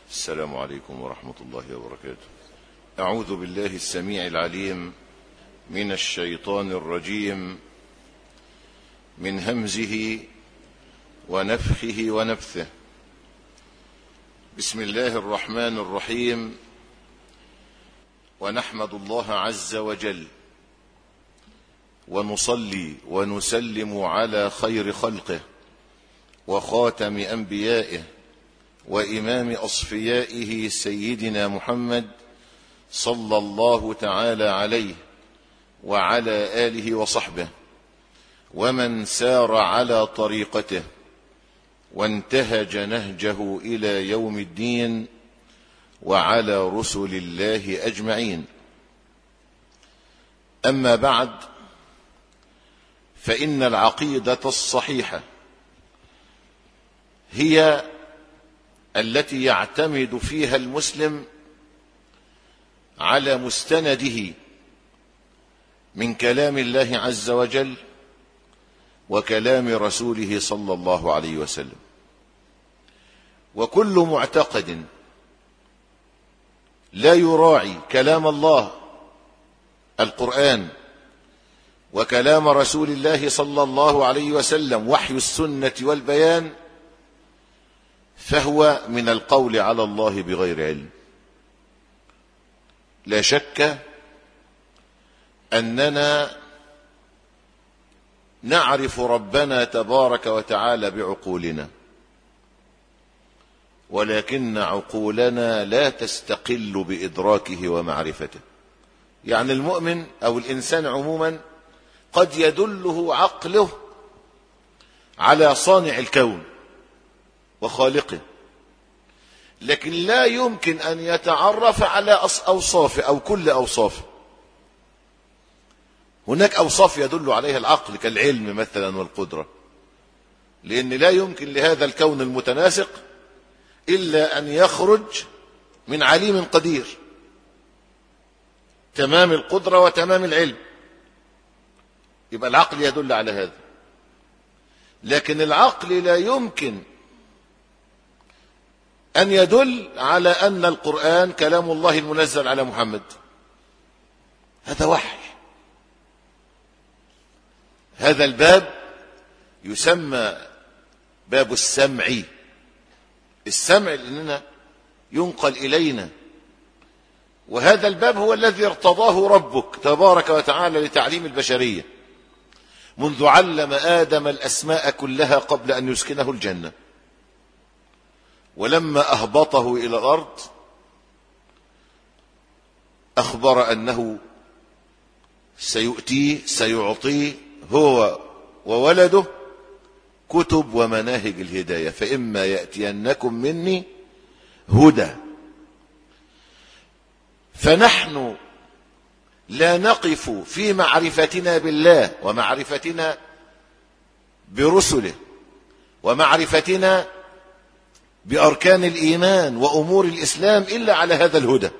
السلام عليكم ورحمة الله وبركاته أعوذ بالله السميع العليم من الشيطان الرجيم من همزه ونفخه ونفثه بسم الله الرحمن الرحيم ونحمد الله عز وجل ونصلي ونسلم على خير خلقه وخاتم أنبيائه وإمام أصفيائه سيدنا محمد صلى الله تعالى عليه وعلى آله وصحبه ومن سار على طريقته وانتهج نهجه إلى يوم الدين وعلى رسل الله أجمعين أما بعد فإن العقيدة الصحيحة هي التي يعتمد فيها المسلم على مستنده من كلام الله عز وجل وكلام رسوله صلى الله عليه وسلم وكل معتقد لا يراعي كلام الله القرآن وكلام رسول الله صلى الله عليه وسلم وحي السنة والبيان فهو من القول على الله بغير علم لا شك أننا نعرف ربنا تبارك وتعالى بعقولنا ولكن عقولنا لا تستقل بإدراكه ومعرفته يعني المؤمن أو الإنسان عموما قد يدله عقله على صانع الكون وخالقه لكن لا يمكن أن يتعرف على أوصافه أو كل أوصافه هناك أوصاف يدل عليها العقل كالعلم مثلا والقدرة لأن لا يمكن لهذا الكون المتناسق إلا أن يخرج من عليم قدير تمام القدرة وتمام العلم يبقى العقل يدل على هذا لكن العقل لا يمكن أن يدل على أن القرآن كلام الله المنزل على محمد هذا وحي هذا الباب يسمى باب السمع السمع لأننا ينقل إلينا وهذا الباب هو الذي ارتضاه ربك تبارك وتعالى لتعليم البشرية منذ علم آدم الأسماء كلها قبل أن يسكنه الجنة ولما أهبطه إلى الأرض أخبر أنه سيؤتيه سيعطيه هو وولده كتب ومناهج الهداية فإما يأتينكم مني هدى فنحن لا نقف في معرفتنا بالله ومعرفتنا برسله ومعرفتنا بأركان الإيمان وأمور الإسلام إلا على هذا الهدى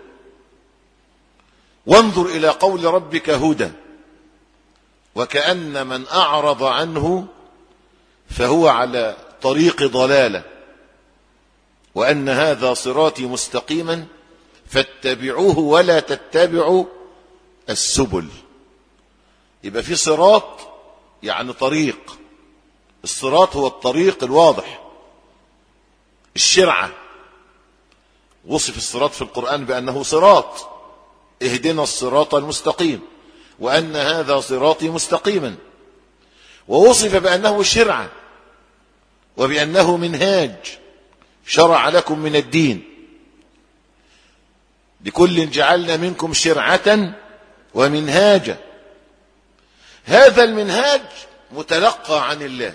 وانظر إلى قول ربك هدى وكأن من أعرض عنه فهو على طريق ضلالة وأن هذا صراطي مستقيما فاتبعوه ولا تتبعوا السبل يبقى في صراط يعني طريق الصراط هو الطريق الواضح الشرعة وصف الصراط في القرآن بأنه صراط اهدنا الصراط المستقيم وأن هذا صراطي مستقيما ووصف بأنه شرعة وبأنه منهاج شرع لكم من الدين لكل جعلنا منكم شرعة ومنهاجا هذا المنهاج متلقى عن الله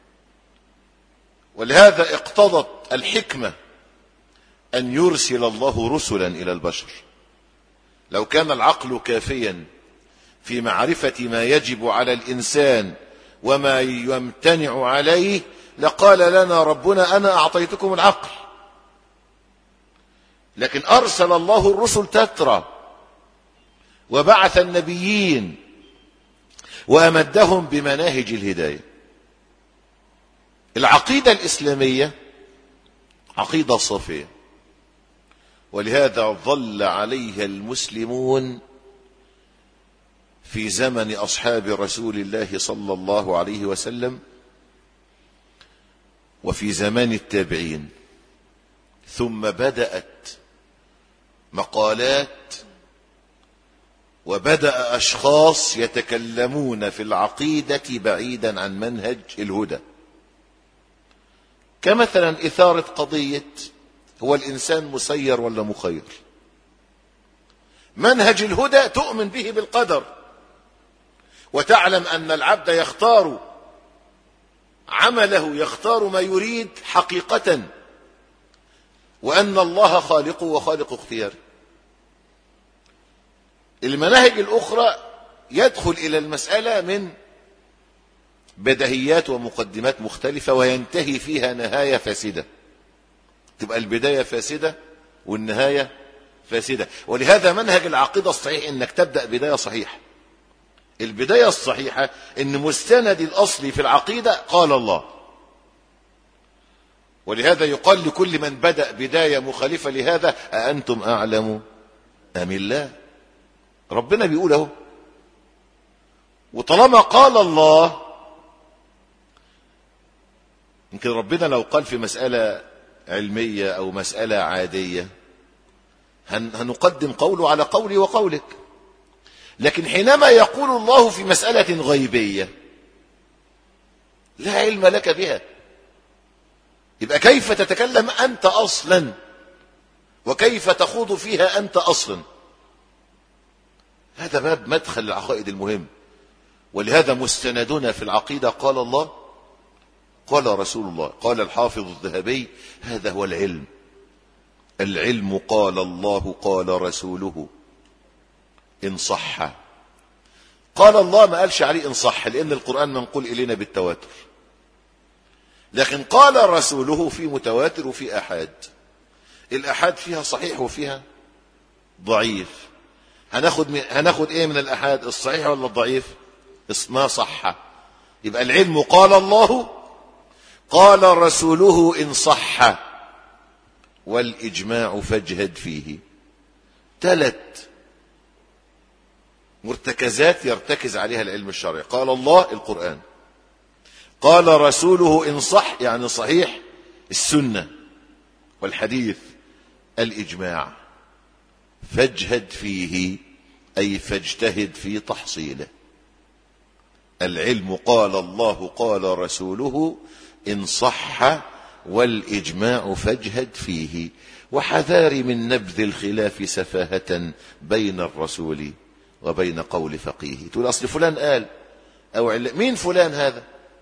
ولهذا اقتضت الحكمة أن يرسل الله رسلا إلى البشر لو كان العقل كافيا في معرفة ما يجب على الإنسان وما يمتنع عليه لقال لنا ربنا أنا أعطيتكم العقل لكن أرسل الله الرسل تترى وبعث النبيين وأمدهم بمناهج الهداية العقيدة الإسلامية عقيدة صافية ولهذا ظل عليها المسلمون في زمن أصحاب رسول الله صلى الله عليه وسلم وفي زمان التابعين ثم بدأت مقالات وبدأ أشخاص يتكلمون في العقيدة بعيدا عن منهج الهدى كمثلا إثارة قضية هو الإنسان مسير ولا مخير منهج الهدى تؤمن به بالقدر وتعلم أن العبد يختار عمله يختار ما يريد حقيقة وأن الله خالقه وخالق اختياره المناهج الأخرى يدخل إلى المسألة من بدهيات ومقدمات مختلفة وينتهي فيها نهاية فاسدة تبقى البداية فاسدة والنهاية فاسدة ولهذا منهج العقيدة الصحيح انك تبدأ بداية صحيحة البداية الصحيحة ان مستند الاصلي في العقيدة قال الله ولهذا يقال لكل من بدأ بداية مخالفة لهذا أأنتم أعلم أم الله ربنا بيقول اهو وطالما قال الله يمكن ربنا لو قال في مسألة علمية أو مسألة عادية هنقدم قوله على قولي وقولك لكن حينما يقول الله في مسألة غيبية لا علم لك بها يبقى كيف تتكلم أنت أصلا وكيف تخوض فيها أنت أصلا هذا باب مدخل العقائد المهم ولهذا مستندنا في العقيدة قال الله قال رسول الله قال الحافظ الذهبي هذا هو العلم العلم قال الله قال رسوله إن صح قال الله ما قالش عليه إن صح لأن القرآن منقول إلينا بالتواتر لكن قال رسوله في متواتر وفي أحاد الأحاد فيها صحيح وفيها ضعيف هناخد من هناخد ايه من الأحاد الصحيح ولا الضعيف ما صح يبقى العلم قال الله قال رسوله إن صح والإجماع فاجهد فيه ثلاث مرتكزات يرتكز عليها العلم الشرعي قال الله القرآن قال رسوله إن صح يعني صحيح السنة والحديث الإجماع فاجهد فيه أي فاجتهد في تحصيله العلم قال الله قال رسوله إن صح والإجماع فاجهد فيه وحذار من نبذ الخلاف سفاهة بين الرسول وبين قول فقيه تقول أصل فلان قال أو عل... مين فلان هذا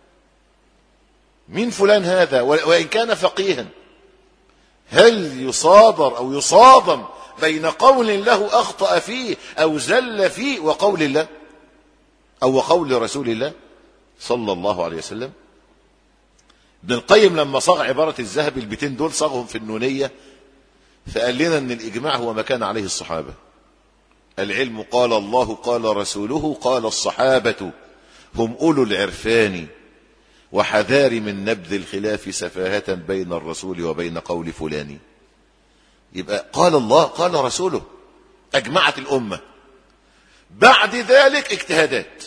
مين فلان هذا وإن كان فقيها هل يصادر أو يصادم بين قول له أخطأ فيه أو زل فيه وقول الله أو وقول رسول الله صلى الله عليه وسلم ابن القيم لما صاغ عبارة الذهب البيتين دول صاغهم في النونية فقال لنا ان الإجماع هو ما كان عليه الصحابة العلم قال الله قال رسوله قال الصحابة هم أولو العرفان وحذار من نبذ الخلاف سفاهة بين الرسول وبين قول فلان يبقى قال الله قال رسوله أجمعت الأمة بعد ذلك اجتهادات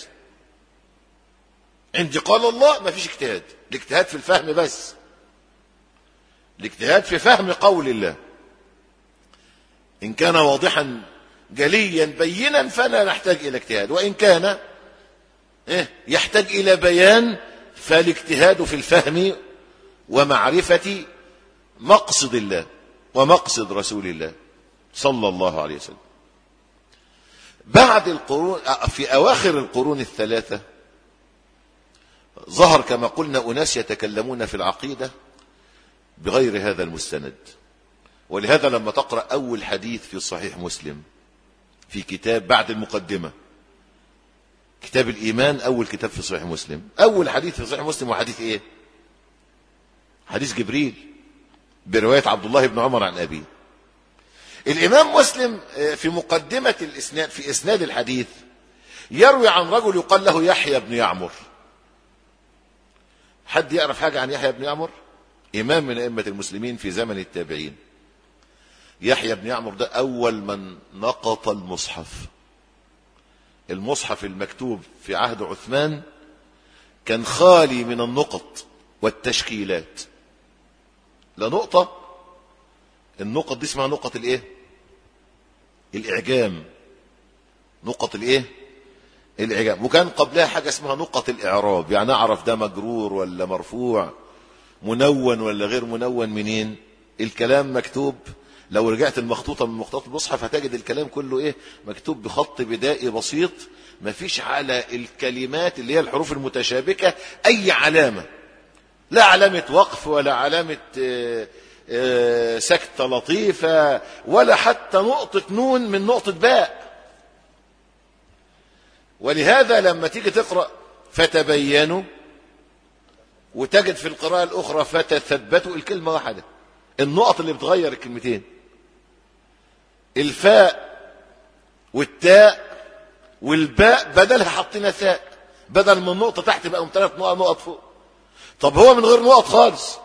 عندي قال الله ما فيش اجتهاد الاجتهاد في الفهم بس الاجتهاد في فهم قول الله إن كان واضحا جليا بينا فلا نحتاج إلى اجتهاد وإن كان يحتاج إلى بيان فالاجتهاد في الفهم ومعرفة مقصد الله ومقصد رسول الله صلى الله عليه وسلم بعد القرون في أواخر القرون الثلاثة ظهر كما قلنا أناس يتكلمون في العقيدة بغير هذا المستند ولهذا لما تقرأ أول حديث في صحيح مسلم في كتاب بعد المقدمة كتاب الإيمان أول كتاب في صحيح مسلم أول حديث في صحيح مسلم وحديث إيه حديث جبريل برواية عبد الله بن عمر عن أبيه الإمام مسلم في مقدمة الإسناد في إسناد الحديث يروي عن رجل يقال له يحيى بن يعمر حد يعرف حاجة عن يحيى بن يعمر إمام من أئمة المسلمين في زمن التابعين يحيى بن يعمر ده أول من نقط المصحف المصحف المكتوب في عهد عثمان كان خالي من النقط والتشكيلات لا نقطة النقط دي اسمها نقط الايه الاعجام نقط الايه الاعجام وكان قبلها حاجة اسمها نقط الاعراب يعني اعرف ده مجرور ولا مرفوع منون ولا غير منون منين الكلام مكتوب لو رجعت المخطوطة من مخطوطات المصحف هتجد الكلام كله ايه مكتوب بخط بدائي بسيط مفيش على الكلمات اللي هي الحروف المتشابكة اي علامة لا علامة وقف ولا علامة آه، آه، سكتة لطيفة ولا حتى نقطة نون من نقطة باء ولهذا لما تيجي تقرأ فتبينوا وتجد في القراءة الأخرى فتثبتوا الكلمة واحدة النقط اللي بتغير الكلمتين الفاء والتاء والباء بدلها حطينا ثاء بدل من نقطة تحت بقى ثلاث نقط نقط فوق طب هو من غير نقط خالص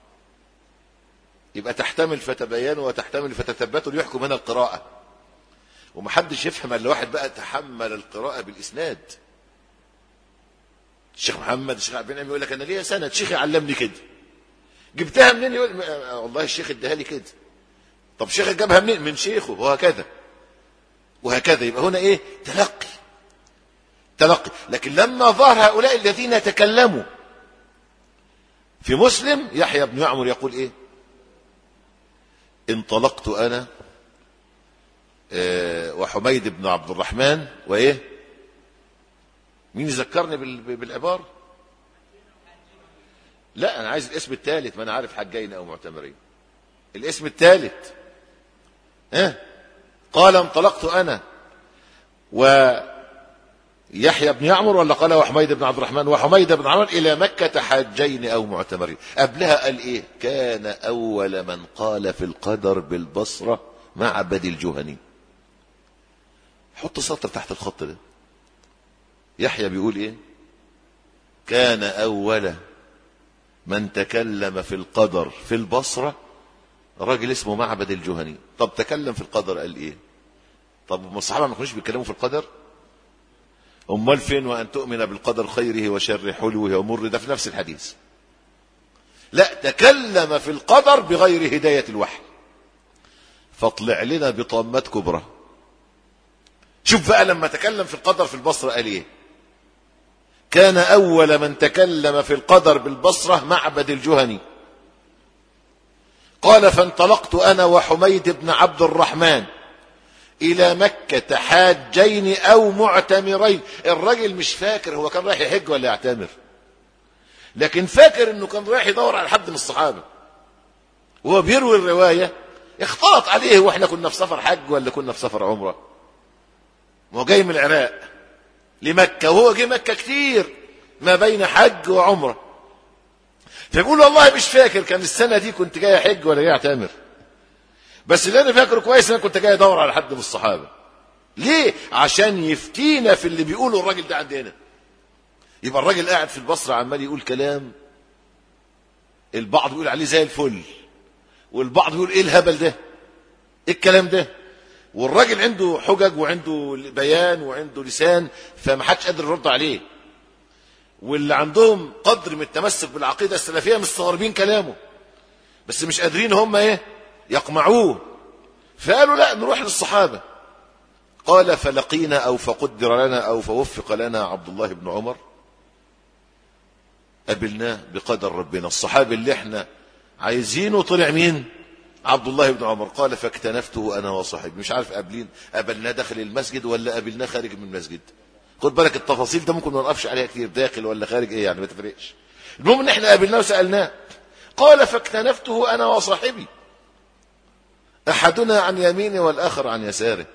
يبقى تحتمل فتبينوا وتحتمل فتثبتوا ليحكم هنا القراءة ومحدش يفهم الا واحد بقى تحمل القراءة بالإسناد الشيخ محمد الشيخ عبد النعيم يقول لك انا ليا سند شيخي علمني كده جبتها منين يقول والله الشيخ اداها لي كده طب شيخ جابها منين من شيخه وهكذا وهكذا يبقى هنا ايه تلقي تلقي لكن لما ظهر هؤلاء الذين تكلموا في مسلم يحيى بن يعمر يقول ايه انطلقت انا آه، وحميد بن عبد الرحمن وايه مين يذكرني بال- بالعبارة لا انا عايز الاسم الثالث ما انا عارف حجين او معتمرين الاسم الثالث ها قال انطلقت انا ويحيى بن يعمر ولا قال وحميد بن عبد الرحمن وحميد بن عمر الى مكة حاجين او معتمرين قبلها قال ايه كان اول من قال في القدر بالبصرة معبد الجهني حط سطر تحت الخط ده يحيى بيقول ايه كان اول من تكلم في القدر في البصرة راجل اسمه معبد الجهني طب تكلم في القدر قال ايه طب ما الصحابة ما كانوش بيتكلموا في القدر امال فين وان تؤمن بالقدر خيره وشره حلوه ومره ده في نفس الحديث لا تكلم في القدر بغير هداية الوحي فاطلع لنا بطامات كبرى شوف بقى لما تكلم في القدر في البصرة قال ايه كان اول من تكلم في القدر بالبصرة معبد الجهني قال فانطلقت انا وحميد بن عبد الرحمن الى مكة حاجين او معتمرين الراجل مش فاكر هو كان رايح يحج ولا يعتمر لكن فاكر انه كان رايح يدور على حد من الصحابة وهو بيروي الرواية اختلط عليه واحنا كنا في سفر حج ولا كنا في سفر عمره وهو جاي من العراق لمكة وهو جه مكة كتير ما بين حج وعمرة فبيقول والله مش فاكر كان السنة دي كنت جاي حج ولا جاي اعتمر بس اللي انا فاكره كويس ان انا كنت جاي ادور على حد من الصحابة ليه عشان يفتينا في اللي بيقوله الراجل ده عندنا يبقى الراجل قاعد في البصرة عمال يقول كلام البعض بيقول عليه زي الفل والبعض بيقول ايه الهبل ده ايه الكلام ده والراجل عنده حجج وعنده بيان وعنده لسان فما حدش قادر يرد عليه واللي عندهم قدر من التمسك بالعقيده السلفيه مستغربين كلامه بس مش قادرين هم ايه يقمعوه فقالوا لا نروح للصحابه قال فلقينا او فقدر لنا او فوفق لنا عبد الله بن عمر قابلناه بقدر ربنا الصحابي اللي احنا عايزينه طلع مين عبد الله بن عمر قال فاكتنفته انا وصاحبي مش عارف قابلين قابلناه داخل المسجد ولا قابلناه خارج من المسجد خد بالك التفاصيل ده ممكن ما نقفش عليها كتير داخل ولا خارج ايه يعني ما تفرقش المهم ان احنا قابلناه وسالناه قال فاكتنفته انا وصاحبي احدنا عن يمينه والاخر عن يساره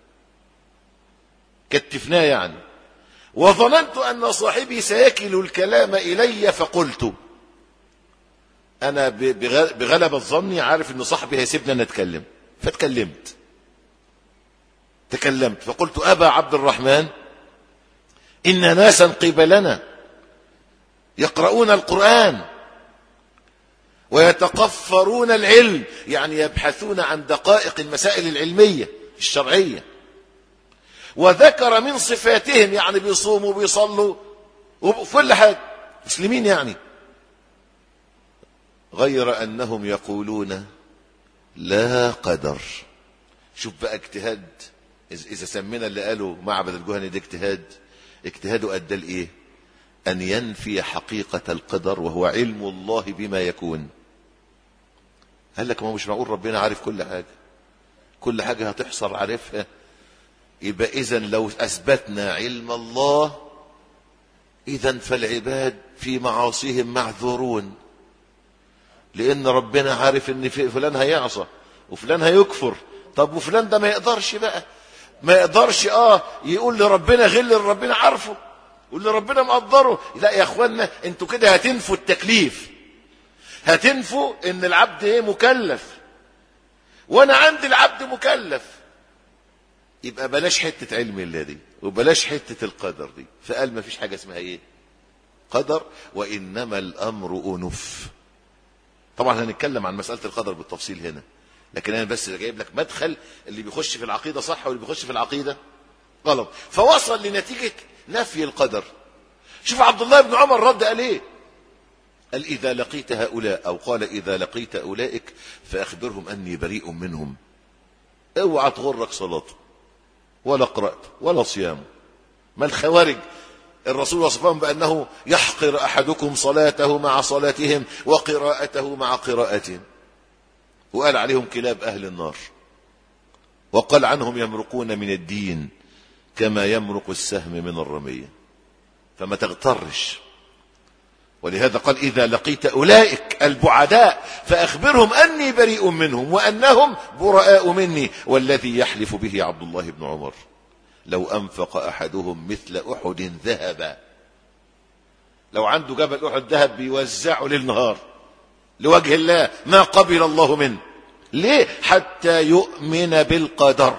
كتفناه يعني وظننت ان صاحبي سيكل الكلام الي فقلت انا بغلبة ظني عارف ان صاحبي هيسيبني انا اتكلم فاتكلمت تكلمت فقلت ابا عبد الرحمن ان ناسا قبلنا يقرؤون القرآن ويتقفرون العلم يعني يبحثون عن دقائق المسائل العلمية الشرعية وذكر من صفاتهم يعني بيصوموا وبيصلوا وفي كل حاجة مسلمين يعني غير أنهم يقولون لا قدر شوف بقى اجتهاد إذا سمينا اللي قالوا معبد الجهني ده اجتهاد اجتهاده أدى لإيه أن ينفي حقيقة القدر وهو علم الله بما يكون قال لك ما مش معقول ربنا عارف كل حاجة كل حاجة هتحصل عارفها يبقى إذا لو أثبتنا علم الله إذا فالعباد في معاصيهم معذورون لأن ربنا عارف إن في فلان هيعصى وفلان هيكفر طب وفلان ده ما يقدرش بقى ما يقدرش اه يقول لربنا غير اللي ربنا عارفه واللي ربنا مقدره لا يا اخوانا انتوا كده هتنفوا التكليف هتنفوا ان العبد ايه مكلف وانا عندي العبد مكلف يبقى بلاش حتة علم الله دي وبلاش حتة القدر دي فقال ما فيش حاجة اسمها ايه قدر وانما الامر انف طبعا هنتكلم عن مسألة القدر بالتفصيل هنا لكن انا بس جايب لك مدخل اللي بيخش في العقيدة صح واللي بيخش في العقيدة غلط فوصل لنتيجة نفي القدر شوف عبد الله بن عمر رد قال ايه قال إذا لقيت هؤلاء أو قال إذا لقيت أولئك فأخبرهم أني بريء منهم اوعى تغرك صلاته ولا قراءته ولا صيامه ما الخوارج الرسول وصفهم بأنه يحقر أحدكم صلاته مع صلاتهم وقراءته مع قراءتهم وقال عليهم كلاب أهل النار وقال عنهم يمرقون من الدين كما يمرق السهم من الرمية فما تغترش ولهذا قال إذا لقيت أولئك البعداء فأخبرهم أني بريء منهم وأنهم براء مني والذي يحلف به عبد الله بن عمر لو أنفق أحدهم مثل أحد ذهبا لو عنده جبل أحد ذهب بيوزعه للنهار لوجه الله ما قبل الله منه ليه حتى يؤمن بالقدر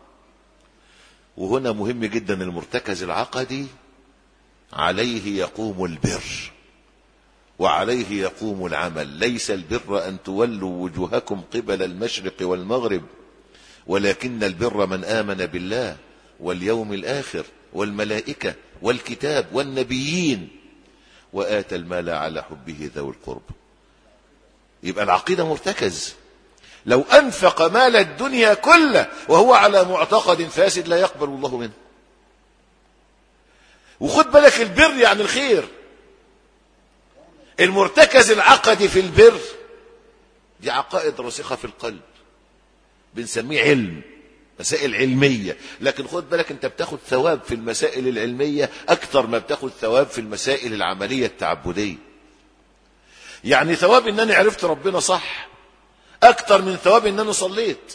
وهنا مهم جدا المرتكز العقدي عليه يقوم البر وعليه يقوم العمل ليس البر أن تولوا وجوهكم قبل المشرق والمغرب ولكن البر من آمن بالله واليوم الآخر والملائكة والكتاب والنبيين وآتى المال على حبه ذوي القرب يبقى العقيدة مرتكز لو أنفق مال الدنيا كله وهو على معتقد فاسد لا يقبل الله منه وخد بالك البر يعني الخير المرتكز العقدي في البر دي عقائد راسخة في القلب بنسميه علم مسائل علمية لكن خد بالك انت بتاخد ثواب في المسائل العلمية اكتر ما بتاخد ثواب في المسائل العملية التعبدية يعني ثواب ان انا عرفت ربنا صح اكتر من ثواب ان انا صليت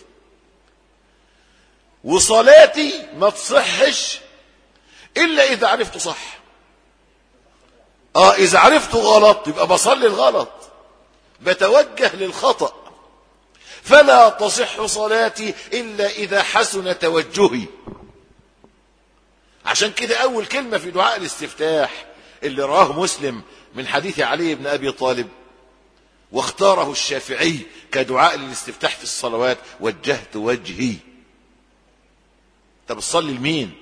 وصلاتي ما تصحش الا اذا عرفت صح اه اذا عرفت غلط يبقى بصلي الغلط بتوجه للخطأ فلا تصح صلاتي الا اذا حسن توجهي عشان كده اول كلمة في دعاء الاستفتاح اللي راه مسلم من حديث علي بن ابي طالب واختاره الشافعي كدعاء للاستفتاح في الصلوات وجهت وجهي انت بتصلي لمين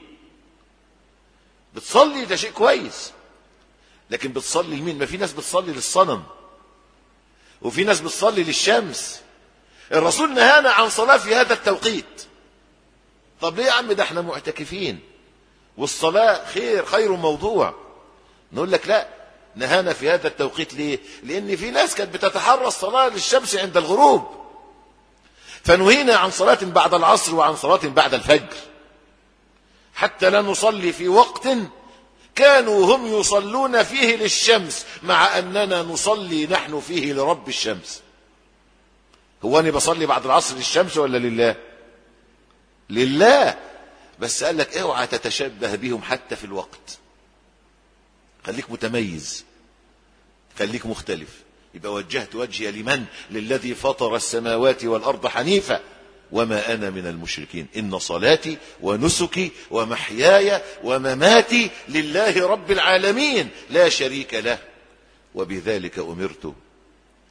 بتصلي ده شيء كويس لكن بتصلي لمين ما في ناس بتصلي للصنم وفي ناس بتصلي للشمس الرسول نهانا عن صلاة في هذا التوقيت طب ليه يا عم ده احنا معتكفين والصلاة خير خير موضوع نقول لك لا نهانا في هذا التوقيت ليه لان في ناس كانت بتتحرى الصلاة للشمس عند الغروب فنهينا عن صلاة بعد العصر وعن صلاة بعد الفجر حتى لا نصلي في وقت كانوا هم يصلون فيه للشمس مع أننا نصلي نحن فيه لرب الشمس هو أنا بصلي بعد العصر للشمس ولا لله لله بس قال لك اوعى تتشبه بهم حتى في الوقت خليك متميز خليك مختلف يبقى وجهت وجهي لمن للذي فطر السماوات والأرض حنيفا وما أنا من المشركين إن صلاتي ونسكي ومحياي ومماتي لله رب العالمين لا شريك له وبذلك أمرت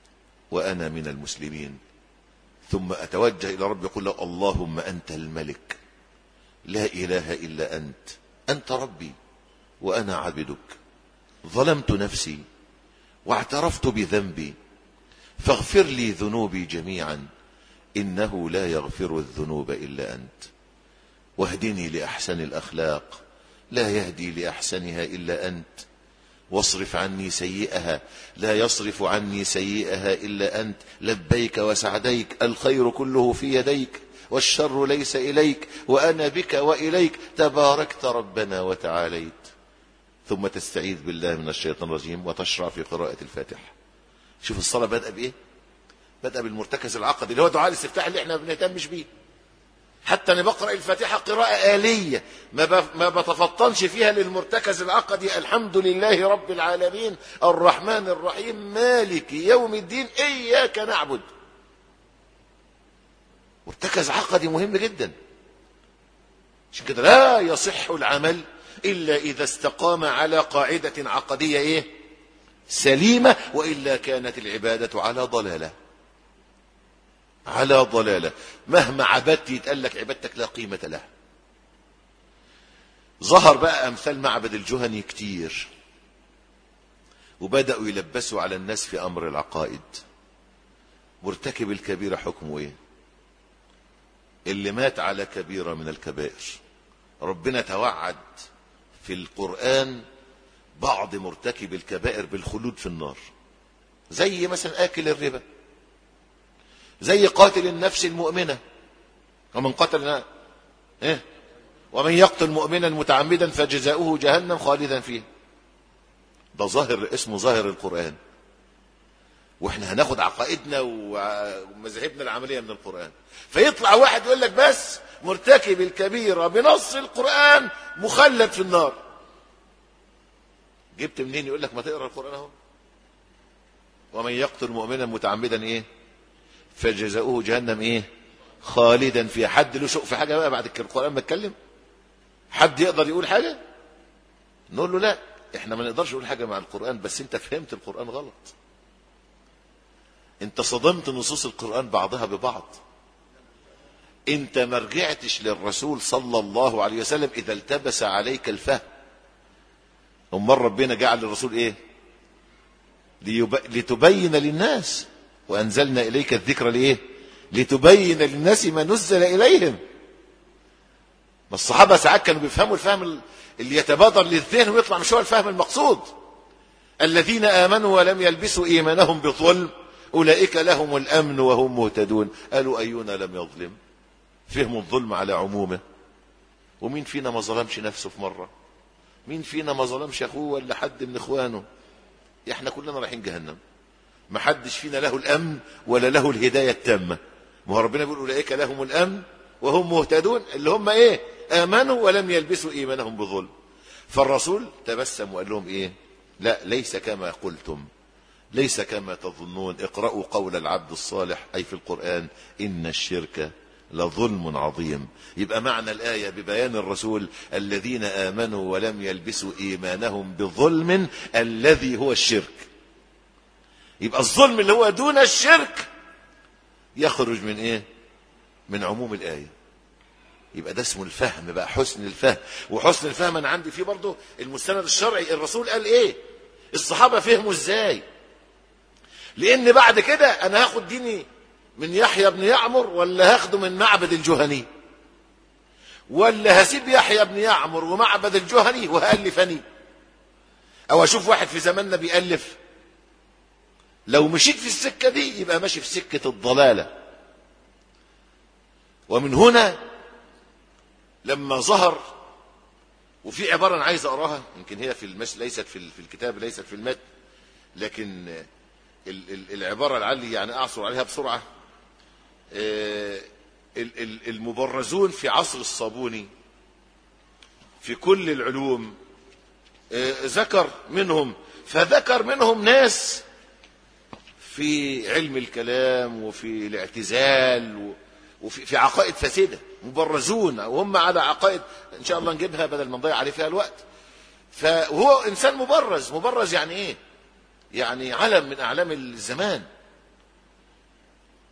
وأنا من المسلمين ثم أتوجه إلى ربي يقول له اللهم أنت الملك لا إله إلا أنت أنت ربي وأنا عبدك ظلمت نفسي واعترفت بذنبي فاغفر لي ذنوبي جميعا إنه لا يغفر الذنوب إلا أنت واهدني لأحسن الأخلاق لا يهدي لأحسنها إلا أنت واصرف عني سيئها لا يصرف عني سيئها إلا أنت لبيك وسعديك الخير كله في يديك والشر ليس إليك وأنا بك وإليك تباركت ربنا وتعاليت ثم تستعيذ بالله من الشيطان الرجيم وتشرع في قراءة الفاتحة شوف الصلاة بدأ بإيه بدأ بالمرتكز العقدي اللي هو دعاء الاستفتاح اللي احنا ما بنهتمش بيه حتى انا بقرا الفاتحه قراءه اليه ما ما بتفطنش فيها للمرتكز العقدي الحمد لله رب العالمين الرحمن الرحيم مالك يوم الدين اياك نعبد مرتكز عقدي مهم جدا عشان كده لا يصح العمل الا اذا استقام على قاعده عقديه ايه سليمه والا كانت العباده على ضلاله على ضلالة مهما عبدت يتقال لك عبادتك لا قيمة لها ظهر بقى أمثال معبد الجهني كتير وبدأوا يلبسوا على الناس في أمر العقائد مرتكب الكبيرة حكمه إيه اللي مات على كبيرة من الكبائر ربنا توعد في القرآن بعض مرتكب الكبائر بالخلود في النار زي مثلا آكل الربا زي قاتل النفس المؤمنة ومن قتل إيه؟ ومن يقتل مؤمنا متعمدا فجزاؤه جهنم خالدا فيه ده ظاهر اسمه ظاهر القرآن واحنا هناخد عقائدنا ومذاهبنا العملية من القرآن فيطلع واحد يقول لك بس مرتكب الكبيرة بنص القرآن مخلد في النار جبت منين يقول لك ما تقرا القرآن اهو ومن يقتل مؤمنا متعمدا ايه فجزاؤه جهنم ايه خالدا فيها حد له شوق في حاجه بقى بعد القران ما اتكلم حد يقدر يقول حاجه نقول له لا احنا ما نقدرش نقول حاجه مع القران بس انت فهمت القران غلط انت صدمت نصوص القران بعضها ببعض انت ما رجعتش للرسول صلى الله عليه وسلم اذا التبس عليك الفهم امال ربنا جعل للرسول ايه ليب... لتبين للناس وأنزلنا إليك الذكر لإيه لتبين للناس ما نزل إليهم ما الصحابة ساعات كانوا بيفهموا الفهم اللي يتبادر للذهن ويطلع مش هو الفهم المقصود الذين آمنوا ولم يلبسوا إيمانهم بظلم أولئك لهم الأمن وهم مهتدون قالوا أينا لم يظلم فهموا الظلم على عمومه ومين فينا ما ظلمش نفسه في مرة مين فينا ما ظلمش أخوه ولا حد من إخوانه احنا كلنا رايحين جهنم ما حدش فينا له الامن ولا له الهدايه التامه ما هو ربنا بيقول اولئك لهم الامن وهم مهتدون اللي هم ايه امنوا ولم يلبسوا ايمانهم بظلم فالرسول تبسم وقال لهم ايه لا ليس كما قلتم ليس كما تظنون اقرأوا قول العبد الصالح أي في القرآن إن الشرك لظلم عظيم يبقى معنى الآية ببيان الرسول الذين آمنوا ولم يلبسوا إيمانهم بظلم الذي هو الشرك يبقى الظلم اللي هو دون الشرك يخرج من ايه من عموم الآية يبقى ده اسمه الفهم بقى حسن الفهم وحسن الفهم انا عندي فيه برضه المستند الشرعي الرسول قال ايه الصحابة فهموا ازاي لان بعد كده انا هاخد ديني من يحيى بن يعمر ولا هاخده من معبد الجهني ولا هسيب يحيى بن يعمر ومعبد الجهني وهألفني او اشوف واحد في زماننا بيألف لو مشيت في السكة دي يبقى ماشي في سكة الضلالة ومن هنا لما ظهر وفي عبارة أنا عايز أقراها يمكن هي في المس ليست في في الكتاب ليست في المتن لكن ال- ال- العبارة لعلي يعني أعصر عليها بسرعة آه، ال- ال- المبرزون في عصر الصابوني في كل العلوم آه، ذكر منهم فذكر منهم ناس في علم الكلام وفي الاعتزال و- وفي في عقائد فاسده مبرزون وهم على عقائد ان شاء الله نجيبها بدل ما نضيع عليه فيها الوقت فهو انسان مبرز مبرز يعني ايه يعني علم من اعلام الزمان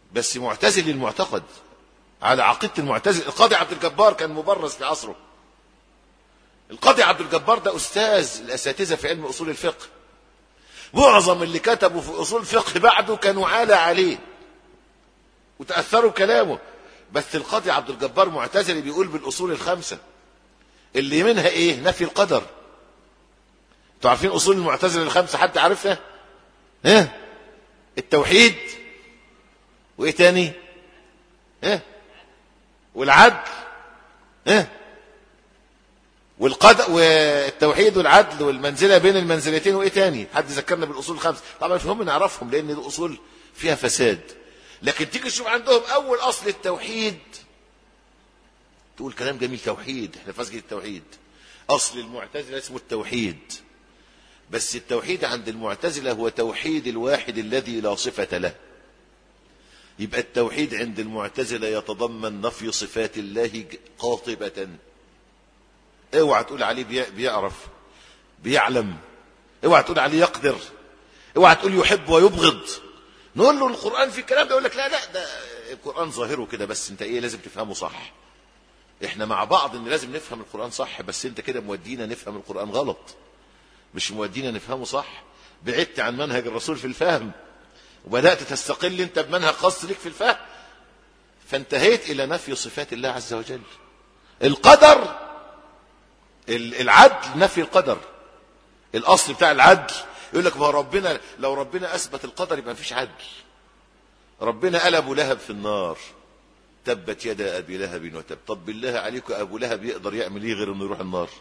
بس معتزل المعتقد على عقيدة المعتزل القاضي عبد الجبار كان مبرز في عصره القاضي عبد الجبار ده أستاذ الأساتذة في علم أصول الفقه معظم اللي كتبوا في أصول الفقه بعده كانوا عالى عليه وتأثروا كلامه بس القاضي عبد الجبار معتزلي بيقول بالأصول الخمسة اللي منها إيه نفي القدر انتوا عارفين أصول المعتزلة الخمسة حد عارفها ها التوحيد وإيه تاني ها والعدل ها والقدر والتوحيد والعدل والمنزله بين المنزلتين وايه تاني حد ذكرنا بالاصول الخمس طبعا مش مهم نعرفهم لان الاصول فيها فساد لكن تيجي تشوف عندهم اول اصل التوحيد تقول كلام جميل توحيد احنا في مسجد التوحيد اصل المعتزله اسمه التوحيد بس التوحيد عند المعتزله هو توحيد الواحد الذي لا صفه له يبقى التوحيد عند المعتزله يتضمن نفي صفات الله قاطبه اوعى تقول عليه بي- بيعرف بيعلم اوعى تقول عليه يقدر اوعى تقول يحب ويبغض نقول له القران في الكلام ده يقول لك لا لا ده القران ظاهره كده بس انت ايه لازم تفهمه صح احنا مع بعض ان لازم نفهم القران صح بس انت كده مودينا نفهم القران غلط مش مودينا نفهمه صح بعدت عن منهج الرسول في الفهم وبدات تستقل انت بمنهج خاص لك في الفهم فانتهيت الى نفي صفات الله عز وجل القدر ال- العدل نفي القدر الاصل بتاع العدل يقول لك ما هو ربنا لو ربنا اثبت القدر يبقى مفيش عدل ربنا قال ابو لهب في النار تبت يدا ابي لهب وتب طب بالله عليكم ابو لهب يقدر يعمل ايه غير انه يروح النار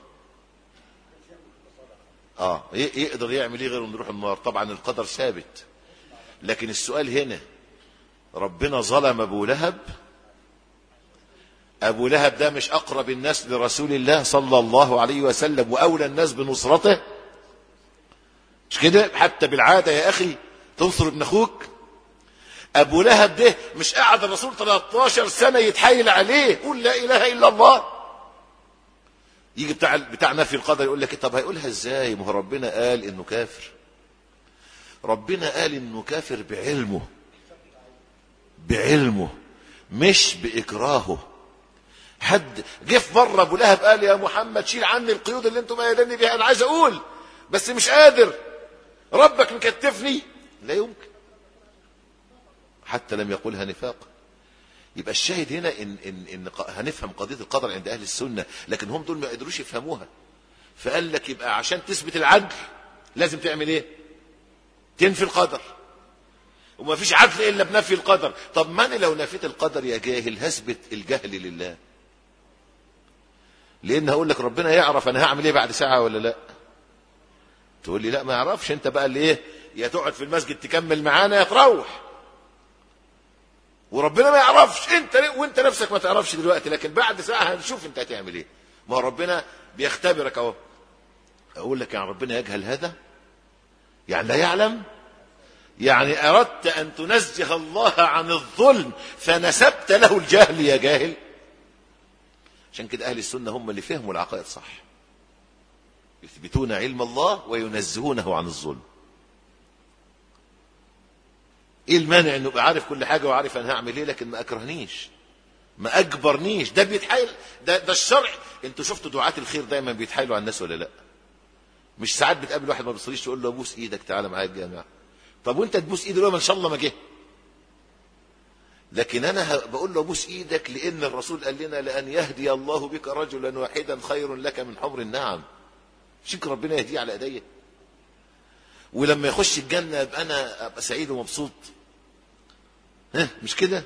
اه ي- يقدر يعمل ايه غير انه يروح النار طبعا القدر ثابت لكن السؤال هنا ربنا ظلم ابو لهب ابو لهب ده مش اقرب الناس لرسول الله صلى الله عليه وسلم واولى الناس بنصرته مش كده حتى بالعاده يا اخي تنصر ابن اخوك ابو لهب ده مش قاعد الرسول 13 سنه يتحايل عليه قول لا اله الا الله يجي بتاع بتاع نفي القدر يقول لك طب هيقولها ازاي ما هو ربنا قال انه كافر ربنا قال انه كافر بعلمه بعلمه مش باكراهه حد جه في مره ابو لهب قال يا محمد شيل عني القيود اللي انتم ميداني بيها انا عايز اقول بس مش قادر ربك مكتفني لا يمكن حتى لم يقولها نفاقا يبقى الشاهد هنا ان ان ان ق- هنفهم قضيه القدر عند اهل السنه لكن هم دول ما قدروش يفهموها فقال لك يبقى عشان تثبت العدل لازم تعمل ايه تنفي القدر وما فيش عدل الا بنفي القدر طب ما انا لو نفيت القدر يا جاهل هثبت الجهل لله لان هقول لك ربنا يعرف انا هعمل ايه بعد ساعه ولا لا تقول لي لا ما يعرفش انت بقى اللي ايه يا تقعد في المسجد تكمل معانا يا تروح وربنا ما يعرفش انت وانت نفسك ما تعرفش دلوقتي لكن بعد ساعه هنشوف انت هتعمل ايه ما هو ربنا بيختبرك اهو اقول لك يعني ربنا يجهل هذا يعني لا يعلم يعني اردت ان تنزه الله عن الظلم فنسبت له الجهل يا جاهل عشان كده اهل السنه هم اللي فهموا العقائد صح يثبتون علم الله وينزهونه عن الظلم ايه المانع انه يبقى عارف كل حاجه وعارف انا هعمل ايه لكن ما اكرهنيش ما اجبرنيش ده بيتحايل ده ده الشرع انتوا شفتوا دعاة الخير دايما بيتحايلوا على الناس ولا لا مش ساعات بتقابل واحد ما بيصليش تقول له ابوس ايدك تعالى معايا الجامع طب وانت تبوس ايده لو ما ان شاء الله ما جه لكن انا ه- بقول له ابوس ايدك لان الرسول قال لنا لان يهدي الله بك رجلا واحدا خير لك من حمر النعم شك ربنا يهديه على ايديا ولما يخش الجنه ابقى انا ابقى سعيد ومبسوط ها مش كده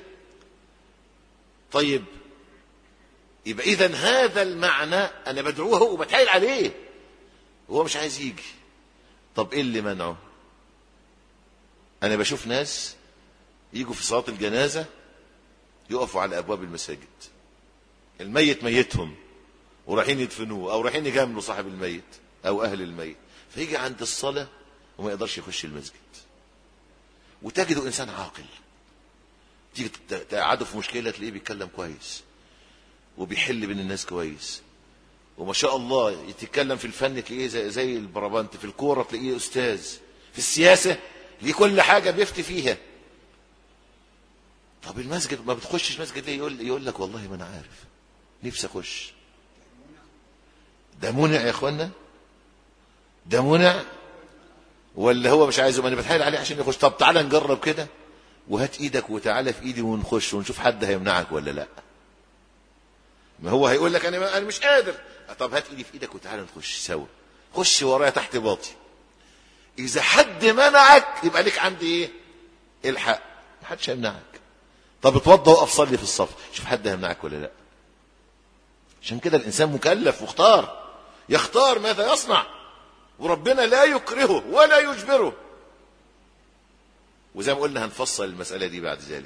طيب يبقى اذا هذا المعنى انا بدعوه هو وبتحايل عليه وهو مش عايز يجي طب ايه اللي منعه انا بشوف ناس يجوا في صلاه الجنازه يقفوا على ابواب المساجد الميت ميتهم ورايحين يدفنوه او رايحين يجاملوا صاحب الميت او اهل الميت فيجي عند الصلاه وما يقدرش يخش المسجد وتجده انسان عاقل تيجي ت- تقعده في مشكله تلاقيه بيتكلم كويس وبيحل بين الناس كويس وما شاء الله يتكلم في الفن تلاقيه زي, زي البربنت في الكوره تلاقيه استاذ في السياسه ليه كل حاجه بيفتي فيها طب المسجد ما بتخشش مسجد ليه يقول, يقول لك والله ما انا عارف نفسي اخش ده منع يا اخوانا ده منع ولا هو مش عايزه ما انا بتحايل عليه عشان يخش طب تعالى نجرب كده وهات ايدك وتعالى في ايدي ونخش ونشوف حد هيمنعك ولا لا ما هو هيقول لك انا انا مش قادر طب هات ايدي في ايدك وتعالى نخش سوا خش ورايا تحت باطي اذا حد منعك يبقى لك عندي ايه الحق ما حدش هيمنعك طب اتوضى وقف صلي في الصف شوف حد هيمنعك ولا لا عشان كده الانسان مكلف واختار يختار ماذا يصنع وربنا لا يكرهه ولا يجبره وزي ما قلنا هنفصل المسألة دي بعد ذلك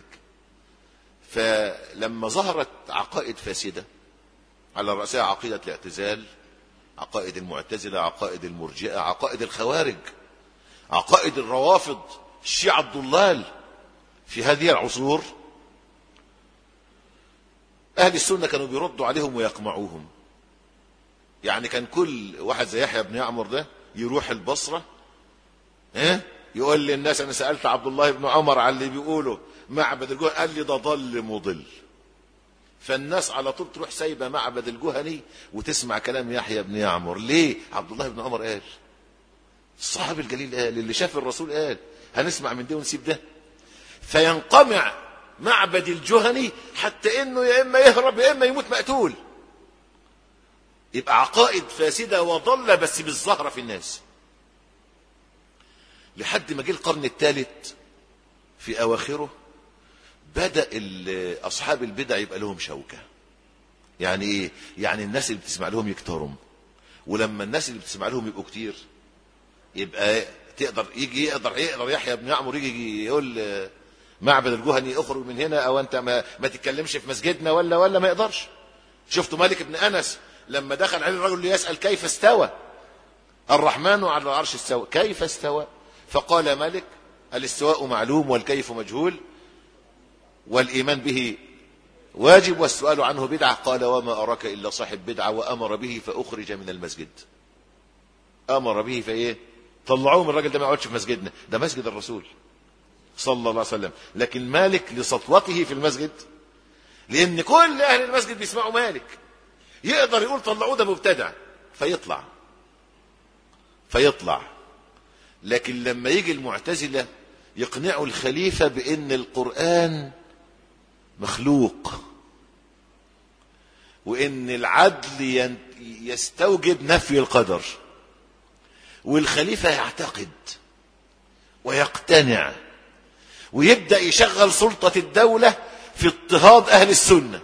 فلما ظهرت عقائد فاسدة على رأسها عقيدة الاعتزال عقائد المعتزلة عقائد المرجئة عقائد الخوارج عقائد الروافض الشيعة الضلال في هذه العصور أهل السنة كانوا بيردوا عليهم ويقمعوهم يعني كان كل واحد زي يحيى بن يعمر ده يروح البصرة ها يقول للناس أنا سألت عبد الله بن عمر على اللي بيقوله معبد الجهني قال لي ده ضل مضل فالناس على طول تروح سايبة معبد الجهني وتسمع كلام يحيى بن يعمر ليه عبد الله بن عمر قال الصحابي الجليل قال اللي شاف الرسول قال هنسمع من ده ونسيب ده فينقمع معبد الجهني حتى انه يا اما يهرب يا اما يموت مقتول يبقى عقائد فاسدة وضلة بس بالظهر في الناس لحد ما جه القرن الثالث في أواخره بدأ أصحاب البدع يبقى لهم شوكة يعني إيه؟ يعني الناس اللي بتسمع لهم يكترم ولما الناس اللي بتسمع لهم يبقوا كتير يبقى تقدر يجي يقدر يقدر يحيى بن يعمر يجي يقول معبد الجهني اخرج من هنا او انت ما, ما تتكلمش في مسجدنا ولا ولا ما يقدرش شفتوا مالك بن انس لما دخل عليه الرجل ليسأل كيف استوى الرحمن على العرش استوى كيف استوى فقال مالك الاستواء معلوم والكيف مجهول والإيمان به واجب والسؤال عنه بدعة قال وما أراك إلا صاحب بدعة وأمر به فأخرج من المسجد أمر به فإيه طلعوه من الراجل ده ما يقعدش في مسجدنا ده مسجد الرسول صلى الله عليه وسلم لكن مالك لسطوته في المسجد لأن كل أهل المسجد بيسمعوا مالك يقدر يقول طلعوه ده مبتدع فيطلع فيطلع لكن لما يجي المعتزلة يقنعوا الخليفة بأن القرآن مخلوق وأن العدل يستوجب نفي القدر والخليفة يعتقد ويقتنع ويبدأ يشغل سلطة الدولة في اضطهاد أهل السنة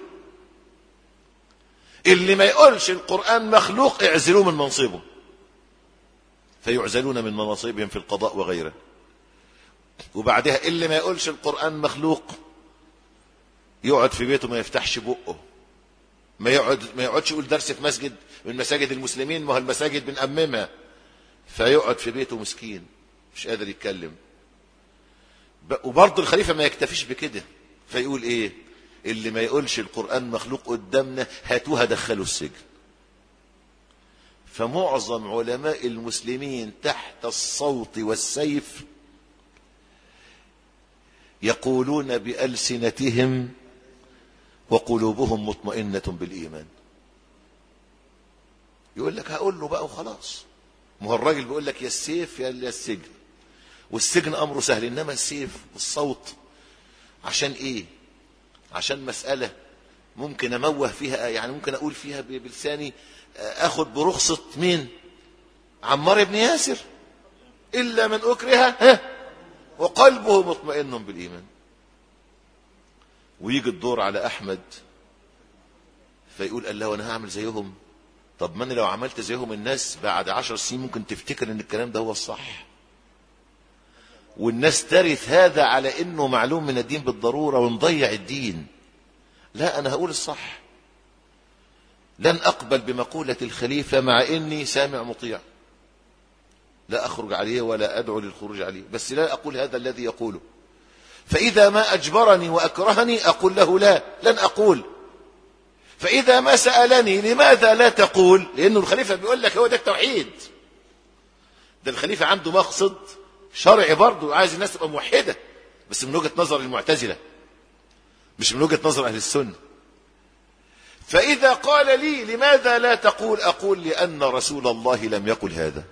اللي ما يقولش القرآن مخلوق اعزلوه من منصبه فيعزلون من مناصبهم في القضاء وغيره وبعدها اللي ما يقولش القرآن مخلوق يقعد في بيته ما يفتحش بقه ما يقعد ما يقعدش يقول درس في مسجد من مساجد المسلمين ما هو المساجد بنأممها فيقعد في بيته مسكين مش قادر يتكلم وبرضه الخليفة ما يكتفيش بكده فيقول ايه اللي ما يقولش القرآن مخلوق قدامنا هاتوها دخلوا السجن فمعظم علماء المسلمين تحت الصوت والسيف يقولون بألسنتهم وقلوبهم مطمئنة بالإيمان يقول لك هقول له بقى وخلاص ما هو الراجل بيقول لك يا السيف يا السجن والسجن أمره سهل إنما السيف والصوت عشان إيه عشان مسألة ممكن أموه فيها يعني ممكن أقول فيها بلساني أخد برخصة مين عمار بن ياسر إلا من أكره ها وقلبه مطمئن بالإيمان ويجي الدور على أحمد فيقول قال له أنا هعمل زيهم طب ما أنا لو عملت زيهم الناس بعد عشر سنين ممكن تفتكر أن الكلام ده هو الصح والناس ترث هذا على انه معلوم من الدين بالضروره ونضيع الدين لا انا هقول الصح لن اقبل بمقوله الخليفه مع اني سامع مطيع لا اخرج عليه ولا ادعو للخروج عليه بس لا اقول هذا الذي يقوله فاذا ما اجبرني واكرهني اقول له لا لن اقول فاذا ما سالني لماذا لا تقول لانه الخليفه بيقول لك هو ده التوحيد ده الخليفه عنده مقصد شرعي برضه عايز الناس تبقى موحدة بس من وجهة نظر المعتزلة مش من وجهة نظر أهل السنة فإذا قال لي لماذا لا تقول أقول لأن رسول الله لم يقل هذا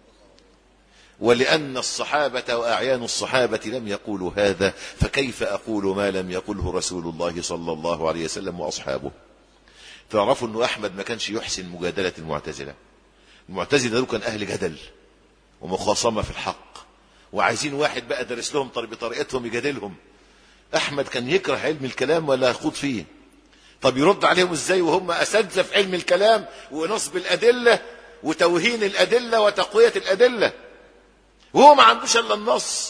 ولأن الصحابة وأعيان الصحابة لم يقولوا هذا فكيف أقول ما لم يقله رسول الله صلى الله عليه وسلم وأصحابه تعرفوا أنه أحمد ما كانش يحسن مجادلة المعتزلة المعتزلة دول كان أهل جدل ومخاصمة في الحق وعايزين واحد بقى درس لهم بطريقتهم يجادلهم أحمد كان يكره علم الكلام ولا يخوض فيه طب يرد عليهم ازاي وهم أساتذة في علم الكلام ونصب الأدلة وتوهين الأدلة وتقوية الأدلة وهو ما عندوش الا النص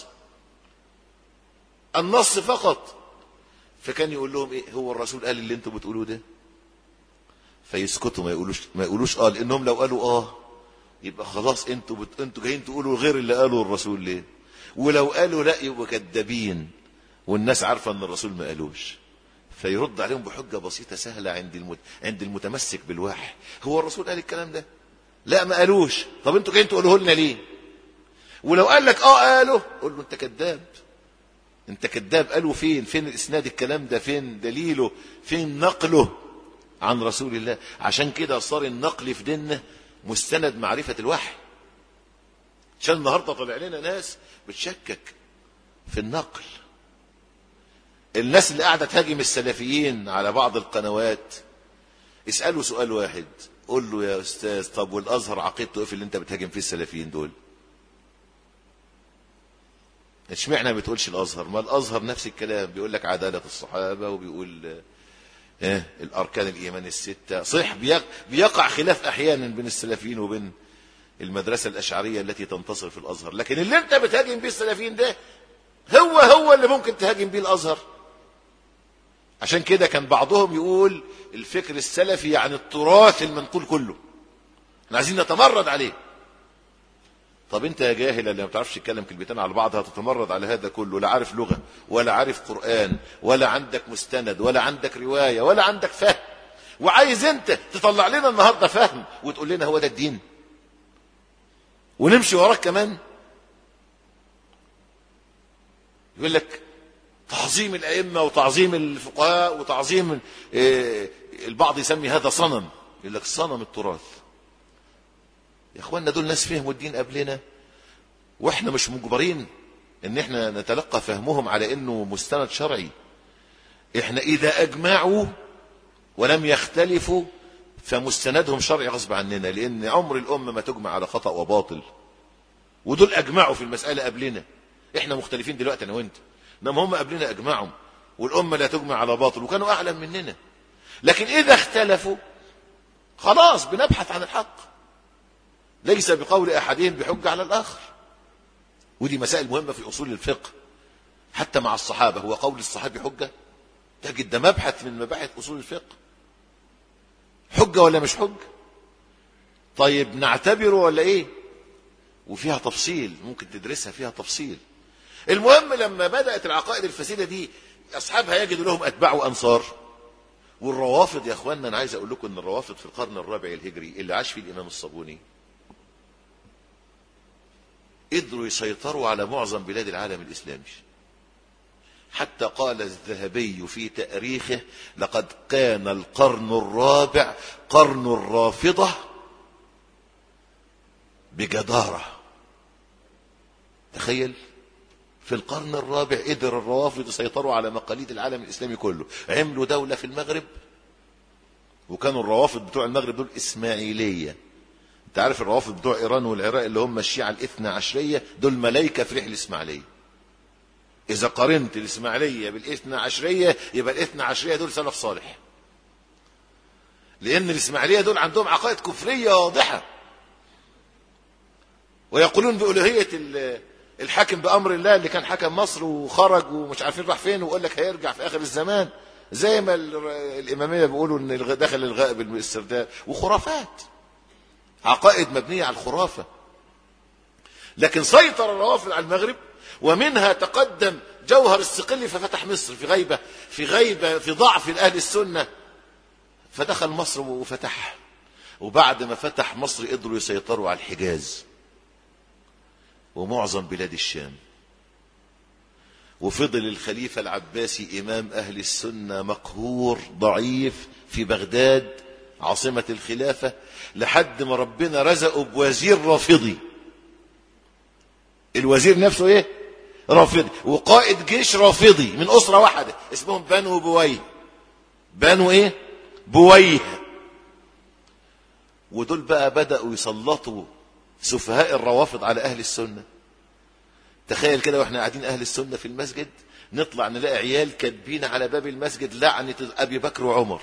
النص فقط فكان يقول لهم ايه هو الرسول قال اللي انتم بتقولوه ده فيسكتوا ما يقولوش ما يقولوش اه لانهم لو قالوا اه يبقى خلاص انتوا بت... انتوا جايين تقولوا غير اللي قاله الرسول ليه ولو قالوا لا يبقوا كذابين والناس عارفه ان الرسول ما قالوش فيرد عليهم بحجه بسيطه سهله عند المت... عند المتمسك بالوحي هو الرسول قال الكلام ده لا ما قالوش طب انتوا جايين تقولوه لنا ليه ولو قال لك اه قاله قول له انت كذاب انت كذاب قالوا فين فين اسناد الكلام ده فين دليله فين نقله عن رسول الله عشان كده صار النقل في ديننا مستند معرفة الوحي عشان النهارده طلع لنا ناس بتشكك في النقل الناس اللي قاعدة تهاجم السلفيين على بعض القنوات اسأله سؤال واحد قول له يا أستاذ طب والأزهر عقيدته إيه في اللي أنت بتهاجم فيه السلفيين دول اشمعنى ما بتقولش الازهر ما الازهر نفس الكلام بيقول لك عداله الصحابه وبيقول ايه الاركان الايمان السته صح بيقع خلاف احيانا بين السلفيين وبين المدرسه الاشعريه التي تنتصر في الازهر لكن اللي انت بتهاجم بيه السلفيين ده هو هو اللي ممكن تهاجم بيه الازهر عشان كده كان بعضهم يقول الفكر السلفي يعني التراث المنقول كله احنا عايزين نتمرد عليه طب انت يا جاهل اللي ما بتعرفش تتكلم كلمتين على بعض هتتمرد على هذا كله لا عارف لغه ولا عارف قران ولا عندك مستند ولا عندك روايه ولا عندك فهم وعايز انت تطلع لنا النهارده فهم وتقول لنا هو ده الدين ونمشي وراك كمان يقول لك تعظيم الائمه وتعظيم الفقهاء وتعظيم اه البعض يسمي هذا صنم يقول لك صنم التراث يا اخوانا دول ناس فهموا الدين قبلنا واحنا مش مجبرين ان احنا نتلقى فهمهم على انه مستند شرعي احنا اذا اجمعوا ولم يختلفوا فمستندهم شرعي غصب عننا لان عمر الامه ما تجمع على خطا وباطل ودول اجمعوا في المساله قبلنا احنا مختلفين دلوقتي انا وانت انما هم قبلنا اجمعوا والامه لا تجمع على باطل وكانوا اعلم مننا لكن اذا اختلفوا خلاص بنبحث عن الحق ليس بقول احدهم بحجه على الاخر ودي مسائل مهمه في اصول الفقه حتى مع الصحابه هو قول الصحابي حجه تجد ده مبحث من مباحث اصول الفقه حجه ولا مش حجه طيب نعتبره ولا ايه وفيها تفصيل ممكن تدرسها فيها تفصيل المهم لما بدات العقائد الفاسده دي اصحابها يجدوا لهم اتباع وانصار والروافض يا اخوانا انا عايز اقول لكم ان الروافض في القرن الرابع الهجري اللي عاش فيه الامام الصابوني قدروا يسيطروا على معظم بلاد العالم الإسلامي حتى قال الذهبي في تاريخه لقد كان القرن الرابع قرن الرافضة بجدارة تخيل في القرن الرابع قدر الروافض يسيطروا على مقاليد العالم الإسلامي كله عملوا دولة في المغرب وكانوا الروافض بتوع المغرب دول إسماعيلية انت عارف الروافض بتوع ايران والعراق اللي هم الشيعة الاثنى عشرية دول ملايكة في رحل الاسماعيلية اذا قارنت الاسماعيلية بالاثنى عشرية يبقى الاثنى عشرية دول سلف صالح لان الاسماعيلية دول عندهم عقائد كفرية واضحة ويقولون بألوهية الحاكم بأمر الله اللي كان حكم مصر وخرج ومش عارفين راح فين ويقول لك هيرجع في آخر الزمان زي ما الإمامية بيقولوا إن دخل الغاء بالاسترداد وخرافات عقائد مبنية على الخرافة لكن سيطر الروافض على المغرب ومنها تقدم جوهر الصقلي ففتح مصر في غيبة في غيبة في ضعف أهل السنة فدخل مصر وفتحها وبعد ما فتح مصر قدروا يسيطروا على الحجاز ومعظم بلاد الشام وفضل الخليفة العباسي إمام أهل السنة مقهور ضعيف في بغداد عاصمة الخلافة لحد ما ربنا رزقه بوزير رافضي الوزير نفسه ايه رافضي وقائد جيش رافضي من أسرة واحدة اسمهم بنو بويه بنو ايه بويه ودول بقى بدأوا يسلطوا سفهاء الروافض على أهل السنة تخيل كده واحنا قاعدين أهل السنة في المسجد نطلع نلاقي عيال كاتبين على باب المسجد لعنة أبي بكر وعمر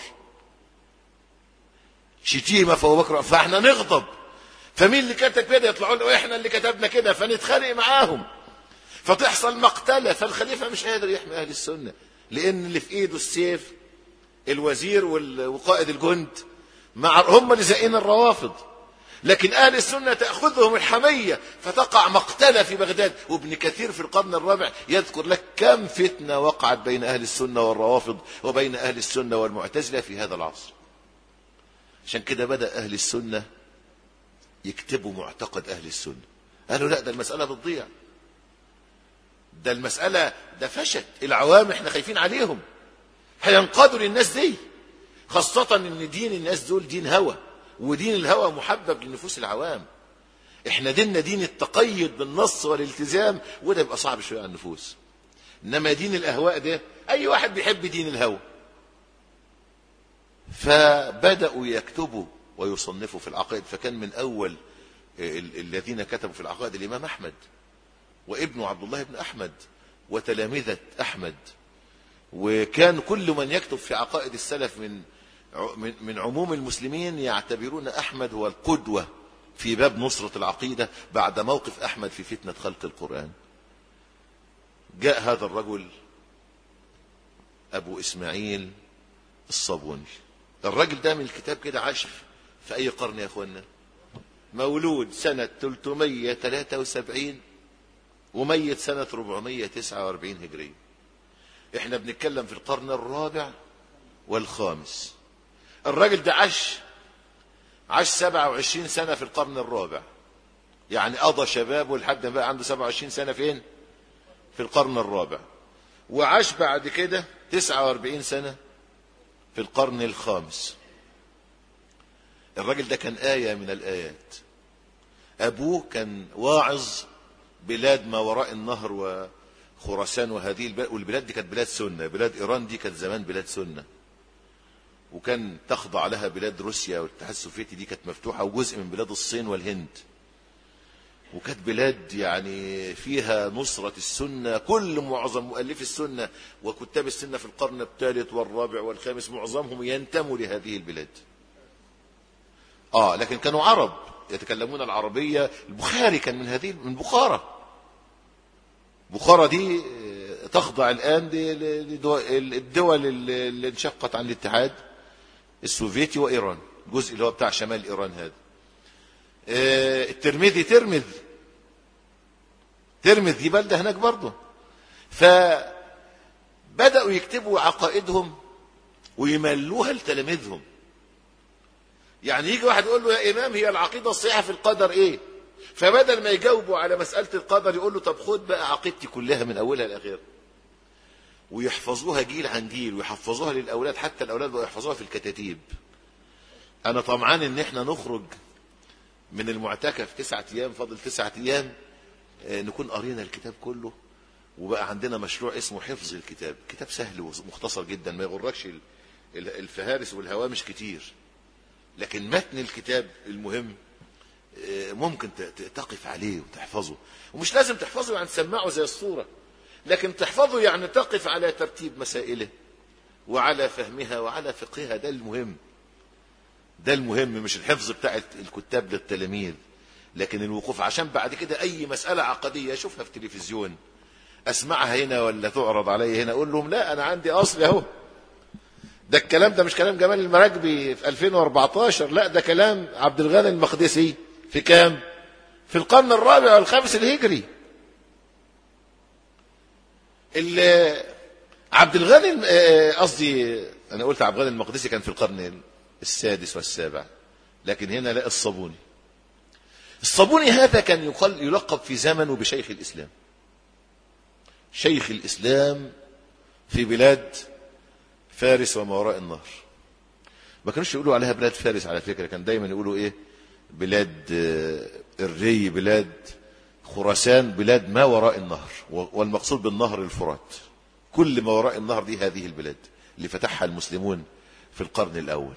شتيمة في أبو بكر فاحنا نغضب فمين اللي كتب كده يطلعوا له احنا اللي كتبنا كده فنتخانق معاهم فتحصل مقتله فالخليفه مش قادر يحمي اهل السنه لان اللي في ايده السيف الوزير وقائد الجند مع هم اللي زقين الروافض لكن اهل السنه تاخذهم الحميه فتقع مقتله في بغداد وابن كثير في القرن الرابع يذكر لك كم فتنه وقعت بين اهل السنه والروافض وبين اهل السنه والمعتزله في هذا العصر عشان كده بدا اهل السنه يكتبوا معتقد اهل السنه قالوا لا ده المساله بتضيع ده المساله ده فشت العوام احنا خايفين عليهم هينقادوا للناس دي خاصة ان دين الناس دول دين هوى ودين الهوى محبب لنفوس العوام احنا ديننا دين التقيد بالنص والالتزام وده يبقى صعب شوية على النفوس انما دين الاهواء ده اي واحد بيحب دين الهوى فبدأوا يكتبوا ويصنفوا في العقائد فكان من اول الذين كتبوا في العقائد الامام احمد وابنه عبد الله بن احمد وتلامذة احمد وكان كل من يكتب في عقائد السلف من من عموم المسلمين يعتبرون احمد هو القدوه في باب نصره العقيده بعد موقف احمد في فتنه خلق القران. جاء هذا الرجل ابو اسماعيل الصابوني. الراجل ده من الكتاب كده عاش في اي قرن يا اخوانا؟ مولود سنه 373 وميت سنه 449 هجريه. احنا بنتكلم في القرن الرابع والخامس الراجل ده عاش عاش 27 سنة في القرن الرابع يعني قضى شبابه لحد ما بقى عنده 27 سنة فين في القرن الرابع وعاش بعد كده 49 سنة في القرن الخامس الراجل ده كان آية من الآيات أبوه كان واعظ بلاد ما وراء النهر و خراسان وهذه البلاد والبلاد دي كانت بلاد سنة بلاد إيران دي كانت زمان بلاد سنة وكان تخضع لها بلاد روسيا والاتحاد السوفيتي دي كانت مفتوحة وجزء من بلاد الصين والهند وكانت بلاد يعني فيها نصرة السنة كل معظم مؤلفي السنة وكتاب السنة في القرن الثالث والرابع والخامس معظمهم ينتموا لهذه البلاد اه لكن كانوا عرب يتكلمون العربية البخاري كان من هذه من بخارى بخارى دي تخضع الآن للدول اللي انشقت عن الاتحاد السوفيتي وإيران الجزء اللي هو بتاع شمال إيران هذا الترمذي ترمذ ترمذ دي بلدة هناك برضه فبدأوا يكتبوا عقائدهم ويملوها لتلاميذهم يعني يجي واحد يقول له يا إمام هي العقيدة الصحيحة في القدر إيه فبدل ما يجاوبوا على مسألة القدر يقول له طب خد بقى عقيدتي كلها من أولها لآخرها ويحفظوها جيل عن جيل ويحفظوها للأولاد حتى الأولاد بقوا يحفظوها في الكتاتيب أنا طمعان إن إحنا نخرج من المعتكف تسعة أيام فاضل تسعة أيام نكون قرينا الكتاب كله وبقى عندنا مشروع اسمه حفظ الكتاب كتاب سهل ومختصر جدا ما يغركش الفهارس والهوامش كتير لكن متن الكتاب المهم ممكن تقف عليه وتحفظه ومش لازم تحفظه يعني تسمعه زي الصورة لكن تحفظه يعني تقف على ترتيب مسائله وعلى فهمها وعلى فقهها ده المهم ده المهم مش الحفظ بتاع الكتاب للتلاميذ لكن الوقوف عشان بعد كده اي مسألة عقدية اشوفها في التلفزيون اسمعها هنا ولا تعرض علي هنا اقول لهم لا انا عندي اصل اهو ده الكلام ده مش كلام جمال المراكبي في 2014 لا ده كلام عبد الغني المقدسي في كام في القرن الرابع والخامس الهجري عبد الغني قصدي انا قلت عبد الغني المقدسي كان في القرن السادس والسابع لكن هنا لا الصابوني الصابوني هذا كان يقل يلقب في زمنه بشيخ الاسلام شيخ الإسلام في بلاد فارس وما وراء النهر ما كانوش يقولوا عليها بلاد فارس على فكرة كان دايما يقولوا ايه بلاد آه، الري بلاد خراسان بلاد ما وراء النهر والمقصود بالنهر الفرات كل ما وراء النهر دي هذه البلاد اللي فتحها المسلمون في القرن الأول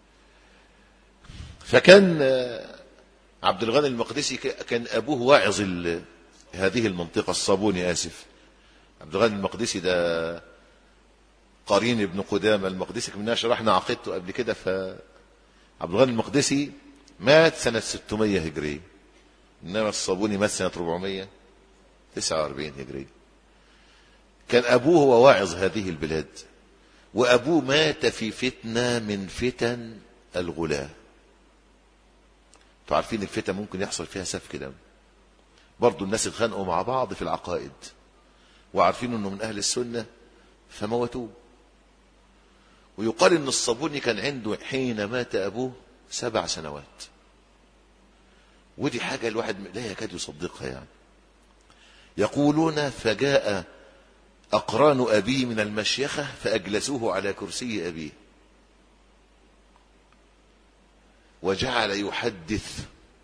فكان آه، عبد الغني المقدسي ك- كان أبوه واعظ ال- هذه المنطقة الصابوني آسف عبد الغني المقدسي ده قرين ابن قدامة المقدسي كنا شرحنا عقيدته قبل كده ف عبد الغني المقدسي مات سنة 600 هجرية إنما الصابوني مات سنة 449 هجرية كان أبوه هو واعظ هذه البلاد وأبوه مات في فتنة من فتن الغلاة انتوا عارفين الفتن ممكن يحصل فيها سفك دم برضو الناس اتخانقوا مع بعض في العقائد وعارفين انه من اهل السنة فموتوه ويقال ان الصابوني كان عنده حين مات ابوه سبع سنوات ودي حاجة الواحد لا يكاد يصدقها يعني يقولون فجاء أقران أبيه من المشيخة فأجلسوه على كرسي أبيه وجعل يحدث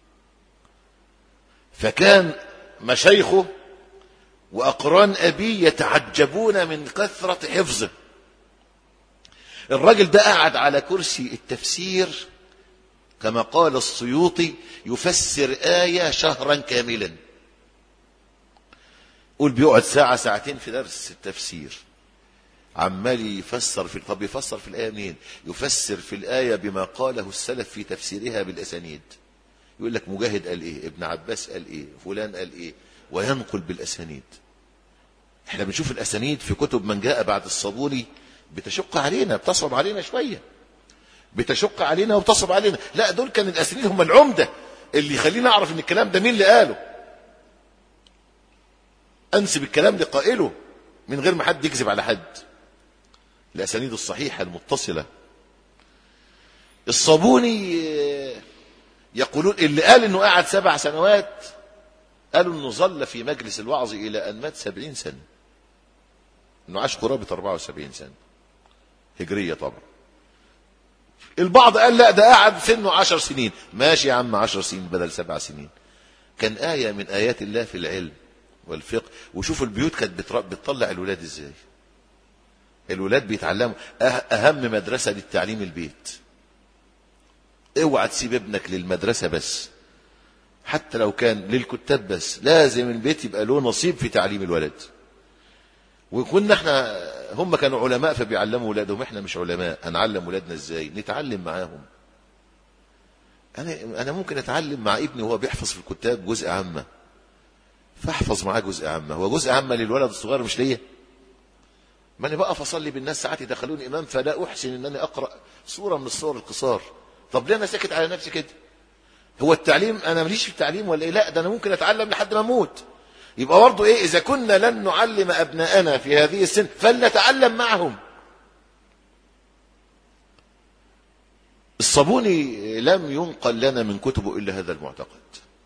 فكان مشايخه وأقران أبيه يتعجبون من كثرة حفظه الراجل ده قعد على كرسي التفسير كما قال السيوطي يفسر آية شهرا كاملا قول بيقعد ساعة ساعتين في درس التفسير عمال يفسر في طب يفسر في الآية منين يفسر في الآية بما قاله السلف في تفسيرها بالأسانيد يقول لك مجاهد قال ايه ابن عباس قال ايه فلان قال ايه وينقل بالأسانيد احنا بنشوف الأسانيد في كتب من جاء بعد الصابوني بتشق علينا بتصعب علينا شوية بتشق علينا وبتصعب علينا لا دول كان الأسانيد هم العمدة اللي يخلينا أعرف ان الكلام ده مين اللي قاله أنسب الكلام لقائله من غير ما حد يكذب على حد الأسانيد الصحيحة المتصلة الصابوني يقولون اللي قال انه قعد سبع سنوات قالوا انه ظل في مجلس الوعظ الى ان مات سبعين سنة انه عاش قرابة 74 سنة هجرية طبعا البعض قال لا ده قعد سنه عشر سنين ماشي يا عم عشر سنين بدل سبع سنين كان آية من آيات الله في العلم والفقه وشوفوا البيوت كانت بتر- بتطلع الولاد ازاي الولاد بيتعلموا أه- اهم مدرسة للتعليم البيت اوعى تسيب ابنك للمدرسة بس حتى لو كان للكتاب بس لازم البيت يبقى له نصيب في تعليم الولد وكنا احنا هم كانوا علماء فبيعلموا ولادهم احنا مش علماء هنعلم ولادنا ازاي نتعلم معاهم انا انا ممكن اتعلم مع ابني وهو بيحفظ في الكتاب جزء عامه فاحفظ معاه جزء عامه هو جزء عامه للولد الصغير مش ليا ما انا بقف اصلي بالناس ساعات يدخلوني امام فلا احسن ان انا اقرا سوره من الصور القصار طب ليه انا ساكت على نفسي كده هو التعليم انا ماليش في التعليم ولا ايه لا ده انا ممكن اتعلم لحد ما اموت يبقى برضه ايه اذا كنا لن نعلم ابناءنا في هذه السن فلنتعلم معهم الصابوني لم ينقل لنا من كتبه الا هذا المعتقد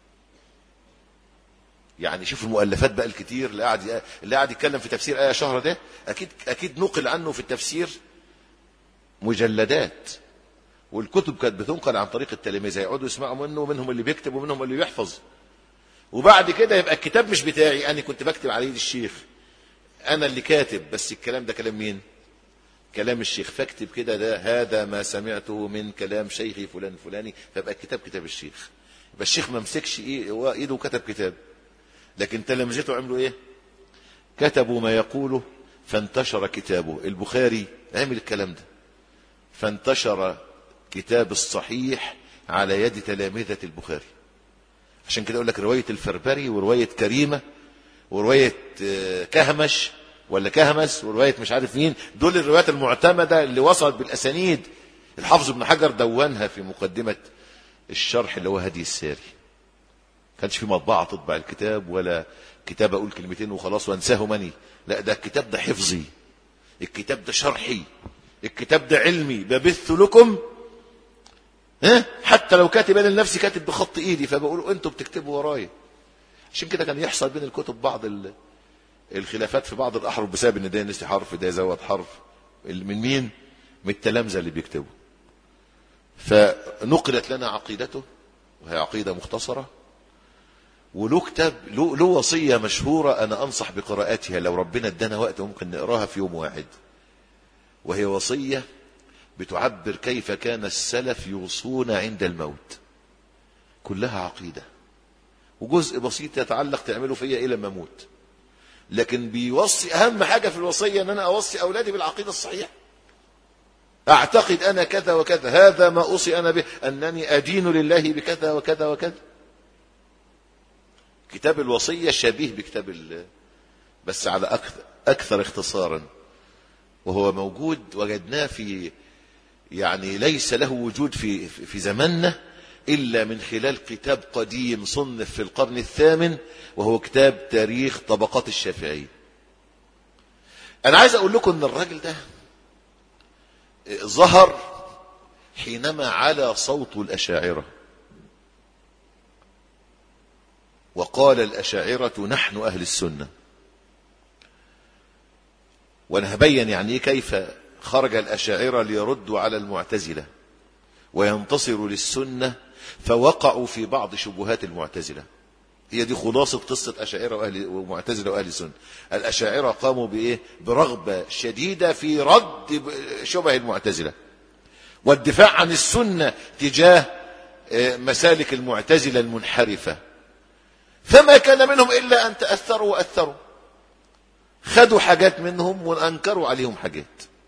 يعني شوف المؤلفات بقى الكتير اللي قاعد اللي قاعد يتكلم في تفسير ايه شهر ده اكيد اكيد نقل عنه في التفسير مجلدات والكتب كانت بتنقل عن طريق التلاميذ يقعدوا يسمعوا منه ومنهم اللي بيكتب ومنهم اللي بيحفظ وبعد كده يبقى الكتاب مش بتاعي انا كنت بكتب عليه الشيخ انا اللي كاتب بس الكلام ده كلام مين كلام الشيخ فاكتب كده ده هذا ما سمعته من كلام شيخي فلان فلاني فيبقى الكتاب كتاب الشيخ يبقى الشيخ ما مسكش ايه هو ايده وكتب كتاب لكن تلامذته عملوا ايه كتبوا ما يقوله فانتشر كتابه البخاري عمل الكلام ده فانتشر كتاب الصحيح على يد تلامذة البخاري عشان كده اقول لك رواية الفربري ورواية كريمة ورواية آه، كهمش ولا كهمس ورواية مش عارف مين دول الروايات المعتمدة اللي وصلت بالأسانيد الحافظ ابن حجر دونها في مقدمة الشرح اللي هو هدي الساري كانش في مطبعة تطبع الكتاب ولا كتاب أقول كلمتين وخلاص وانساه مني لا ده الكتاب ده حفظي الكتاب ده شرحي الكتاب ده علمي ببث لكم ها حتى لو كاتب انا لنفسي كاتب بخط ايدي فبقول انتوا بتكتبوا ورايا عشان كده كان يحصل بين الكتب بعض ال- الخلافات في بعض الأحرف بسبب إن ده نسي حرف ده يزود حرف من مين؟ من التلامذة اللي بيكتبوا فنقلت لنا عقيدته وهي عقيدة مختصرة وله كتاب له, له وصية مشهورة أنا أنصح بقراءتها لو ربنا ادانا وقت ممكن نقراها في يوم واحد وهي وصية بتعبر كيف كان السلف يوصون عند الموت كلها عقيدة وجزء بسيط يتعلق تعمله فيا إلى ما أموت لكن بيوصي أهم حاجة في الوصية أن أنا أوصي أولادي بالعقيدة الصحيحة أعتقد أنا كذا وكذا هذا ما أوصي أنا به أنني أدين لله بكذا وكذا وكذا كتاب الوصية شبيه بكتاب ال... بس على أكثر, أكثر اختصارا وهو موجود وجدناه في يعني ليس له وجود في في زماننا إلا من خلال كتاب قديم صنف في القرن الثامن وهو كتاب تاريخ طبقات الشافعية أنا عايز أقول لكم أن الراجل ده ظهر حينما على صوت الأشاعرة وقال الأشاعرة نحن أهل السنة وأنا هبين يعني إيه كيف خرج الأشاعرة ليردوا على المعتزلة وينتصروا للسنة فوقعوا في بعض شبهات المعتزلة هي دي خلاصة قصة أشاعرة وأهل ومعتزلة وأهل السنة الأشاعرة قاموا بإيه برغبة شديدة في رد شبه المعتزلة والدفاع عن السنة تجاه مسالك المعتزلة المنحرفة فما كان منهم إلا أن تأثروا وأثروا خدوا حاجات منهم وأنكروا عليهم حاجات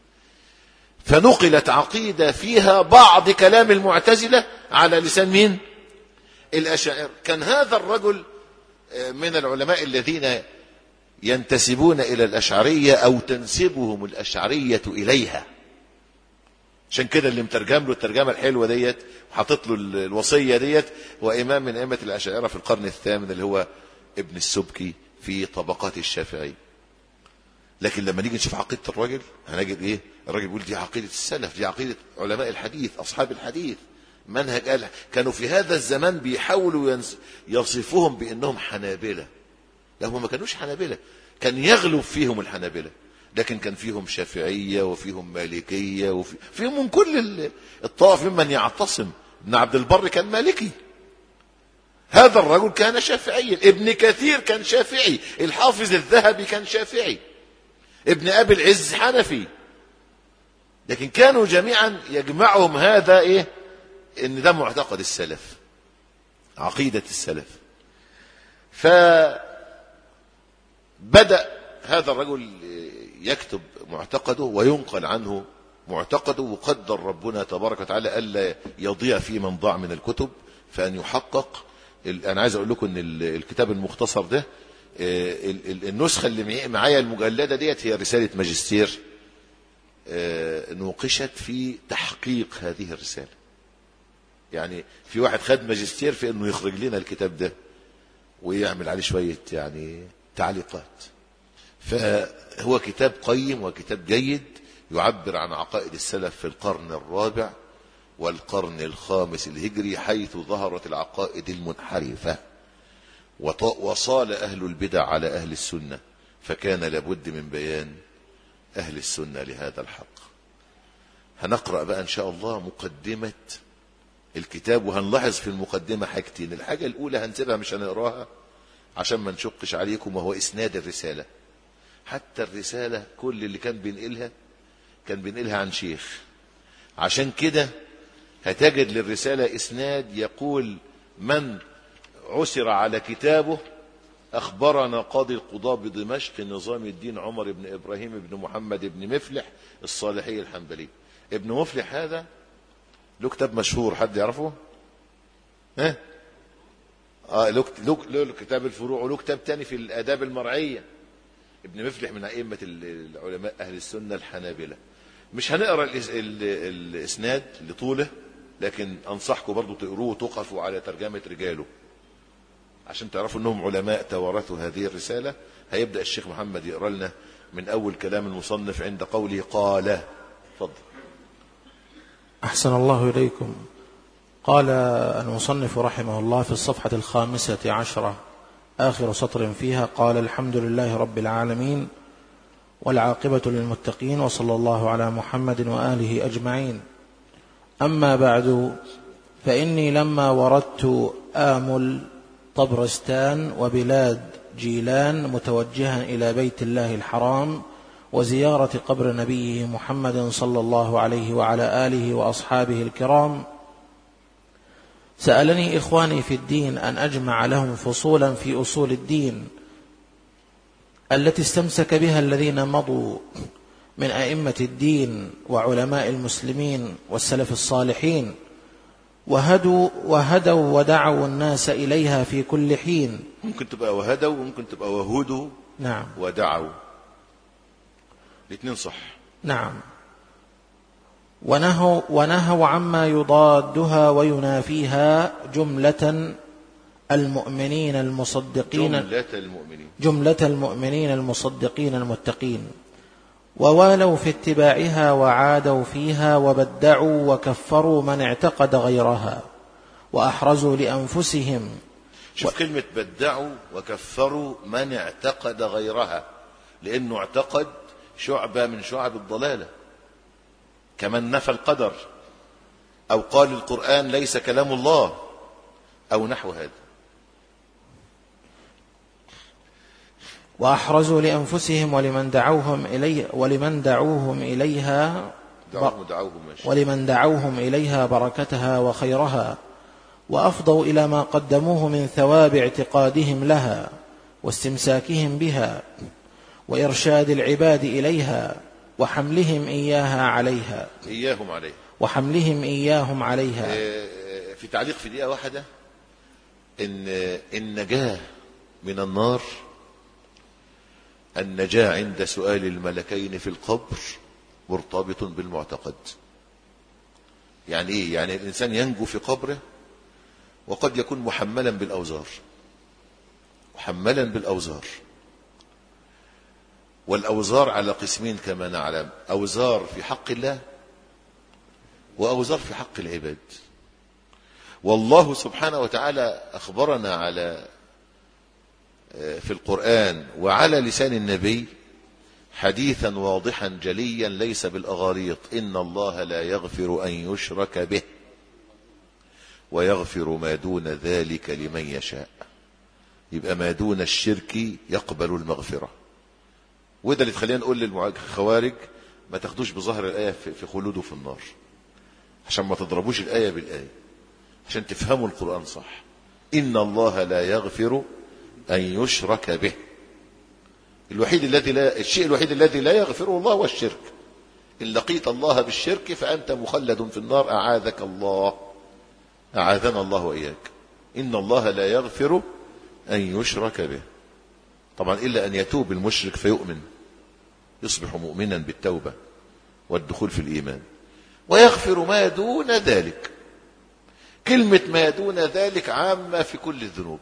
فنقلت عقيدة فيها بعض كلام المعتزلة على لسان مين الأشاعر كان هذا الرجل من العلماء الذين ينتسبون إلى الأشعرية أو تنسبهم الأشعرية إليها عشان كده اللي مترجم له الترجمة الحلوة ديت وحاطط له الوصية ديت هو إمام من أئمة الأشاعرة في القرن الثامن اللي هو ابن السبكي في طبقات الشافعي لكن لما نيجي نشوف عقيدة الراجل هنجد ايه الراجل بيقول دي عقيدة السلف دي عقيدة علماء الحديث أصحاب الحديث منهج قال كانوا في هذا الزمان بيحاولوا يصفوهم بأنهم حنابلة لا هم ما كانوش حنابلة كان يغلب فيهم الحنابلة لكن كان فيهم شافعية وفيهم مالكية وفي فيهم من كل الطائف ممن يعتصم ابن عبد البر كان مالكي هذا الرجل كان شافعيا ابن كثير كان شافعي الحافظ الذهبي كان شافعي ابن أبي العز حنفي لكن كانوا جميعا يجمعهم هذا إيه إن ده معتقد السلف عقيدة السلف فبدأ هذا الرجل يكتب معتقده وينقل عنه معتقده وقدر ربنا تبارك وتعالى ألا يضيع فيه من ضاع من الكتب فأن يحقق أنا عايز أقول لكم أن الكتاب المختصر ده النسخة اللي معايا المجلدة ديت هي رسالة ماجستير نوقشت في تحقيق هذه الرسالة يعني في واحد خد ماجستير في انه يخرج لنا الكتاب ده ويعمل عليه شوية يعني تعليقات فهو كتاب قيم وكتاب جيد يعبر عن عقائد السلف في القرن الرابع والقرن الخامس الهجري حيث ظهرت العقائد المنحرفة وصال أهل البدع على أهل السنة فكان لابد من بيان أهل السنة لهذا الحق هنقرأ بقى إن شاء الله مقدمة الكتاب وهنلاحظ في المقدمة حاجتين الحاجة الأولى هنسيبها مش هنقراها عشان ما نشقش عليكم وهو إسناد الرسالة حتى الرسالة كل اللي كان بينقلها كان بينقلها عن شيخ عشان كده هتجد للرسالة إسناد يقول من عسر على كتابه أخبرنا قاضي القضاء بدمشق نظام الدين عمر بن إبراهيم بن محمد بن مفلح الصالحي الحنبلي ابن مفلح هذا له كتاب مشهور حد يعرفه ها اه له له كتاب الفروع وله كتاب تاني في الآداب المرعية ابن مفلح من أئمة العلماء أهل السنة الحنابلة مش هنقرا الإسناد لطوله لكن أنصحكم برضو تقروه وتقفوا على ترجمة رجاله عشان تعرفوا أنهم علماء توارثوا هذه الرسالة هيبدأ الشيخ محمد يقرأ لنا من أول كلام المصنف عند قوله قال فضل أحسن الله إليكم قال المصنف رحمه الله في الصفحة الخامسة عشرة آخر سطر فيها قال الحمد لله رب العالمين والعاقبة للمتقين وصلى الله على محمد وآله أجمعين أما بعد فإني لما وردت آمل طبرستان وبلاد جيلان متوجها إلى بيت الله الحرام وزيارة قبر نبيه محمد صلى الله عليه وعلى آله وأصحابه الكرام سألني إخواني في الدين أن أجمع لهم فصولا في أصول الدين التي استمسك بها الذين مضوا من أئمة الدين وعلماء المسلمين والسلف الصالحين وهدوا وهدوا ودعوا الناس إليها في كل حين ممكن تبقى وهدوا وممكن تبقى وهدوا نعم ودعوا الاثنين صح نعم ونهوا, ونهوا عما يضادها وينافيها جملة المؤمنين المصدقين جملة المؤمنين جملة المؤمنين المصدقين المتقين ووالوا في اتباعها وعادوا فيها وبدعوا وكفروا من اعتقد غيرها وأحرزوا لأنفسهم شوف كلمة بدعوا وكفروا من اعتقد غيرها لأنه اعتقد شعبة من شعب الضلالة كمن نفى القدر أو قال القرآن ليس كلام الله أو نحو هذا وأحرزوا لأنفسهم ولمن دعوهم إليه ولمن دعوهم إليها دعوهم دعوهم ماشي ولمن دعوهم إليها بركتها وخيرها وأفضوا إلى ما قدموه من ثواب اعتقادهم لها واستمساكهم بها وإرشاد العباد إليها وحملهم إياها عليها إياهم عليه وحملهم إياهم عليها آه، في تعليق في دقيقة واحدة إن النجاة من النار النجاة عند سؤال الملكين في القبر مرتبط بالمعتقد يعني ايه يعني الانسان ينجو في قبره وقد يكون محملا بالاوزار محملا بالاوزار والاوزار على قسمين كما نعلم اوزار في حق الله واوزار في حق العباد والله سبحانه وتعالى اخبرنا على في القرآن وعلى لسان النبي حديثا واضحا جليا ليس بالأغاريط إن الله لا يغفر أن يشرك به ويغفر ما دون ذلك لمن يشاء يبقى ما دون الشرك يقبل المغفرة وده اللي تخلينا نقول للخوارج ما تاخدوش بظهر الآية في خلوده في النار عشان ما تضربوش الآية بالآية عشان تفهموا القرآن صح إن الله لا يغفر أن يشرك به الوحيد الذي لا الشيء الوحيد الذي لا يغفره الله هو الشرك إن لقيت الله بالشرك فأنت مخلد في النار أعاذك الله أعاذنا الله وإياك إن الله لا يغفر أن يشرك به طبعا إلا أن يتوب المشرك فيؤمن يصبح مؤمنا بالتوبة والدخول في الإيمان ويغفر ما دون ذلك كلمة ما دون ذلك عامة في كل الذنوب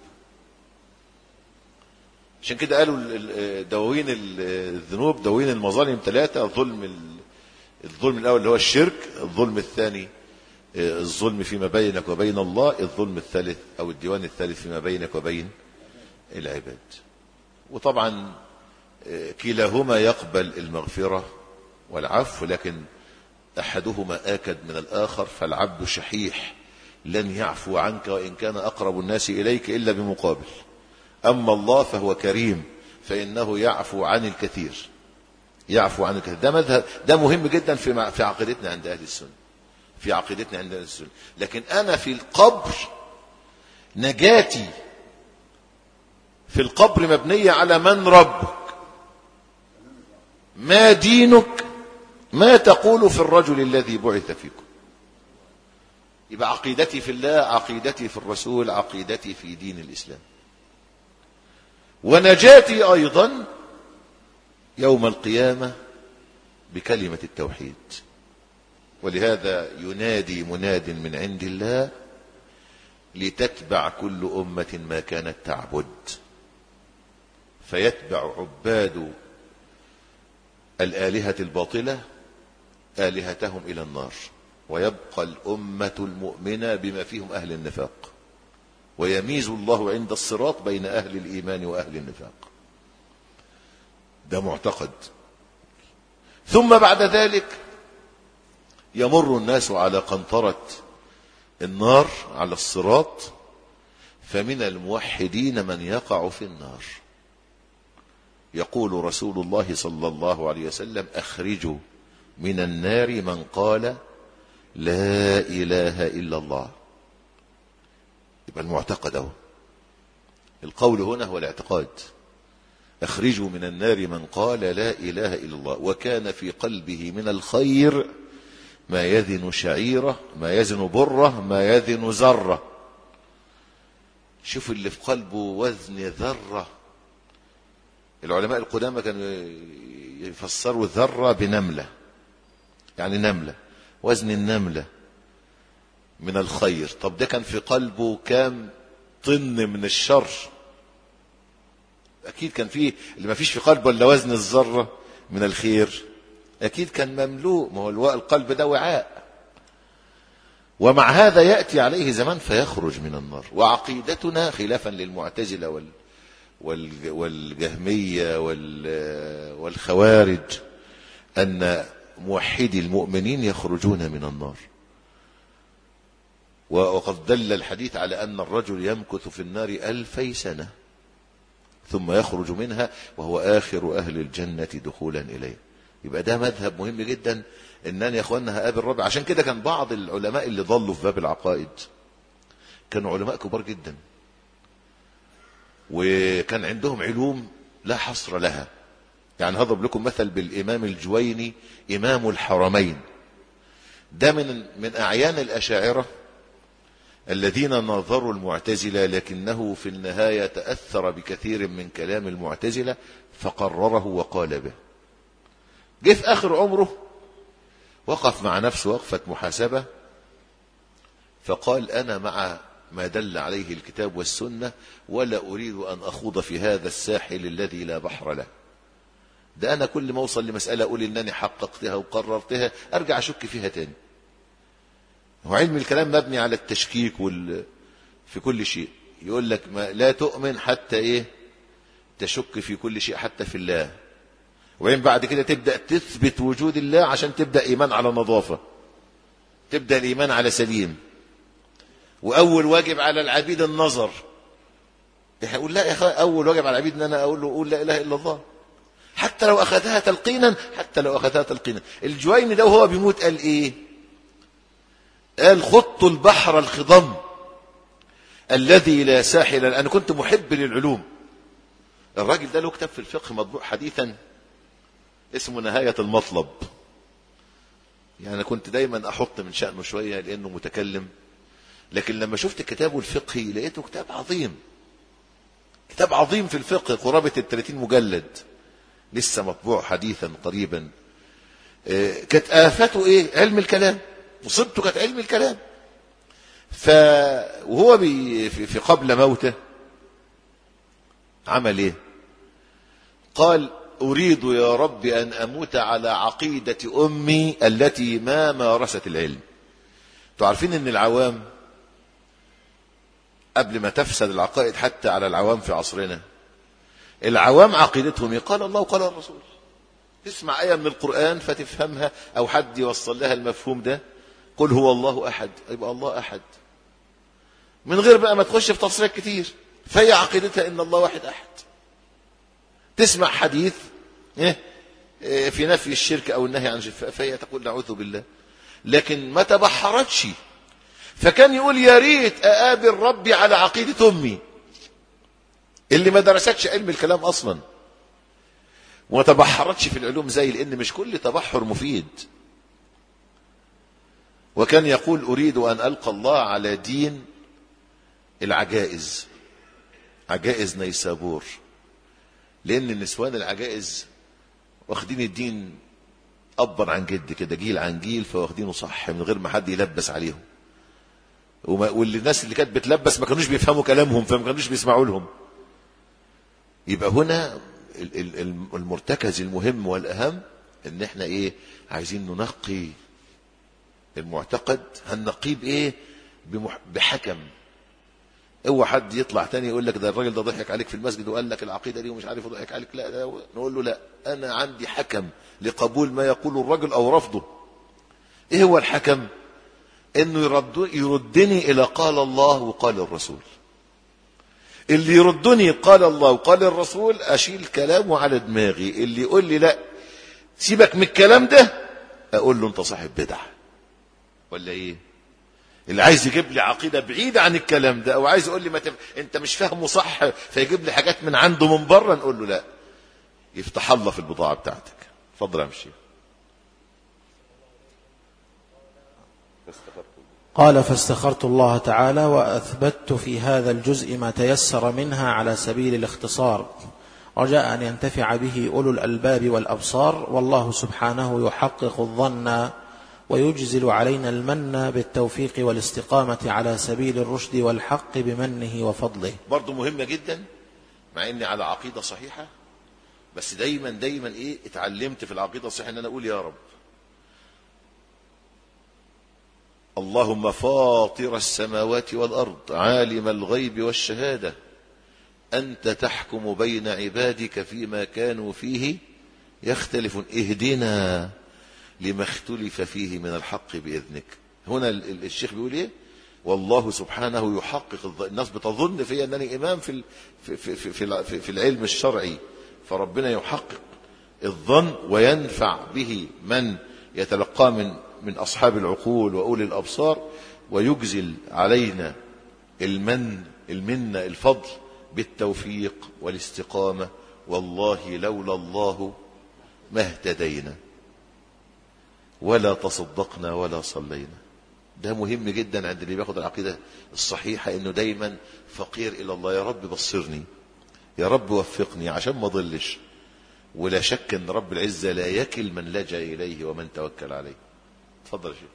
عشان كده قالوا دواوين الذنوب دواوين المظالم ثلاثة الظلم الظلم الأول اللي هو الشرك الظلم الثاني الظلم فيما بينك وبين الله الظلم الثالث أو الديوان الثالث فيما بينك وبين العباد وطبعا كلاهما يقبل المغفرة والعفو لكن أحدهما آكد من الآخر فالعبد شحيح لن يعفو عنك وإن كان أقرب الناس إليك إلا بمقابل أما الله فهو كريم فإنه يعفو عن الكثير يعفو عن الكثير ده مذهب ده مهم جدا في في عقيدتنا عند أهل السنة في عقيدتنا عند أهل السنة لكن أنا في القبر نجاتي في القبر مبنية على من ربك ما دينك ما تقول في الرجل الذي بعث فيكم يبقى عقيدتي في الله عقيدتي في الرسول عقيدتي في دين الإسلام ونجاتي أيضا يوم القيامة بكلمة التوحيد ولهذا ينادي مناد من عند الله لتتبع كل أمة ما كانت تعبد فيتبع عباد الآلهة الباطلة آلهتهم إلى النار ويبقى الأمة المؤمنة بما فيهم أهل النفاق ويميز الله عند الصراط بين أهل الإيمان وأهل النفاق ده معتقد ثم بعد ذلك يمر الناس على قنطرة النار على الصراط فمن الموحدين من يقع في النار يقول رسول الله صلى الله عليه وسلم أخرجوا من النار من قال لا إله إلا الله يبقى المعتقد اهو القول هنا هو الاعتقاد اخرجوا من النار من قال لا اله الا الله وكان في قلبه من الخير ما يذن شعيره ما يزن بره ما يذن ذره شوف اللي في قلبه وزن ذره العلماء القدامى كانوا يفسروا ذره بنمله يعني نمله وزن النمله من الخير طب ده كان في قلبه كام طن من الشر اكيد كان فيه اللي ما فيش في قلبه الا وزن الذره من الخير اكيد كان مملوء ما هو القلب ده وعاء ومع هذا ياتي عليه زمان فيخرج من النار وعقيدتنا خلافا للمعتزله وال وال والجهميه وال والخوارج ان موحدي المؤمنين يخرجون من النار وقد دل الحديث على أن الرجل يمكث في النار ألفي سنة ثم يخرج منها وهو آخر أهل الجنة دخولا إليه يبقى ده مذهب مهم جدا إنني يا أخوانا هقابل رب عشان كده كان بعض العلماء اللي ضلوا في باب العقائد كانوا علماء كبار جدا وكان عندهم علوم لا حصر لها يعني هضرب لكم مثل بالإمام الجويني إمام الحرمين ده من من أعيان الأشاعرة الذين ناظروا المعتزلة لكنه في النهاية تأثر بكثير من كلام المعتزلة فقرره وقال به جه في آخر عمره وقف مع نفسه وقفة محاسبة فقال أنا مع ما دل عليه الكتاب والسنة ولا أريد أن أخوض في هذا الساحل الذي لا بحر له ده أنا كل ما أوصل لمسألة أقول إنني حققتها وقررتها أرجع أشك فيها تاني هو علم الكلام مبني على التشكيك وال... في كل شيء يقول لك ما لا تؤمن حتى ايه تشك في كل شيء حتى في الله وبعدين بعد كده تبدا تثبت وجود الله عشان تبدا ايمان على نظافه تبدا الايمان على سليم واول واجب على العبيد النظر يقول لا يا اخي اول واجب على العبيد ان انا اقول له قول لا اله الا الله حتى لو اخذها تلقينا حتى لو اخذها تلقينا الجويني ده وهو بيموت قال ايه قال خط البحر الخضم الذي لا ساحل انا كنت محب للعلوم الراجل ده له كتاب في الفقه مطبوع حديثا اسمه نهاية المطلب يعني أنا كنت دايما أحط من شأنه شوية لأنه متكلم لكن لما شفت كتابه الفقهي لقيته كتاب عظيم كتاب عظيم في الفقه قرابة الثلاثين مجلد لسه مطبوع حديثا قريبا كانت آفته إيه علم الكلام مصيبته كانت علم الكلام ف وهو بي في قبل موته عمل ايه قال اريد يا رب ان اموت على عقيده امي التي ما مارست العلم انتوا عارفين ان العوام قبل ما تفسد العقائد حتى على العوام في عصرنا العوام عقيدتهم قال الله وقال الرسول تسمع آية من القرآن فتفهمها أو حد يوصل لها المفهوم ده قل هو الله أحد يبقى الله أحد من غير بقى ما تخش في تفصيلات كتير فهي عقيدتها إن الله واحد أحد تسمع حديث في نفي الشرك أو النهي عن الشرك فهي تقول نعوذ بالله لكن ما تبحرتش فكان يقول يا ريت أقابل ربي على عقيدة أمي اللي ما درستش علم الكلام أصلا وما تبحرتش في العلوم زي لأن مش كل تبحر مفيد وكان يقول أريد أن ألقى الله على دين العجائز عجائز نيسابور لأن النسوان العجائز واخدين الدين أبا عن جد كده جيل عن جيل فواخدينه صح من غير ما حد يلبس عليهم واللي الناس اللي كانت بتلبس ما كانوش بيفهموا كلامهم فما كانوش بيسمعوا لهم يبقى هنا المرتكز المهم والأهم ان احنا ايه عايزين ننقي المعتقد هنقيه بايه بمح... بحكم اوعى حد يطلع تاني يقول لك ده الراجل ده ضحك عليك في المسجد وقال لك العقيده دي ومش عارف يضحك عليك لا ده نقول له لا انا عندي حكم لقبول ما يقوله الرجل او رفضه ايه هو الحكم انه يرد يردني الى قال الله وقال الرسول اللي يردني قال الله وقال الرسول اشيل كلامه على دماغي اللي يقول لي لا سيبك من الكلام ده اقول له انت صاحب بدعه ولا ايه اللي عايز يجيب لي عقيده بعيده عن الكلام ده او عايز يقول لي ما تف... انت مش فاهمه صح فيجيب لي حاجات من عنده من بره نقول له لا يفتح الله في البضاعه بتاعتك اتفضل امشي قال فاستخرت الله تعالى وأثبت في هذا الجزء ما تيسر منها على سبيل الاختصار رجاء أن ينتفع به أولو الألباب والأبصار والله سبحانه يحقق الظن ويجزل علينا المن بالتوفيق والاستقامة على سبيل الرشد والحق بمنه وفضله برضه مهمه جدا مع اني على عقيده صحيحه بس دايما دايما ايه اتعلمت في العقيده الصحيحه ان انا اقول يا رب اللهم فاطر السماوات والارض عالم الغيب والشهاده انت تحكم بين عبادك فيما كانوا فيه يختلفون اهدنا لما اختلف فيه من الحق باذنك هنا ال- ال- الشيخ بيقول ايه والله سبحانه يحقق الظ- الناس بتظن في انني امام في ال- في في في, في, الع- في, في العلم الشرعي فربنا يحقق الظن وينفع به من يتلقى من من اصحاب العقول واولي الابصار ويجزل علينا المن المنه الفضل بالتوفيق والاستقامه والله لولا الله ما اهتدينا ولا تصدقنا ولا صلينا ده مهم جدا عند اللي بياخد العقيده الصحيحه انه دايما فقير الى الله يا رب بصرني يا رب وفقني عشان ما اضلش ولا شك ان رب العزه لا يكل من لجا اليه ومن توكل عليه اتفضل يا شيخ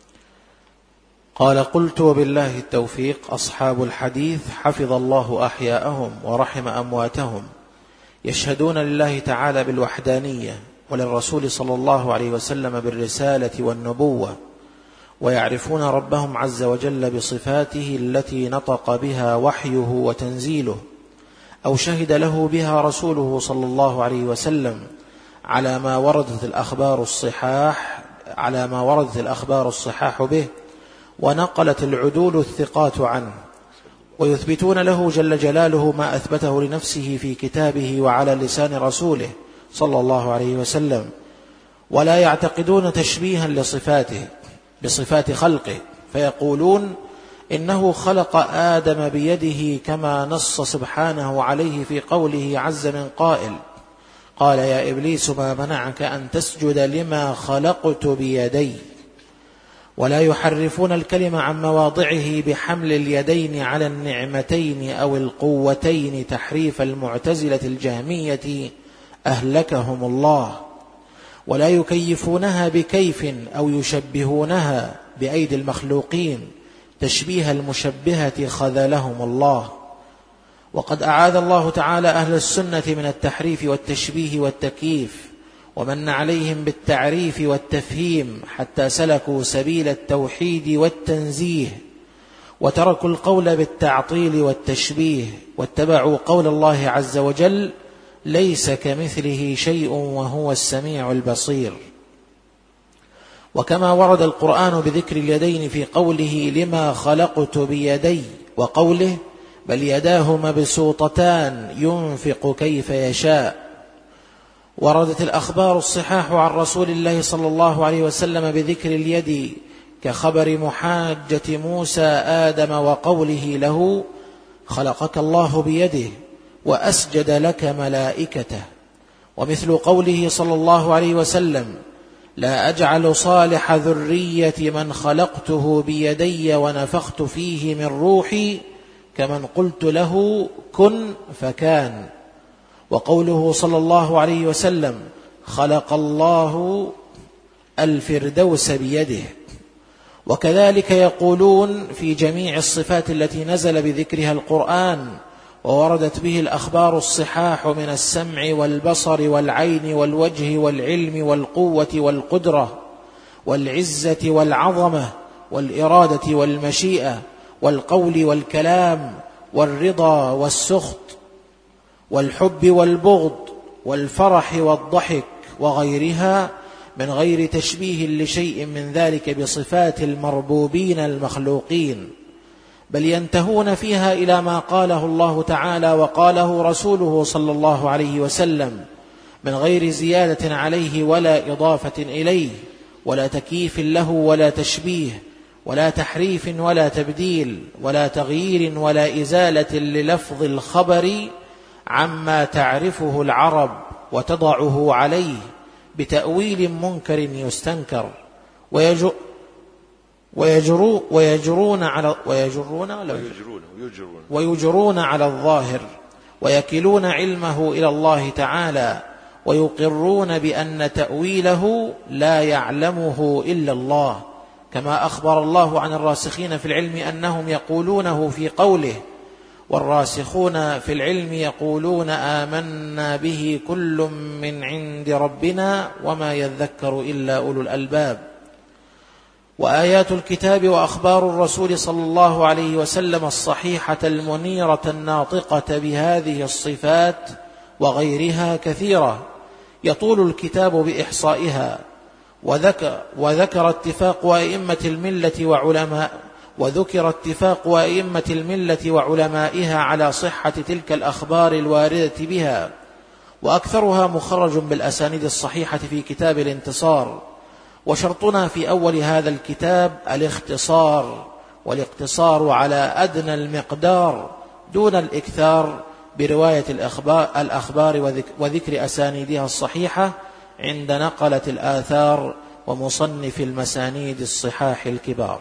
قال قلت وبالله التوفيق أصحاب الحديث حفظ الله أحياءهم ورحم أمواتهم يشهدون لله تعالى بالوحدانية وللرسول صلى الله عليه وسلم بالرسالة والنبوة ويعرفون ربهم عز وجل بصفاته التي نطق بها وحيه وتنزيله أو شهد له بها رسوله صلى الله عليه وسلم على ما وردت الأخبار الصحاح على ما وردت الأخبار الصحاح به ونقلت العدول الثقات عنه ويثبتون له جل جلاله ما أثبته لنفسه في كتابه وعلى لسان رسوله صلى الله عليه وسلم ولا يعتقدون تشبيها لصفاته بصفات خلقه فيقولون إنه خلق آدم بيده كما نص سبحانه عليه في قوله عز من قائل قال يا إبليس ما منعك أن تسجد لما خلقت بيدي ولا يحرفون الكلم عن مواضعه بحمل اليدين على النعمتين أو القوتين تحريف المعتزلة الجهمية أهلكهم الله ولا يكيفونها بكيف أو يشبهونها بأيدي المخلوقين تشبيه المشبهة خذلهم الله وقد أعاذ الله تعالى أهل السنة من التحريف والتشبيه والتكييف ومن عليهم بالتعريف والتفهيم حتى سلكوا سبيل التوحيد والتنزيه وتركوا القول بالتعطيل والتشبيه واتبعوا قول الله عز وجل ليس كمثله شيء وهو السميع البصير وكما ورد القرآن بذكر اليدين في قوله لما خلقت بيدي وقوله بل يداه مبسوطتان ينفق كيف يشاء وردت الأخبار الصحاح عن رسول الله صلى الله عليه وسلم بذكر اليد كخبر محاجة موسى آدم وقوله له خلقك الله بيده وأسجد لك ملائكته ومثل قوله صلى الله عليه وسلم لا أجعل صالح ذرية من خلقته بيدي ونفخت فيه من روحي كمن قلت له كن فكان وقوله صلى الله عليه وسلم خلق الله الفردوس بيده وكذلك يقولون في جميع الصفات التي نزل بذكرها القرآن ووردت به الأخبار الصحاح من السمع والبصر والعين والوجه والعلم والقوة والقدرة والعزة والعظمة والإرادة والمشيئة والقول والكلام والرضا والسخط والحب والبغض والفرح والضحك وغيرها من غير تشبيه لشيء من ذلك بصفات المربوبين المخلوقين بل ينتهون فيها إلى ما قاله الله تعالى وقاله رسوله صلى الله عليه وسلم من غير زيادة عليه ولا إضافة إليه ولا تكييف له ولا تشبيه ولا تحريف ولا تبديل ولا تغيير ولا إزالة للفظ الخبر عما تعرفه العرب وتضعه عليه بتأويل منكر يستنكر ويجر ويجرو ويجرون على ويجرون ولا ويجرون ويجرون ويجرون على الظاهر ويكلون علمه إلى الله تعالى ويقرون بأن تأويله لا يعلمه إلا الله كما أخبر الله عن الراسخين في العلم أنهم يقولونه في قوله والراسخون في العلم يقولون آمنا به كل من عند ربنا وما يذكر إلا أولو الألباب وآيات الكتاب وأخبار الرسول صلى الله عليه وسلم الصحيحة المنيرة الناطقة بهذه الصفات وغيرها كثيرة يطول الكتاب بإحصائها وذكر, وذكر اتفاق أئمة الملة وعلماء وذكر اتفاق أئمة الملة وعلمائها على صحة تلك الأخبار الواردة بها وأكثرها مخرج بالأسانيد الصحيحة في كتاب الانتصار وشرطنا في أول هذا الكتاب الاختصار والاقتصار على أدنى المقدار دون الإكثار برواية الأخبار, الأخبار وذكر أسانيدها الصحيحة عند نقلة الآثار ومصنف المسانيد الصحاح الكبار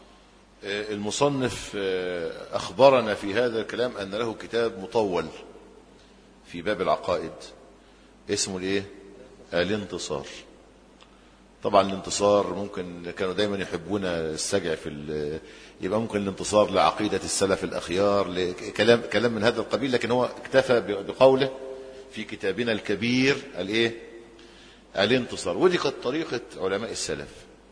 المصنف أخبرنا في هذا الكلام أن له كتاب مطول في باب العقائد اسمه الايه الانتصار طبعا الانتصار ممكن كانوا دايما يحبون السجع في يبقى ممكن الانتصار لعقيدة السلف الأخيار كلام كلام من هذا القبيل لكن هو اكتفى بقوله في كتابنا الكبير الايه الانتصار ودي كانت طريقة علماء السلف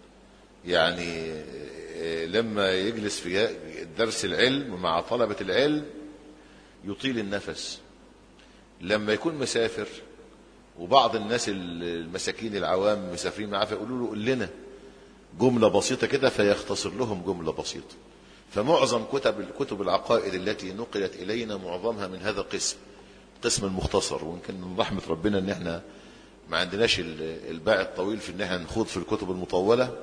يعني لما يجلس في درس العلم مع طلبة العلم يطيل النفس لما يكون مسافر وبعض الناس المساكين العوام مسافرين معاه فيقولوا له قول لنا جملة بسيطة كده فيختصر لهم جملة بسيطة فمعظم كتب كتب العقائد التي نقلت إلينا معظمها من هذا القسم قسم المختصر ويمكن من رحمة ربنا ان احنا ما عندناش الباع الطويل في ان احنا نخوض في الكتب المطولة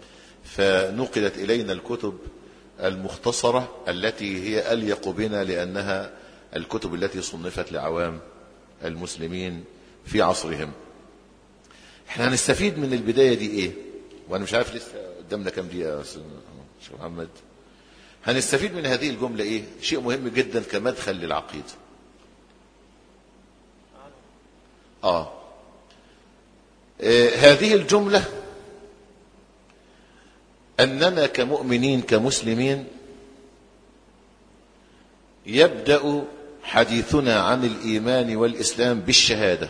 فنقلت إلينا الكتب المختصرة التي هي أليق بنا لأنها الكتب التي صنفت لعوام المسلمين في عصرهم احنا هنستفيد من البداية دي ايه وانا مش عارف لسه قدامنا كام دقيقة يا شيخ محمد هنستفيد من هذه الجملة ايه شيء مهم جدا كمدخل للعقيدة آه. اه هذه الجملة أننا كمؤمنين كمسلمين يبدأ حديثنا عن الإيمان والإسلام بالشهادة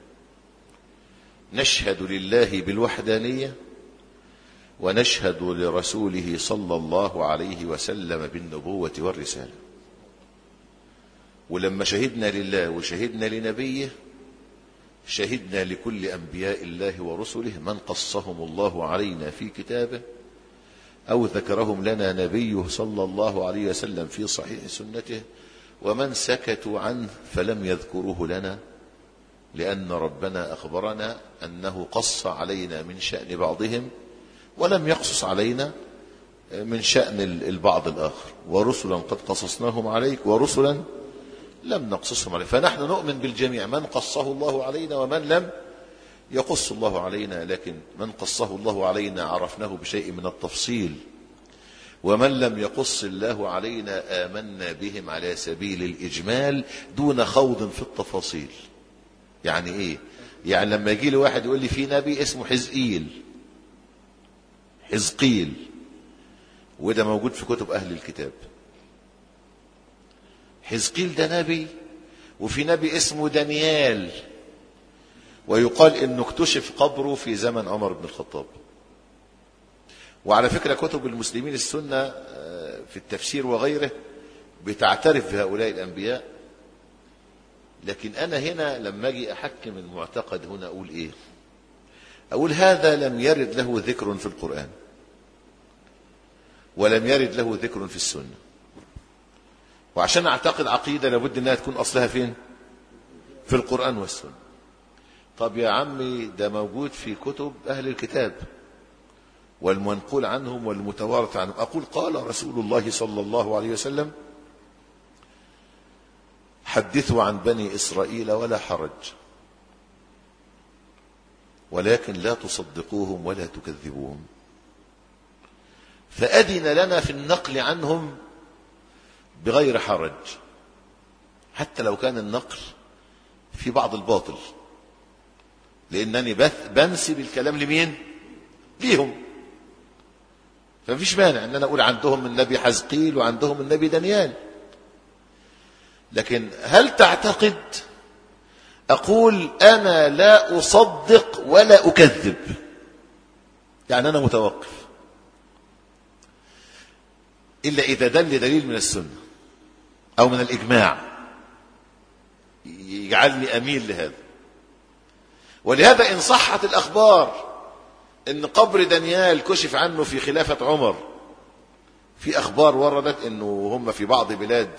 نشهد لله بالوحدانية ونشهد لرسوله صلى الله عليه وسلم بالنبوة والرسالة ولما شهدنا لله وشهدنا لنبيه شهدنا لكل أنبياء الله ورسله من قصهم الله علينا في كتابه أو ذكرهم لنا نبيه صلى الله عليه وسلم في صحيح سنته ومن سكتوا عنه فلم يذكروه لنا لأن ربنا أخبرنا أنه قص علينا من شأن بعضهم ولم يقصص علينا من شأن البعض الآخر ورسلا قد قصصناهم عليك ورسلا لم نقصصهم عليك فنحن نؤمن بالجميع من قصه الله علينا ومن لم يقص الله علينا لكن من قصه الله علينا عرفناه بشيء من التفصيل ومن لم يقص الله علينا آمنا بهم على سبيل الإجمال دون خوض في التفاصيل يعني إيه يعني لما يجي لي واحد يقول لي في نبي اسمه حزقيل حزقيل وده موجود في كتب أهل الكتاب حزقيل ده نبي وفي نبي اسمه دانيال ويقال انه اكتشف قبره في زمن عمر بن الخطاب وعلى فكرة كتب المسلمين السنة في التفسير وغيره بتعترف بهؤلاء الأنبياء لكن أنا هنا لما أجي أحكم المعتقد هنا أقول إيه أقول هذا لم يرد له ذكر في القرآن ولم يرد له ذكر في السنة وعشان أعتقد عقيدة لابد أنها تكون أصلها فين في القرآن والسنة طب يا عمي ده موجود في كتب أهل الكتاب والمنقول عنهم والمتوارث عنهم أقول قال رسول الله صلى الله عليه وسلم حدثوا عن بني إسرائيل ولا حرج ولكن لا تصدقوهم ولا تكذبوهم فأذن لنا في النقل عنهم بغير حرج حتى لو كان النقل في بعض الباطل لأنني بث بنسب الكلام لمين ليهم فمفيش مانع ان انا اقول عندهم النبي حزقيل وعندهم النبي دانيال لكن هل تعتقد اقول انا لا اصدق ولا اكذب يعني انا متوقف الا اذا دل دليل من السنه او من الاجماع يجعلني اميل لهذا ولهذا ان صحت الاخبار ان قبر دانيال كشف عنه في خلافة عمر في اخبار وردت انه هم في بعض بلاد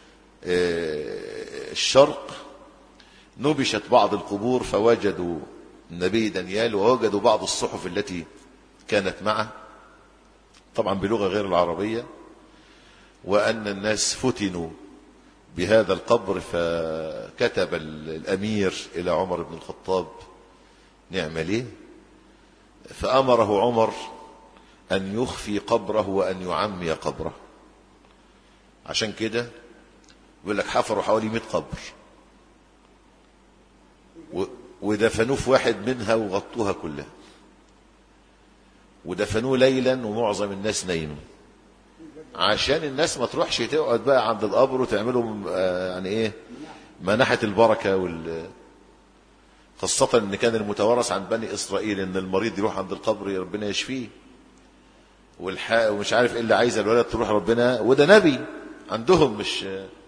الشرق نبشت بعض القبور فوجدوا النبي دانيال ووجدوا بعض الصحف التي كانت معه طبعا بلغة غير العربية وأن الناس فتنوا بهذا القبر فكتب الأمير إلى عمر بن الخطاب نعمل ايه فأمره عمر أن يخفي قبره وأن يعمي قبره عشان كده يقول لك حفروا حوالي 100 قبر ودفنوه في واحد منها وغطوها كلها ودفنوه ليلا ومعظم الناس نايموا عشان الناس ما تروحش تقعد بقى عند القبر وتعملوا يعني ايه منحة البركة وال خاصة ان كان المتوارث عن بني اسرائيل ان المريض يروح عند القبر ربنا يشفيه والحق ومش عارف ايه اللي عايزه الولد تروح ربنا وده نبي عندهم مش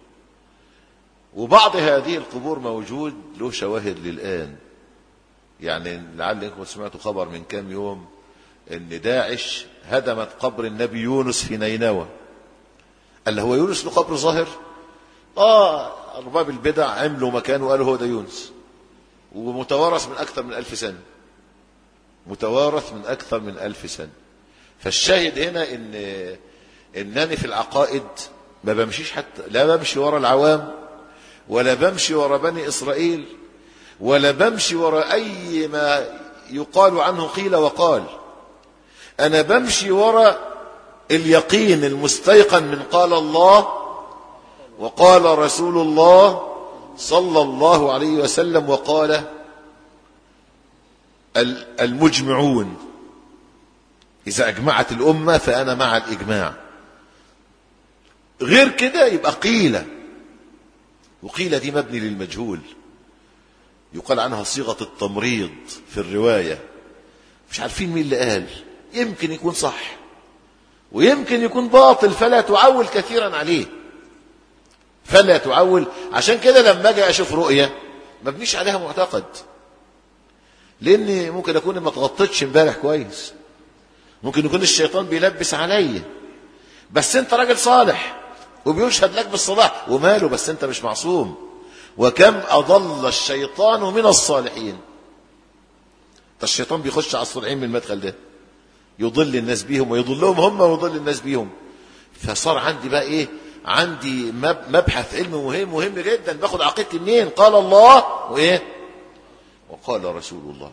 وبعض هذه القبور موجود له شواهد للآن يعني لعلكم سمعتوا خبر من كام يوم ان داعش هدمت قبر النبي يونس في نينوى قال هو يونس له قبر ظاهر اه ارباب البدع عملوا مكانه وقالوا هو ده يونس ومتوارث من أكثر من ألف سنة متوارث من أكثر من ألف سنة فالشاهد هنا إن إنني في العقائد ما بمشيش حتى لا بمشي ورا العوام ولا بمشي ورا بني إسرائيل ولا بمشي ورا أي ما يقال عنه قيل وقال أنا بمشي ورا اليقين المستيقن من قال الله وقال رسول الله صلى الله عليه وسلم وقال المجمعون إذا أجمعت الأمة فأنا مع الإجماع غير كده يبقى قيلة وقيلة دي مبني للمجهول يقال عنها صيغة التمريض في الرواية مش عارفين مين اللي قال يمكن يكون صح ويمكن يكون باطل فلا تعول كثيرا عليه فلا تعول عشان كده لما اجي اشوف رؤيه ما بنيش عليها معتقد لاني ممكن اكون ما تغطيتش امبارح كويس ممكن يكون الشيطان بيلبس عليا بس انت راجل صالح وبيشهد لك بالصلاح وماله بس انت مش معصوم وكم اضل الشيطان من الصالحين ده الشيطان بيخش على الصالحين من المدخل ده يضل الناس بيهم ويضلهم هم ويضل الناس بيهم فصار عندي بقى ايه عندي مبحث علم مهم مهم جدا باخد عقيدتي منين قال الله وايه وقال رسول الله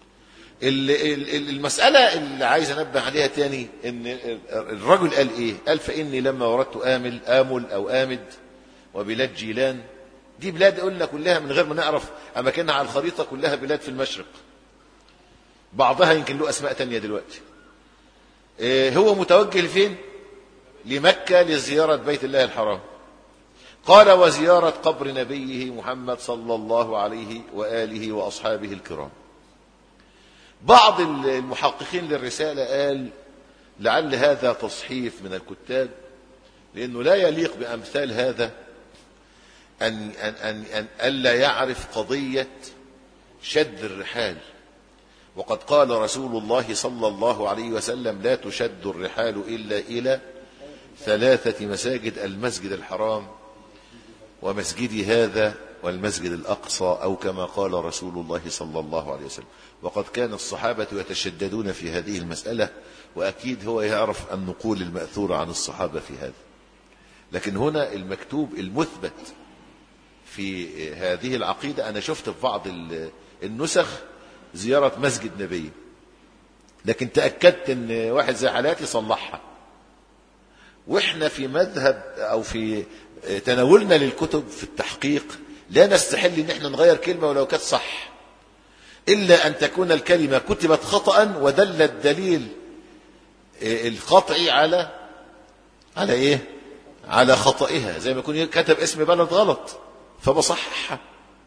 المسألة اللي عايز انبه عليها تاني ان الرجل قال ايه قال فاني لما وردت امل امل او امد وبلاد جيلان دي بلاد قلنا كلها من غير ما نعرف اماكنها على الخريطة كلها بلاد في المشرق بعضها يمكن له اسماء تانية دلوقتي إيه هو متوجه لفين لمكة لزيارة بيت الله الحرام قال وزيارة قبر نبيه محمد صلى الله عليه وآله وأصحابه الكرام بعض المحققين للرسالة قال لعل هذا تصحيف من الكتاب لأنه لا يليق بأمثال هذا أن, أن, أن, أن ألا يعرف قضية شد الرحال وقد قال رسول الله صلى الله عليه وسلم لا تشد الرحال إلا إلى ثلاثة مساجد المسجد الحرام ومسجدي هذا والمسجد الأقصى أو كما قال رسول الله صلى الله عليه وسلم وقد كان الصحابة يتشددون في هذه المسألة وأكيد هو يعرف النقول المأثورة عن الصحابة في هذا لكن هنا المكتوب المثبت في هذه العقيدة أنا شفت في بعض النسخ زيارة مسجد نبي لكن تأكدت أن واحد زي حالاتي صلحها وإحنا في مذهب أو في تناولنا للكتب في التحقيق لا نستحل ان احنا نغير كلمة ولو كانت صح إلا أن تكون الكلمة كتبت خطأ ودل الدليل القطعي على على إيه على خطئها زي ما يكون كتب اسم بلد غلط فبصححها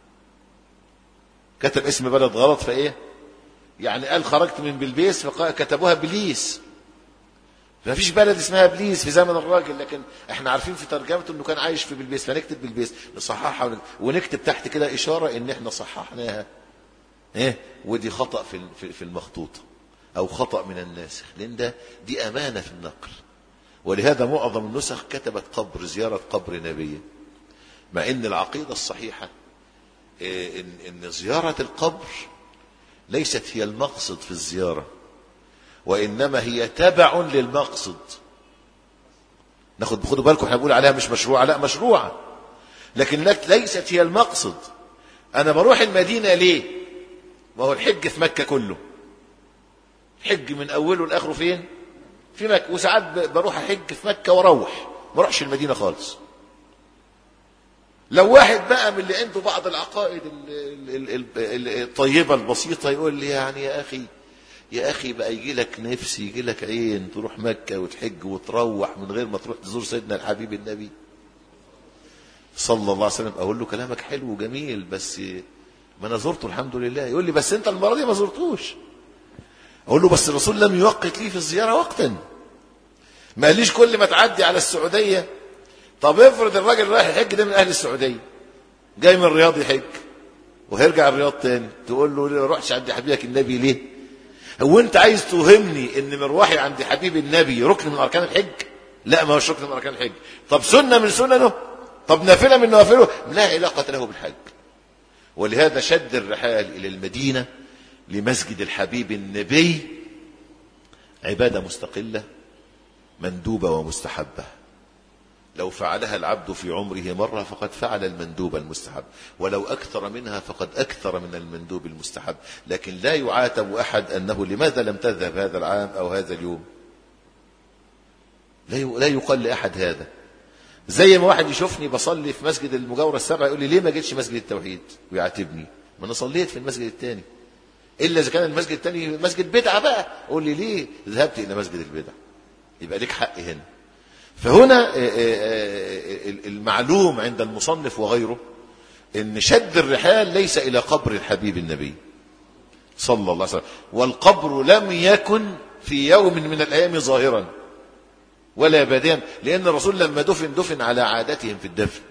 كتب اسم بلد غلط فإيه يعني قال خرجت من بلبيس فكتبوها بليس ما فيش بلد اسمها بليس في زمن الراجل لكن احنا عارفين في ترجمته انه كان عايش في بلبيس فنكتب بلبيس نصححها ونكتب تحت كده اشاره ان احنا صححناها ايه ودي خطا في في المخطوطه او خطا من الناسخ لان ده دي امانه في النقل ولهذا معظم النسخ كتبت قبر زياره قبر نبيه مع ان العقيده الصحيحه إيه ان ان زياره القبر ليست هي المقصد في الزياره وإنما هي تبع للمقصد ناخد خدوا بالكم احنا بنقول عليها مش مشروعة لا مشروعة لكن ليست هي المقصد أنا بروح المدينة ليه ما هو الحج في مكة كله الحج من أوله لآخره فين في مكة وساعات بروح أحج في مكة وأروح ما اروحش المدينة خالص لو واحد بقى من اللي عنده بعض العقائد الطيبة البسيطة يقول لي يعني يا أخي يا أخي بقى يجي لك نفس يجي لك عين تروح مكة وتحج وتروح من غير ما تروح تزور سيدنا الحبيب النبي صلى الله عليه وسلم أقول له كلامك حلو وجميل بس ما أنا زرته الحمد لله يقول لي بس أنت المرة دي ما زرتوش أقول له بس الرسول لم يوقت لي في الزيارة وقتا ما قاليش كل ما تعدي على السعودية طب افرض الراجل رايح يحج ده من أهل السعودية جاي من الرياض يحج وهيرجع الرياض تاني تقول له ليه روحش عند حبيبك النبي ليه هو انت عايز توهمني ان مروحي عند حبيب النبي ركن من اركان الحج لا ما هوش ركن من اركان الحج طب سنه من سننه طب نافله من نوافله لا علاقه له بالحج ولهذا شد الرحال الى المدينه لمسجد الحبيب النبي عباده مستقله مندوبه ومستحبه لو فعلها العبد في عمره مرة فقد فعل المندوب المستحب ولو أكثر منها فقد أكثر من المندوب المستحب لكن لا يعاتب أحد أنه لماذا لم تذهب هذا العام أو هذا اليوم لا يقال لأحد هذا زي ما واحد يشوفني بصلي في مسجد المجاورة السبعة يقول لي ليه ما جيتش مسجد التوحيد ويعاتبني ما أنا صليت في المسجد الثاني إلا إذا كان المسجد الثاني مسجد بدعة بقى قول لي ليه ذهبت إلى مسجد البدع يبقى ليك حق هنا فهنا المعلوم عند المصنف وغيره ان شد الرحال ليس الى قبر الحبيب النبي صلى الله عليه وسلم والقبر لم يكن في يوم من الايام ظاهرا ولا باديا لان الرسول لما دفن دفن على عادتهم في الدفن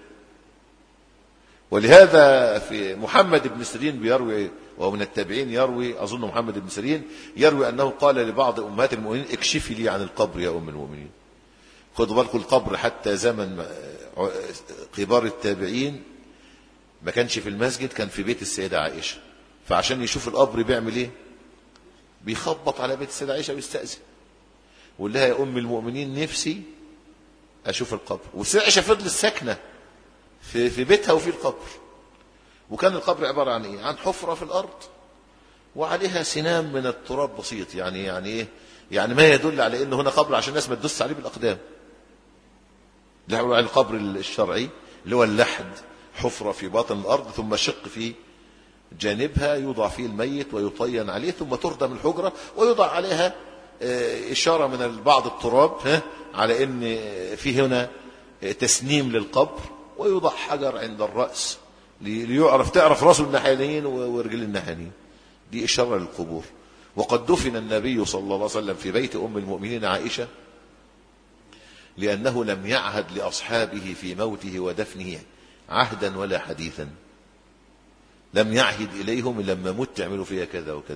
ولهذا في محمد بن سيرين بيروي وهو من التابعين يروي اظن محمد بن سيرين يروي انه قال لبعض امهات المؤمنين اكشفي لي عن القبر يا ام المؤمنين خدوا بالكم القبر حتى زمن كبار التابعين ما كانش في المسجد كان في بيت السيدة عائشة فعشان يشوف القبر بيعمل ايه بيخبط على بيت السيدة عائشة ويستأذن ويقول لها يا أم المؤمنين نفسي أشوف القبر والسيدة عائشة فضلت ساكنة في, في بيتها وفي القبر وكان القبر عبارة عن ايه عن حفرة في الأرض وعليها سنام من التراب بسيط يعني يعني ايه يعني ما يدل على انه هنا قبر عشان الناس ما تدس عليه بالاقدام اللي هو القبر الشرعي اللي هو اللحد حفرة في باطن الأرض ثم شق في جانبها يوضع فيه الميت ويطين عليه ثم تردم الحجرة ويوضع عليها إشارة من بعض التراب على أن في هنا تسنيم للقبر ويوضع حجر عند الرأس ليعرف تعرف رأس الناحيين ورجل الناحيين دي إشارة للقبور وقد دفن النبي صلى الله عليه وسلم في بيت أم المؤمنين عائشة لأنه لم يعهد لأصحابه في موته ودفنه عهدا ولا حديثا لم يعهد إليهم لما مت تعملوا فيها كذا وكذا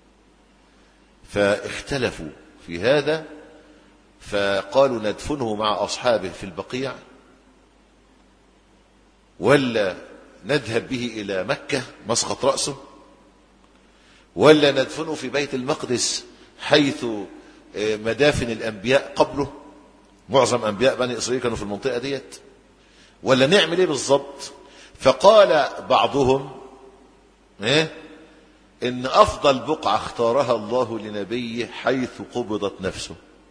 فاختلفوا في هذا فقالوا ندفنه مع أصحابه في البقيع ولا نذهب به إلى مكة مسقط رأسه ولا ندفنه في بيت المقدس حيث مدافن الأنبياء قبله معظم أنبياء بني إسرائيل كانوا في المنطقة ديت ولا نعمل إيه بالظبط فقال بعضهم إيه إن أفضل بقعة اختارها الله لنبيه حيث قبضت نفسه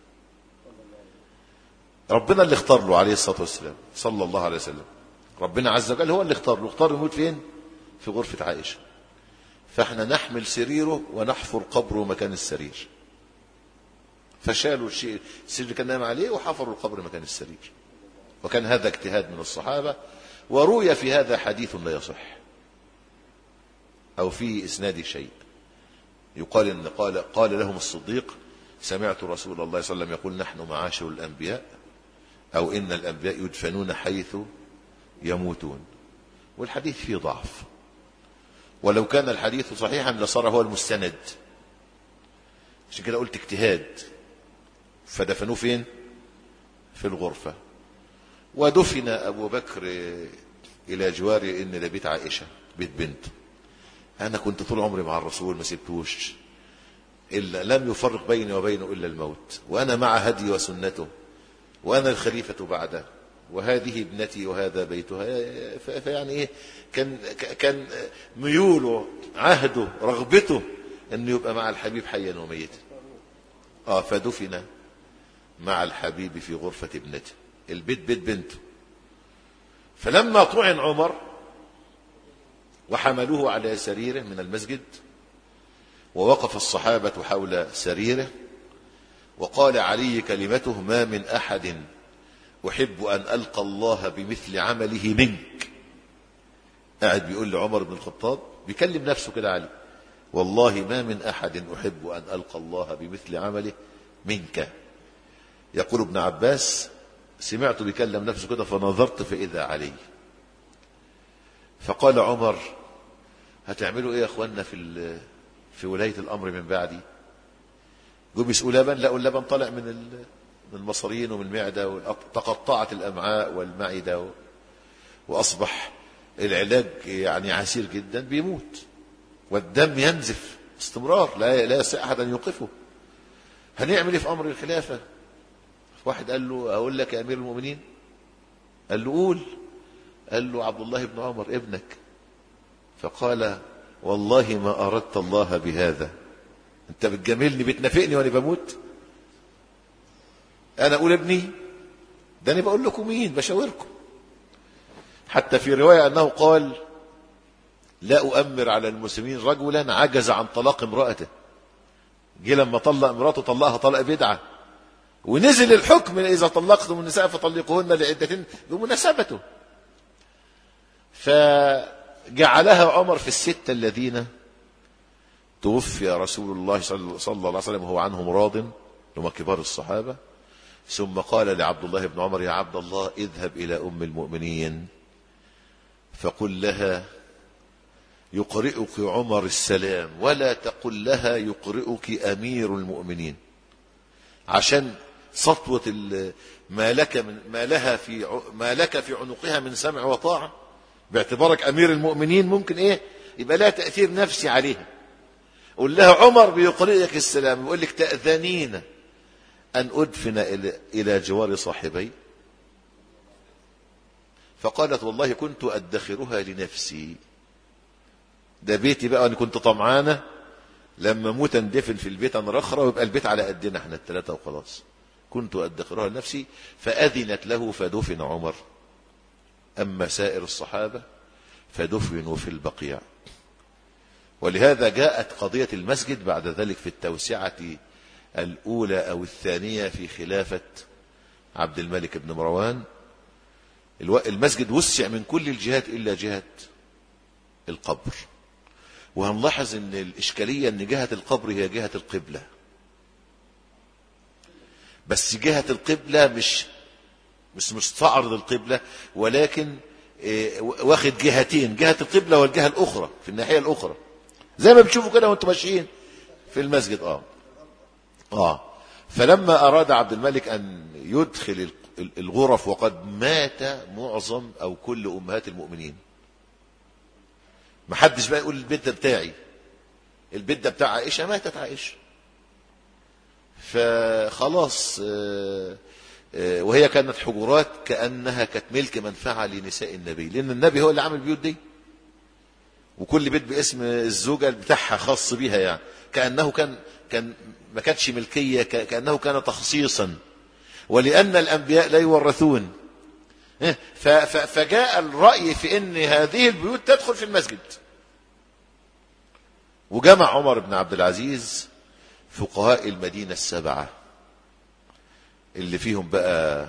ربنا اللي اختار له عليه الصلاة والسلام صلى الله عليه وسلم ربنا عز وجل هو اللي اختار له اختار يموت فين في غرفة عائشة فاحنا نحمل سريره ونحفر قبره مكان السرير فشالوا الشيء السرير اللي كان نايم عليه وحفروا القبر مكان السرير وكان هذا اجتهاد من الصحابة وروي في هذا حديث لا يصح أو في إسناد شيء يقال إن قال قال لهم الصديق سمعت رسول الله صلى الله عليه وسلم يقول نحن معاشر الأنبياء أو إن الأنبياء يدفنون حيث يموتون والحديث فيه ضعف ولو كان الحديث صحيحا لصار هو المستند عشان كده قلت اجتهاد فدفنوه فين في الغرفة ودفن أبو بكر إلى جوار إن ده بيت عائشة بيت بنت أنا كنت طول عمري مع الرسول ما سبتوش إلا لم يفرق بيني وبينه إلا الموت وأنا مع هدي وسنته وأنا الخليفة بعده وهذه ابنتي وهذا بيتها فيعني ايه كان كان ميوله عهده رغبته انه يبقى مع الحبيب حيا وميتا اه فدفن مع الحبيب في غرفة ابنته البيت بيت بنته فلما طعن عمر وحملوه على سريره من المسجد ووقف الصحابة حول سريره وقال علي كلمته ما من أحد أحب أن ألقى الله بمثل عمله منك قاعد بيقول لعمر بن الخطاب بيكلم نفسه كده علي والله ما من أحد أحب أن ألقى الله بمثل عمله منك يقول ابن عباس سمعت بيكلم نفسه كده فنظرت فإذا علي فقال عمر هتعملوا ايه يا اخوانا في في ولاية الامر من بعدي جم يسقوا لبن لقوا اللبن طالع من من المصريين ومن المعدة تقطعت الأمعاء والمعدة و... وأصبح العلاج يعني عسير جدا بيموت والدم ينزف استمرار لا لا يستطيع أحد أن يوقفه هنعمل ايه في أمر الخلافة واحد قال له أقول لك يا أمير المؤمنين قال له قول قال له عبد الله بن عمر ابنك فقال والله ما أردت الله بهذا انت بتجاملني بتنافقني وانا بموت انا اقول ابني ده انا بقول لكم مين بشاوركم حتى في رواية انه قال لا اؤمر على المسلمين رجلا عجز عن طلاق امرأته جه لما طلق امراته طلقها طلق بدعة ونزل الحكم اذا طلقتم النساء فطلقوهن لعدتهن بمناسبته فجعلها عمر في الستة الذين توفي رسول الله صلى الله عليه وسلم وهو عنهم راض هم كبار الصحابة ثم قال لعبد الله بن عمر يا عبد الله اذهب إلى أم المؤمنين فقل لها يقرئك عمر السلام ولا تقل لها يقرئك أمير المؤمنين عشان سطوة ما لك من ما لها في ما لك في عنقها من سمع وطاعة باعتبارك أمير المؤمنين ممكن إيه يبقى لها تأثير نفسي عليها قول لها عمر بيقرئك السلام يقول لك تأذنين أن أدفن إلى جوار صاحبي فقالت والله كنت أدخرها لنفسي ده بيتي بقى أنا كنت طمعانة لما موت اندفن في البيت أنا رخرة ويبقى البيت على قدنا احنا الثلاثة وخلاص كنت أدخرها لنفسي فأذنت له فدفن عمر أما سائر الصحابة فدفنوا في البقيع ولهذا جاءت قضية المسجد بعد ذلك في التوسعة الأولى أو الثانية في خلافة عبد الملك بن مروان المسجد وسع من كل الجهات إلا جهة القبر وهنلاحظ ان الإشكالية ان جهة القبر هي جهة القبلة بس جهة القبلة مش مش مستعرض القبلة ولكن إيه، واخد جهتين جهة القبلة والجهة الأخرى في الناحية الأخرى زي ما بتشوفوا كده وانتم ماشيين في المسجد اه اه فلما أراد عبد الملك أن يدخل الغرف وقد مات معظم أو كل أمهات المؤمنين ما حدش بقى يقول البيت ده بتاعي البيت ده بتاع عائشة ماتت عائشة فخلاص آه، آه، وهي كانت حجرات كأنها كانت ملك منفعة لنساء النبي لأن النبي هو اللي عامل البيوت دي وكل بيت باسم الزوجة بتاعها خاص بيها يعني كأنه كان كان ما كانتش ملكية كأنه كان تخصيصا ولأن الأنبياء لا يورثون إيه؟ فجاء الرأي في أن هذه البيوت تدخل في المسجد وجمع عمر بن عبد العزيز فقهاء المدينة السبعة اللي فيهم بقى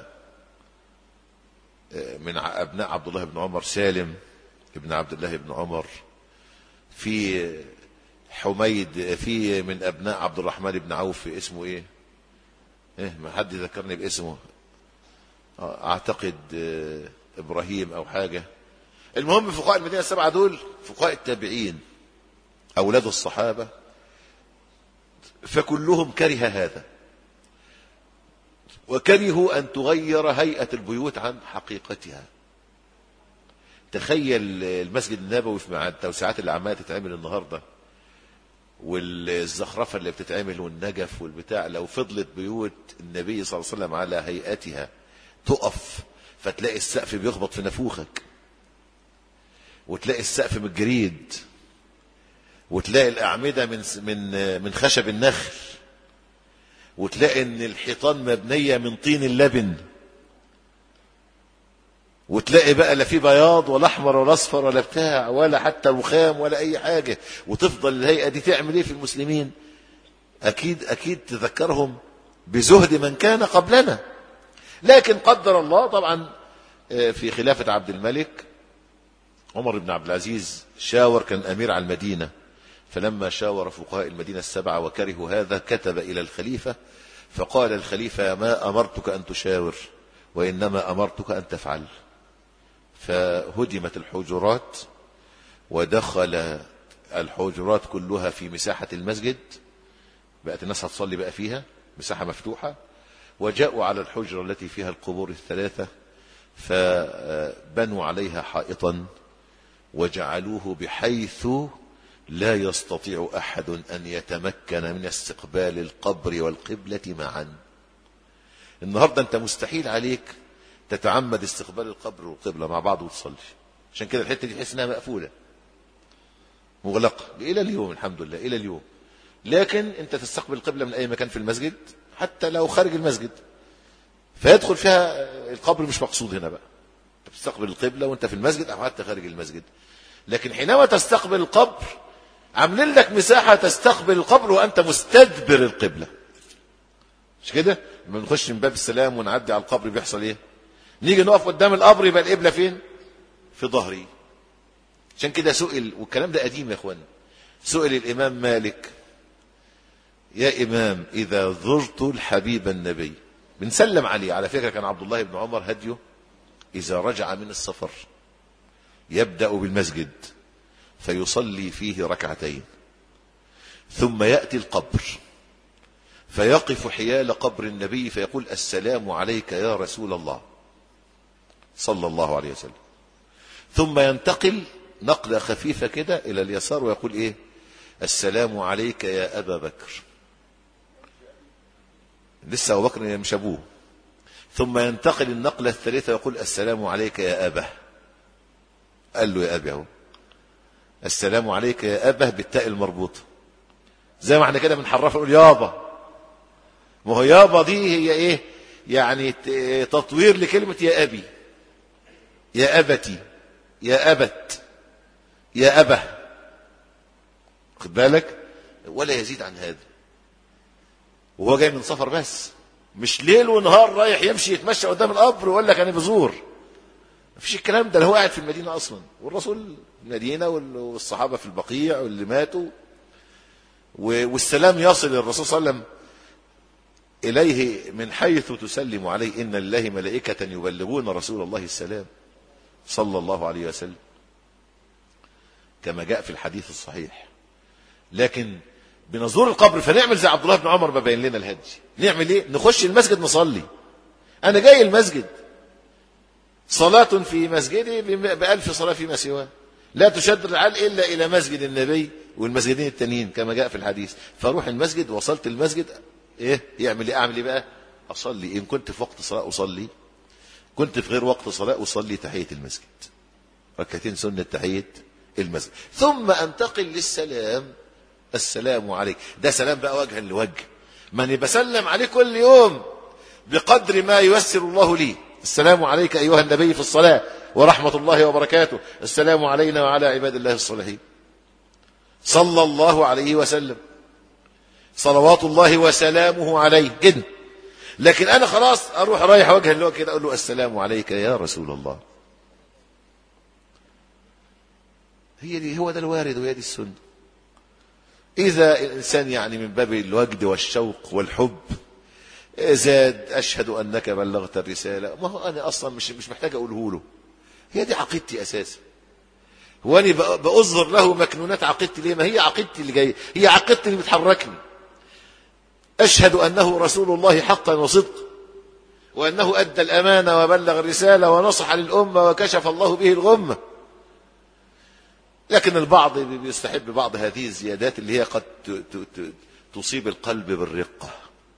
آه، من أبناء عبد الله بن عمر سالم ابن عبد الله بن عمر في حميد في من أبناء عبد الرحمن بن عوف اسمه إيه إيه ما حد ذكرني باسمه آه، أعتقد آه، إبراهيم أو حاجة المهم فقهاء المدينة السبعة دول فقهاء التابعين أولاد الصحابة فكلهم كره هذا وكرهوا أن تغير هيئة البيوت عن حقيقتها تخيل المسجد النبوي في التوسعات اللي عماله تتعمل النهارده والزخرفه اللي بتتعمل والنجف والبتاع لو فضلت بيوت النبي صلى الله عليه وسلم على هيئتها تقف فتلاقي السقف بيخبط في نافوخك وتلاقي السقف من الجريد وتلاقي الأعمدة من من من خشب النخل وتلاقي ان الحيطان مبنية من طين اللبن وتلاقي بقى لا في بياض ولا احمر ولا اصفر ولا بتاع ولا حتى رخام ولا اي حاجة وتفضل الهيئة دي تعمل ايه في المسلمين اكيد اكيد تذكرهم بزهد من كان قبلنا لكن قدر الله طبعا آه، في خلافة عبد الملك عمر بن عبد العزيز شاور كان امير على المدينة فلما شاور فقهاء المدينة السبعة وكرهوا هذا كتب إلى الخليفة فقال الخليفة ما أمرتك أن تشاور وإنما أمرتك أن تفعل فهدمت الحجرات ودخل الحجرات كلها في مساحة المسجد بقت الناس هتصلي بقى فيها مساحة مفتوحة وجاءوا على الحجرة التي فيها القبور الثلاثة فبنوا عليها حائطا وجعلوه بحيث لا يستطيع أحد أن يتمكن من استقبال القبر والقبلة معا النهاردة أنت مستحيل عليك تتعمد استقبال القبر والقبلة مع بعض وتصلي عشان كده الحتة دي تحس انها مقفولة مغلقة إلى اليوم الحمد لله إلى اليوم لكن أنت تستقبل القبلة من أي مكان في المسجد حتى لو خارج المسجد فيدخل فيها القبر مش مقصود هنا بقى تستقبل القبلة وانت في المسجد أو حتى خارج المسجد لكن حينما تستقبل القبر عاملين لك مساحة تستقبل القبر وأنت مستدبر القبلة مش كده لما نخش من باب السلام ونعدي على القبر بيحصل ايه نيجي نقف قدام القبر يبقى القبلة فين في ظهري عشان كده سئل والكلام ده قديم يا اخوان سئل الإمام مالك يا إمام إذا زرت الحبيب النبي بنسلم عليه على فكرة كان عبد الله بن عمر هديه إذا رجع من السفر يبدأ بالمسجد فيصلي فيه ركعتين ثم يأتي القبر فيقف حيال قبر النبي فيقول السلام عليك يا رسول الله صلى الله عليه وسلم ثم ينتقل نقلة خفيفة كده إلى اليسار ويقول إيه السلام عليك يا أبا بكر لسه أبو بكر مش أبوه ثم ينتقل النقلة الثالثة ويقول السلام عليك يا أبا قال له يا أبي اهو السلام عليك يا أبه بالتاء المربوطة زي ما احنا كده بنحرفها نقول يابا ما هو يابا دي هي ايه يعني تطوير لكلمة يا أبي يا أبتي يا أبت يا أبه خد بالك ولا يزيد عن هذا وهو جاي من سفر بس مش ليل ونهار رايح يمشي يتمشى قدام القبر ويقول لك انا بزور مفيش الكلام ده هو قاعد في المدينه اصلا والرسول المدينة والصحابة في البقيع واللي ماتوا والسلام يصل للرسول صلى الله عليه وسلم إليه من حيث تسلم عليه إن الله ملائكة يبلغون رسول الله السلام صلى الله عليه وسلم كما جاء في الحديث الصحيح لكن بنزور القبر فنعمل زي عبد الله بن عمر ما بين لنا الهدي نعمل ايه نخش المسجد نصلي انا جاي المسجد صلاة في مسجدي بألف صلاة فيما سواه لا تشد الرحال إلا إلى مسجد النبي والمسجدين التانيين كما جاء في الحديث فاروح المسجد وصلت المسجد ايه يعمل ايه اعمل ايه بقى اصلي ان كنت في وقت صلاة اصلي كنت في غير وقت صلاة اصلي تحية المسجد ركعتين سنة تحية المسجد ثم انتقل للسلام السلام عليك ده سلام بقى وجها لوجه من بسلم عليه كل يوم بقدر ما ييسر الله لي السلام عليك أيها النبي في الصلاة ورحمة الله وبركاته السلام علينا وعلى عباد الله الصالحين صلى الله عليه وسلم صلوات الله وسلامه عليه كده لكن أنا خلاص أروح رايح وجها له كده أقول له السلام عليك يا رسول الله هي دي هو ده الوارد وهي دي السنة إذا الإنسان يعني من باب الوجد والشوق والحب زاد أشهد أنك بلغت الرسالة ما هو أنا أصلا مش مش محتاج أقوله له هي دي عقيدتي أساسا هو أنا بأظهر له مكنونات عقيدتي ليه ما هي عقيدتي اللي جاية هي عقيدتي اللي بتحركني أشهد أنه رسول الله حقا وصدقا وأنه أدى الأمانة وبلغ الرسالة ونصح للأمة وكشف الله به الغمة لكن البعض بيستحب بعض هذه الزيادات اللي هي قد تصيب القلب بالرقة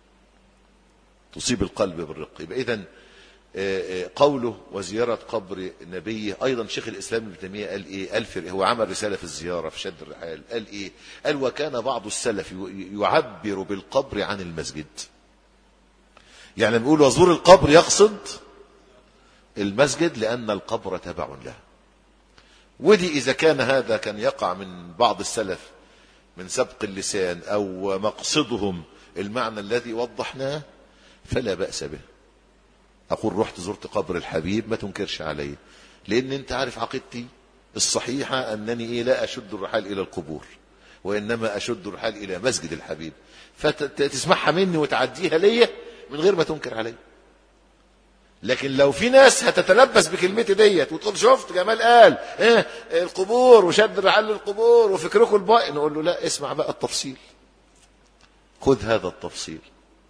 تصيب القلب بالرقة يبقى إذن قوله وزيارة قبر نبيه أيضا شيخ الإسلام ابن تيمية قال إيه قال في هو عمل رسالة في الزيارة في شد الرحال قال إيه قال وكان بعض السلف يعبر بالقبر عن المسجد يعني لما يقول وزور القبر يقصد المسجد لأن القبر تبع له ودي إذا كان هذا كان يقع من بعض السلف من سبق اللسان أو مقصدهم المعنى الذي وضحناه فلا بأس به أقول رحت زرت قبر الحبيب ما تنكرش علي لأن أنت عارف عقيدتي الصحيحة أنني إيه لا أشد الرحال إلى القبور وإنما أشد الرحال إلى مسجد الحبيب فتسمعها مني وتعديها ليا من غير ما تنكر علي لكن لو في ناس هتتلبس بكلمتي ديت وتقول شفت جمال قال ايه القبور وشد الرحال للقبور وفكركم الباقي نقول له لا اسمع بقى التفصيل خذ هذا التفصيل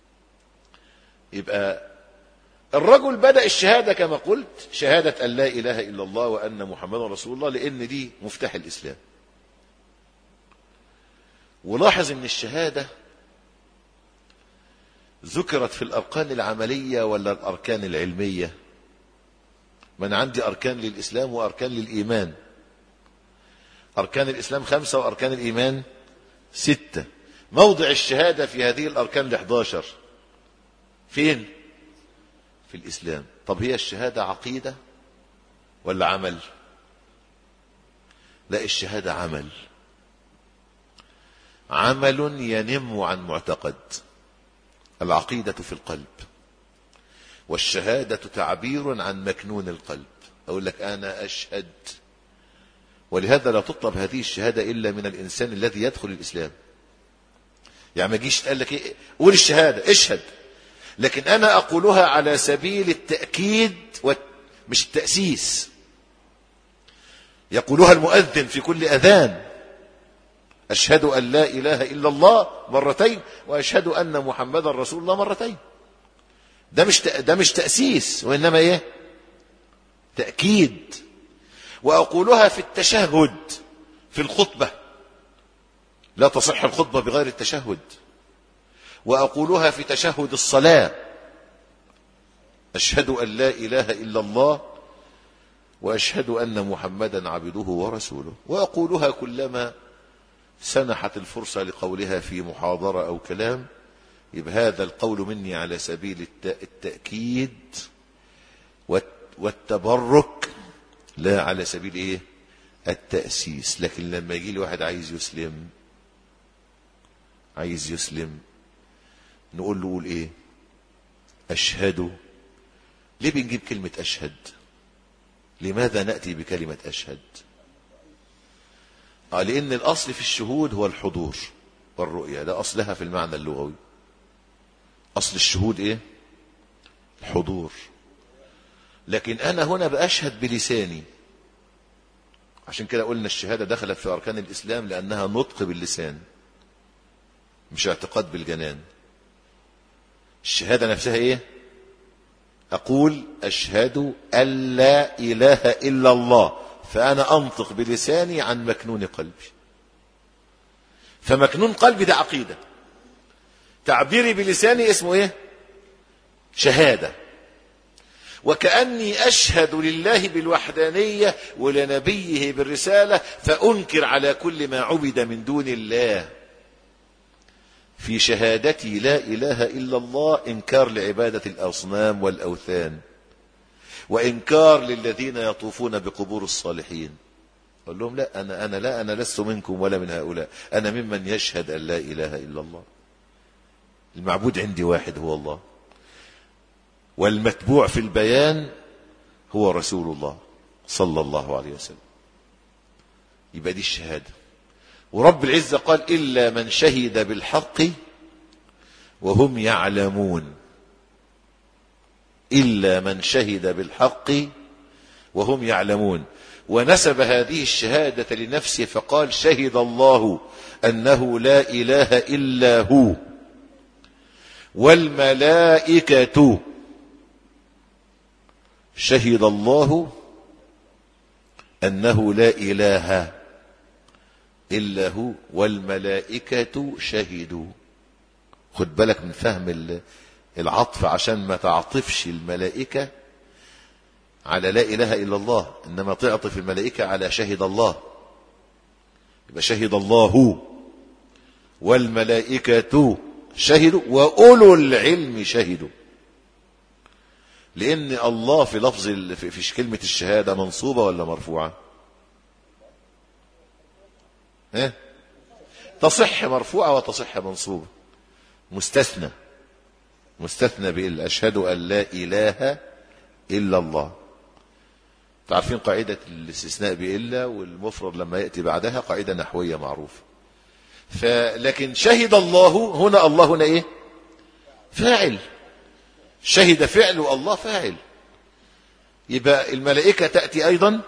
يبقى الرجل بدأ الشهادة كما قلت شهادة أن لا إله إلا الله وأن محمد رسول الله لأن دي مفتاح الإسلام ولاحظ أن الشهادة ذكرت في الأركان العملية ولا الأركان العلمية من عندي أركان للإسلام وأركان للإيمان أركان الإسلام خمسة وأركان الإيمان ستة موضع الشهادة في هذه الأركان الإحداشر فين في الإسلام طب هي الشهادة عقيدة ولا عمل لا الشهادة عمل عمل ينم عن معتقد العقيدة في القلب والشهادة تعبير عن مكنون القلب أقول لك أنا أشهد ولهذا لا تطلب هذه الشهادة إلا من الإنسان الذي يدخل الإسلام يعني ما جيش تقول لك إيه قول الشهادة اشهد لكن أنا أقولها على سبيل التأكيد مش التأسيس يقولها المؤذن في كل أذان أشهد أن لا إله إلا الله مرتين وأشهد أن محمدا رسول الله مرتين ده مش ده مش تأسيس وإنما إيه تأكيد وأقولها في التشهد في الخطبة لا تصح الخطبة بغير التشهد وأقولها في تشهد الصلاة أشهد أن لا إله إلا الله وأشهد أن محمدا عبده ورسوله وأقولها كلما سنحت الفرصة لقولها في محاضرة أو كلام يبقى هذا القول مني على سبيل التأكيد والتبرك لا على سبيل إيه التأسيس لكن لما يجي لي واحد عايز يسلم عايز يسلم نقول له قول ايه اشهد ليه بنجيب كلمة اشهد لماذا نأتي بكلمة اشهد آه لان الاصل في الشهود هو الحضور والرؤية ده اصلها في المعنى اللغوي أصل الشهود إيه الحضور لكن أنا هنا بأشهد بلساني عشان كده قلنا الشهادة دخلت في أركان الإسلام لأنها نطق باللسان مش اعتقاد بالجنان الشهادة نفسها إيه أقول أشهد أن لا إله إلا الله فأنا أنطق بلساني عن مكنون قلبي فمكنون قلبي ده عقيدة تعبيري بلساني اسمه إيه شهادة وكأني أشهد لله بالوحدانية ولنبيه بالرسالة فأنكر على كل ما عبد من دون الله في شهادتي لا إله إلا الله إنكار لعبادة الأصنام والأوثان وإنكار للذين يطوفون بقبور الصالحين قال لهم لا أنا, أنا لا أنا لست منكم ولا من هؤلاء أنا ممن يشهد أن لا إله إلا الله المعبود عندي واحد هو الله والمتبوع في البيان هو رسول الله صلى الله عليه وسلم يبقى دي الشهادة ورب العزة قال إلا من شهد بالحق وهم يعلمون إلا من شهد بالحق وهم يعلمون ونسب هذه الشهادة لنفسه فقال شهد الله أنه لا إله إلا هو والملائكة شهد الله أنه لا إله إلا هو والملائكة شهدوا خد بالك من فهم العطف عشان ما تعطفش الملائكة على لا إله إلا الله إنما تعطف الملائكة على شهد الله يبقى شهد الله والملائكة شهدوا وأولو العلم شهدوا لأن الله في لفظ في كلمة الشهادة منصوبة ولا مرفوعة ها تصح مرفوعة وتصح منصوبة مستثنى مستثنى بإلا أشهد أن لا إله إلا الله تعرفين قاعدة الاستثناء بإلا والمفرد لما يأتي بعدها قاعدة نحوية معروفة فلكن شهد الله هنا الله هنا إيه فاعل شهد فعل والله فاعل يبقى الملائكة تأتي أيضا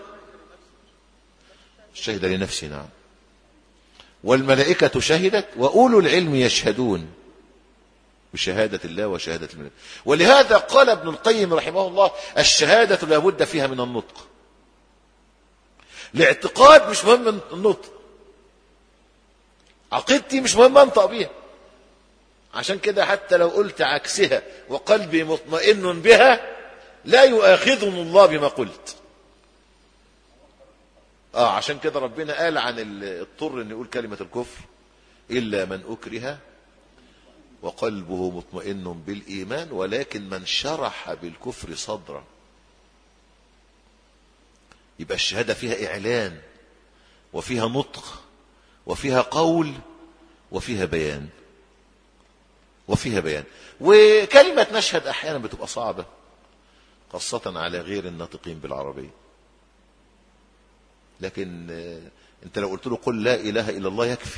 شهد لنفسه نعم والملائكة شهدت وأولو العلم يشهدون بشهادة الله وشهادة الملائكة ولهذا قال ابن القيم رحمه الله الشهادة لابد فيها من النطق الاعتقاد مش مهم النطق عقيدتي مش مهم انطق بيها عشان كده حتى لو قلت عكسها وقلبي مطمئن بها لا يؤاخذني الله بما قلت اه عشان كده ربنا قال عن الطر ان يقول كلمة الكفر الا من اكره وقلبه مطمئن بالايمان ولكن من شرح بالكفر صدرا يبقى الشهادة فيها اعلان وفيها نطق وفيها قول وفيها بيان وفيها بيان وكلمة نشهد أحيانا بتبقى صعبة خاصة على غير الناطقين بالعربية لكن انت لو قلت له قل لا إله إلا الله يكفي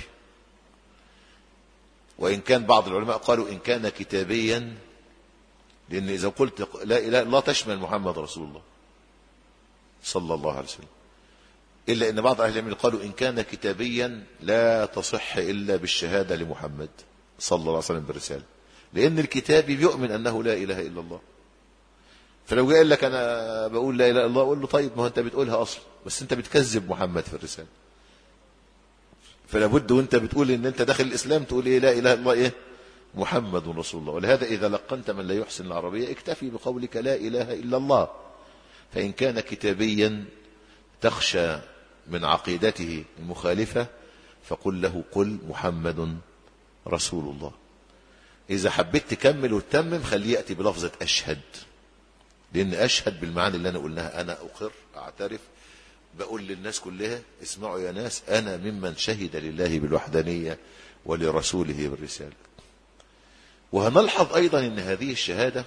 وإن كان بعض العلماء قالوا إن كان كتابيا لأن إذا قلت لا إله إلا الله تشمل محمد رسول الله صلى الله عليه وسلم إلا أن بعض أهل العلم قالوا إن كان كتابيا لا تصح إلا بالشهادة لمحمد صلى الله عليه وسلم بالرسالة لأن الكتاب بيؤمن أنه لا إله إلا الله فلو قال لك أنا بقول لا إله إلا الله أقول له طيب ما هو أنت بتقولها أصلا بس أنت بتكذب محمد في الرسالة فلا بد وأنت بتقول إن أنت داخل الإسلام تقول إيه لا إله إلا الله إيه محمد رسول الله ولهذا إذا لقنت من لا يحسن العربية اكتفي بقولك لا إله إلا الله فإن كان كتابيا تخشى من عقيدته المخالفة فقل له قل محمد رسول الله إذا حبيت تكمل وتتمم خليه يأتي بلفظة أشهد لأن أشهد بالمعاني اللي أنا قلناها أنا أقر أعترف بقول للناس كلها اسمعوا يا ناس أنا ممن شهد لله بالوحدانية ولرسوله بالرسالة وهنلحظ أيضا أن هذه الشهادة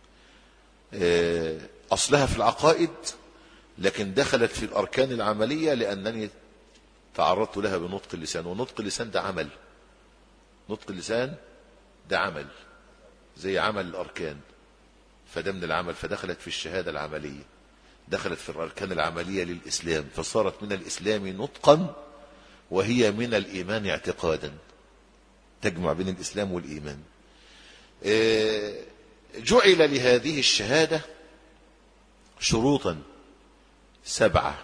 أصلها في العقائد لكن دخلت في الأركان العملية لأنني تعرضت لها بنطق اللسان ونطق اللسان ده عمل نطق اللسان ده عمل زي عمل الأركان فده من العمل فدخلت في الشهادة العملية دخلت في الأركان العملية للإسلام فصارت من الإسلام نطقا وهي من الإيمان اعتقادا تجمع بين الإسلام والإيمان آه، جعل لهذه الشهادة شروطا سبعة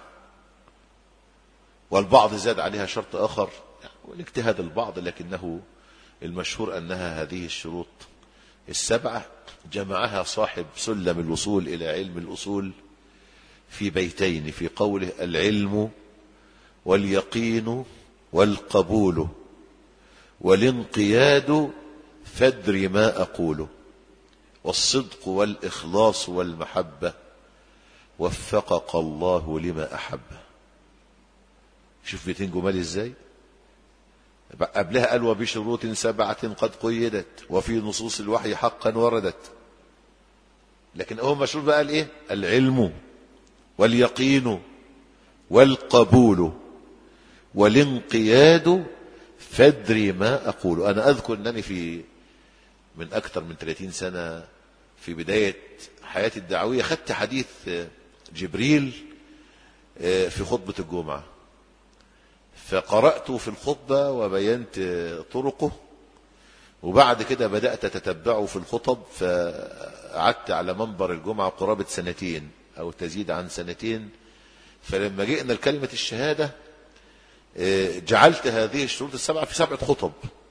والبعض زاد عليها شرط آخر والاجتهاد البعض لكنه المشهور أنها هذه الشروط السبعة جمعها صاحب سلم الوصول إلى علم الأصول في بيتين في قوله العلم واليقين والقبول والانقياد فادر ما أقوله والصدق والإخلاص والمحبة وفقك الله لما أحبه شوف بيتين جمال ازاي قبلها قال وبشروط سبعة قد قيدت وفي نصوص الوحي حقا وردت لكن هو مشروط بقى الايه العلم واليقين والقبول والانقياد فادري ما أقول أنا أذكر أنني في من أكثر من 30 سنة في بداية حياتي الدعوية خدت حديث جبريل في خطبة الجمعة فقرأته في الخطبة وبينت طرقه وبعد كده بدأت أتتبعه في الخطب فقعدت على منبر الجمعة قرابة سنتين أو تزيد عن سنتين فلما جئنا لكلمة الشهادة جعلت هذه الشروط السبعة في سبعة خطب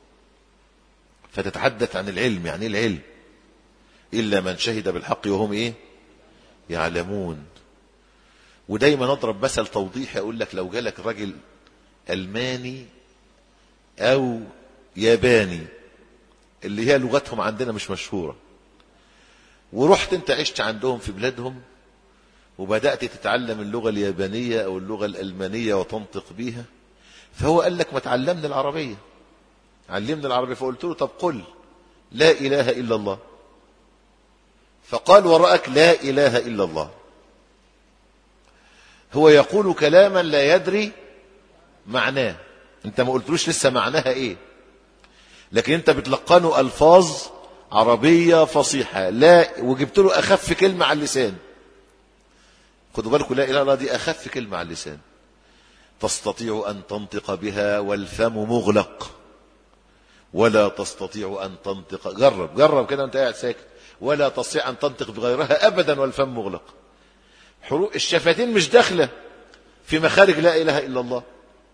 فتتحدث عن العلم يعني العلم إلا من شهد بالحق وهم إيه يعلمون ودايما نضرب مثل توضيحي أقول لك لو جالك راجل ألماني أو ياباني اللي هي لغتهم عندنا مش مشهورة ورحت انت عشت عندهم في بلادهم وبدأت تتعلم اللغة اليابانية أو اللغة الألمانية وتنطق بيها فهو قال لك ما تعلمني العربية علمني العربية فقلت له طب قل لا إله إلا الله فقال وراءك لا إله إلا الله هو يقول كلاما لا يدري معناه انت ما قلتلوش لسه معناها ايه لكن انت بتلقنه الفاظ عربية فصيحة لا وجبت له اخف كلمة على اللسان خدوا بالكم لا اله الا الله دي اخف كلمة على اللسان تستطيع ان تنطق بها والفم مغلق ولا تستطيع ان تنطق جرب جرب كده انت قاعد ساكت ولا تستطيع ان تنطق بغيرها ابدا والفم مغلق حروف الشفتين مش داخله في مخارج لا اله الا الله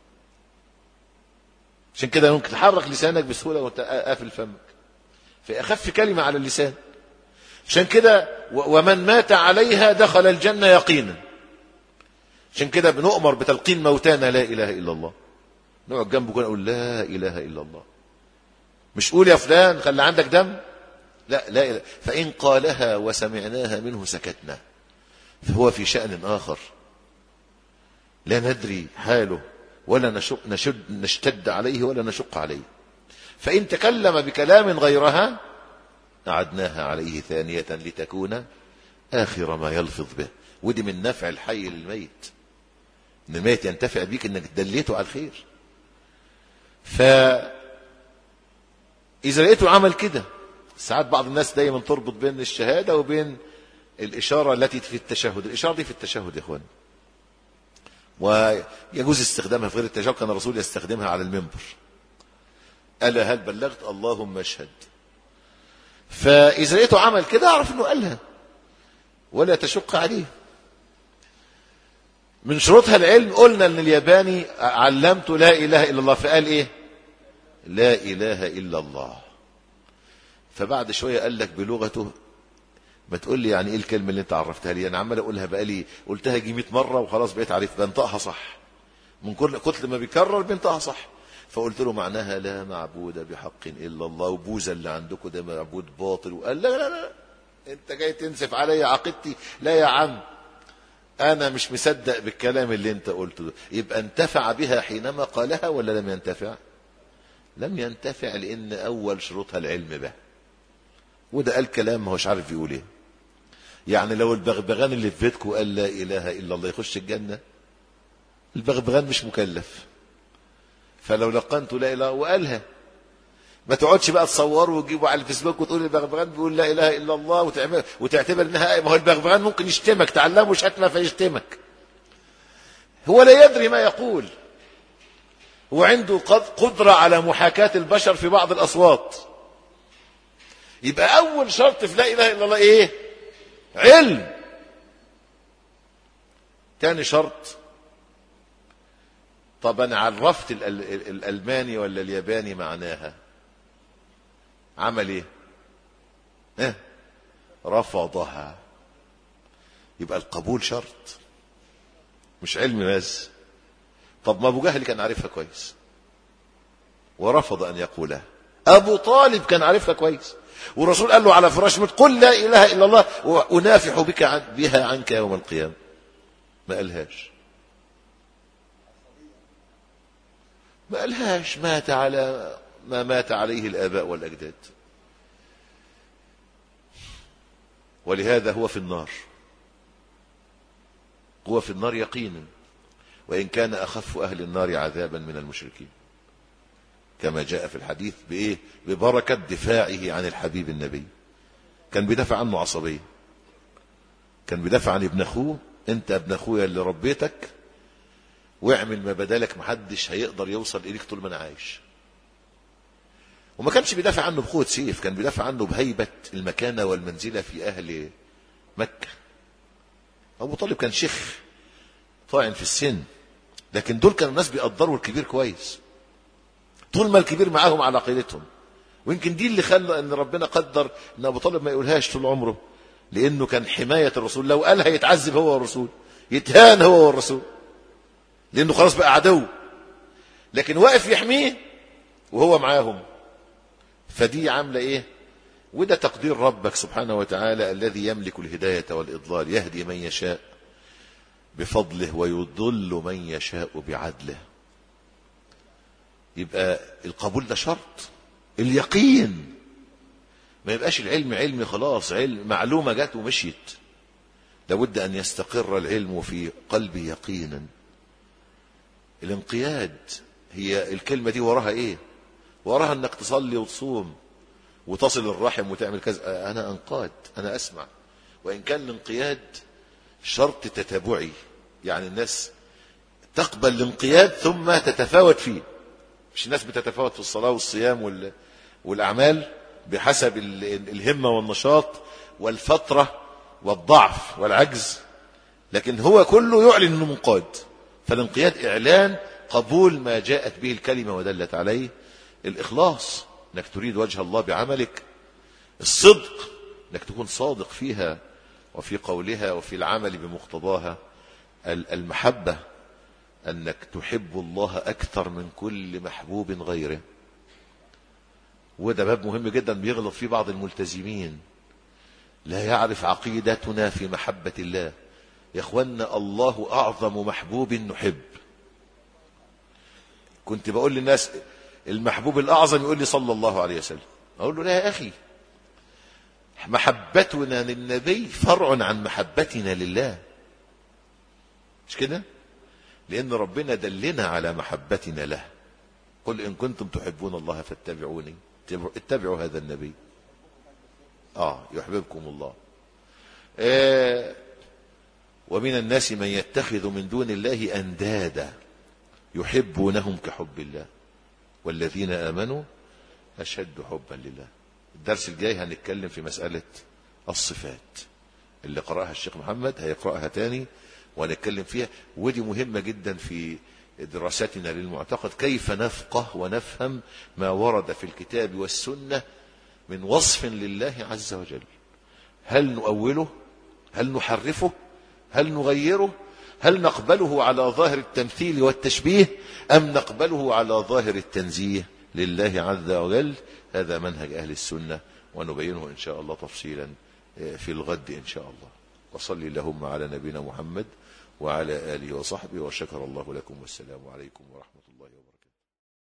عشان كده ممكن تحرك لسانك بسهولة وانت قافل فمك في أخف كلمة على اللسان عشان كده ومن مات عليها دخل الجنة يقينا عشان كده بنؤمر بتلقين موتانا لا إله إلا الله نقعد جنبه كده نقول لا إله إلا الله مش قول يا فلان خلي عندك دم لا لا إله فإن قالها وسمعناها منه سكتنا فهو في شأن آخر لا ندري حاله ولا نشق نشد نشتد عليه ولا نشق عليه فإن تكلم بكلام غيرها أعدناها عليه ثانية لتكون آخر ما يلفظ به ودي من نفع الحي للميت ان الميت ينتفع بيك انك دليته على الخير ف اذا لقيته عمل كده ساعات بعض الناس دايما تربط بين الشهاده وبين الاشاره التي في التشهد الاشاره دي في التشهد يا اخوان ويجوز استخدامها في غير التشهد كان الرسول يستخدمها على المنبر ألا هل بلغت اللهم اشهد فإذا لقيته عمل كده أعرف أنه قالها ولا تشق عليه من شروطها العلم قلنا أن الياباني علمت لا إله إلا الله فقال إيه لا إله إلا الله فبعد شوية قال لك بلغته ما تقول لي يعني ايه الكلمه اللي انت عرفتها لي انا عمال اقولها بقالي قلتها جي 100 مره وخلاص بقيت عارف بنطقها صح من كل كتل ما بيكرر بينطقها صح فقلت له معناها لا معبود بحق الا الله وبوذا اللي عندكم ده معبود باطل وقال لا لا لا انت جاي تنسف عليا عقيدتي لا يا عم انا مش مصدق بالكلام اللي انت قلته ده يبقى انتفع بها حينما قالها ولا لم ينتفع لم ينتفع لان اول شروطها العلم به وده قال كلام ما هوش عارف يقول ايه يعني لو البغبغان اللي في بيتكم قال لا اله الا الله يخش الجنه البغبغان مش مكلف فلو لقنت لا اله وقالها ما تقعدش بقى تصوره وتجيبه على الفيسبوك وتقول البغبغان بيقول لا اله الا الله وتعمل وتعتبر انها ما هو البغبغان ممكن يشتمك تعلمه شتمه فيشتمك هو لا يدري ما يقول هو عنده قد- قدرة على محاكاة البشر في بعض الأصوات يبقى أول شرط في لا إله إلا الله إيه علم تاني شرط طب أنا عرفت ال- ال- ال- الألماني ولا الياباني معناها عمل إيه اه رفضها يبقى القبول شرط مش علم بس طب ما ابو جهل كان عارفها كويس ورفض ان يقولها ابو طالب كان عارفها كويس والرسول قال له على فراش موت قل لا اله الا الله وانافح بك عن بها عنك يوم القيامه ما قالهاش ما قالهاش مات على ما مات عليه الاباء والاجداد ولهذا هو في النار هو في النار يقينا وإن كان أخف أهل النار عذابا من المشركين كما جاء في الحديث بإيه ببركة دفاعه عن الحبيب النبي كان بيدافع عنه عصبية كان بيدافع عن ابن أخوه أنت ابن أخويا اللي ربيتك واعمل ما بدالك محدش هيقدر يوصل إليك طول ما أنا عايش وما كانش بيدافع عنه بقوة سيف كان بيدافع عنه بهيبة المكانة والمنزلة في أهل مكة أبو طالب كان شيخ طاعن في السن لكن دول كانوا الناس بيقدروا الكبير كويس طول ما الكبير معاهم على عقيدتهم ويمكن دي اللي خلى ان ربنا قدر ان ابو طالب ما يقولهاش طول عمره لانه كان حمايه الرسول لو قالها يتعذب هو والرسول يتهان هو والرسول لانه خلاص بقى عدو لكن واقف يحميه وهو معاهم فدي عامله ايه وده تقدير ربك سبحانه وتعالى الذي يملك الهدايه والاضلال يهدي من يشاء بفضله ويضل من يشاء بعدله يبقى القبول ده شرط اليقين ما يبقاش العلم علم خلاص علم معلومة جت ومشيت لابد أن يستقر العلم في قلبي يقينا الانقياد هي الكلمة دي وراها ايه وراها انك تصلي وتصوم وتصل الرحم وتعمل كذا انا انقاد انا اسمع وان كان الانقياد شرط تتابعي يعني الناس تقبل الانقياد ثم تتفاوت فيه مش الناس بتتفاوت في الصلاة والصيام وال... والأعمال بحسب ال... الهمة والنشاط والفترة والضعف والعجز لكن هو كله يعلن انه منقاد فالانقياد اعلان قبول ما جاءت به الكلمة ودلت عليه الاخلاص انك تريد وجه الله بعملك الصدق انك تكون صادق فيها وفي قولها وفي العمل بمقتضاها المحبة أنك تحب الله أكثر من كل محبوب غيره وده باب مهم جدا بيغلط فيه بعض الملتزمين لا يعرف عقيدتنا في محبة الله يا اخوانا الله أعظم محبوب نحب كنت بقول للناس المحبوب الأعظم يقول لي صلى الله عليه وسلم أقول له لا يا أخي محبتنا للنبي فرع عن محبتنا لله مش كده لأن ربنا دلنا على محبتنا له قل إن كنتم تحبون الله فاتبعوني اتبعوا هذا النبي آه يحببكم الله آه ومن الناس من يتخذ من دون الله أندادا يحبونهم كحب الله والذين آمنوا أشد حبا لله الدرس الجاي هنتكلم في مسألة الصفات اللي قرأها الشيخ محمد هيقرأها تاني ونتكلم فيها ودي مهمة جدا في دراستنا للمعتقد كيف نفقه ونفهم ما ورد في الكتاب والسنة من وصف لله عز وجل هل نؤوله هل نحرفه هل نغيره هل نقبله على ظاهر التمثيل والتشبيه أم نقبله على ظاهر التنزيه لله عز وجل هذا منهج أهل السنة ونبينه إن شاء الله تفصيلا في الغد إن شاء الله وصلي اللهم على نبينا محمد وعلى آله وصحبه وشكر الله لكم والسلام عليكم ورحمة الله وبركاته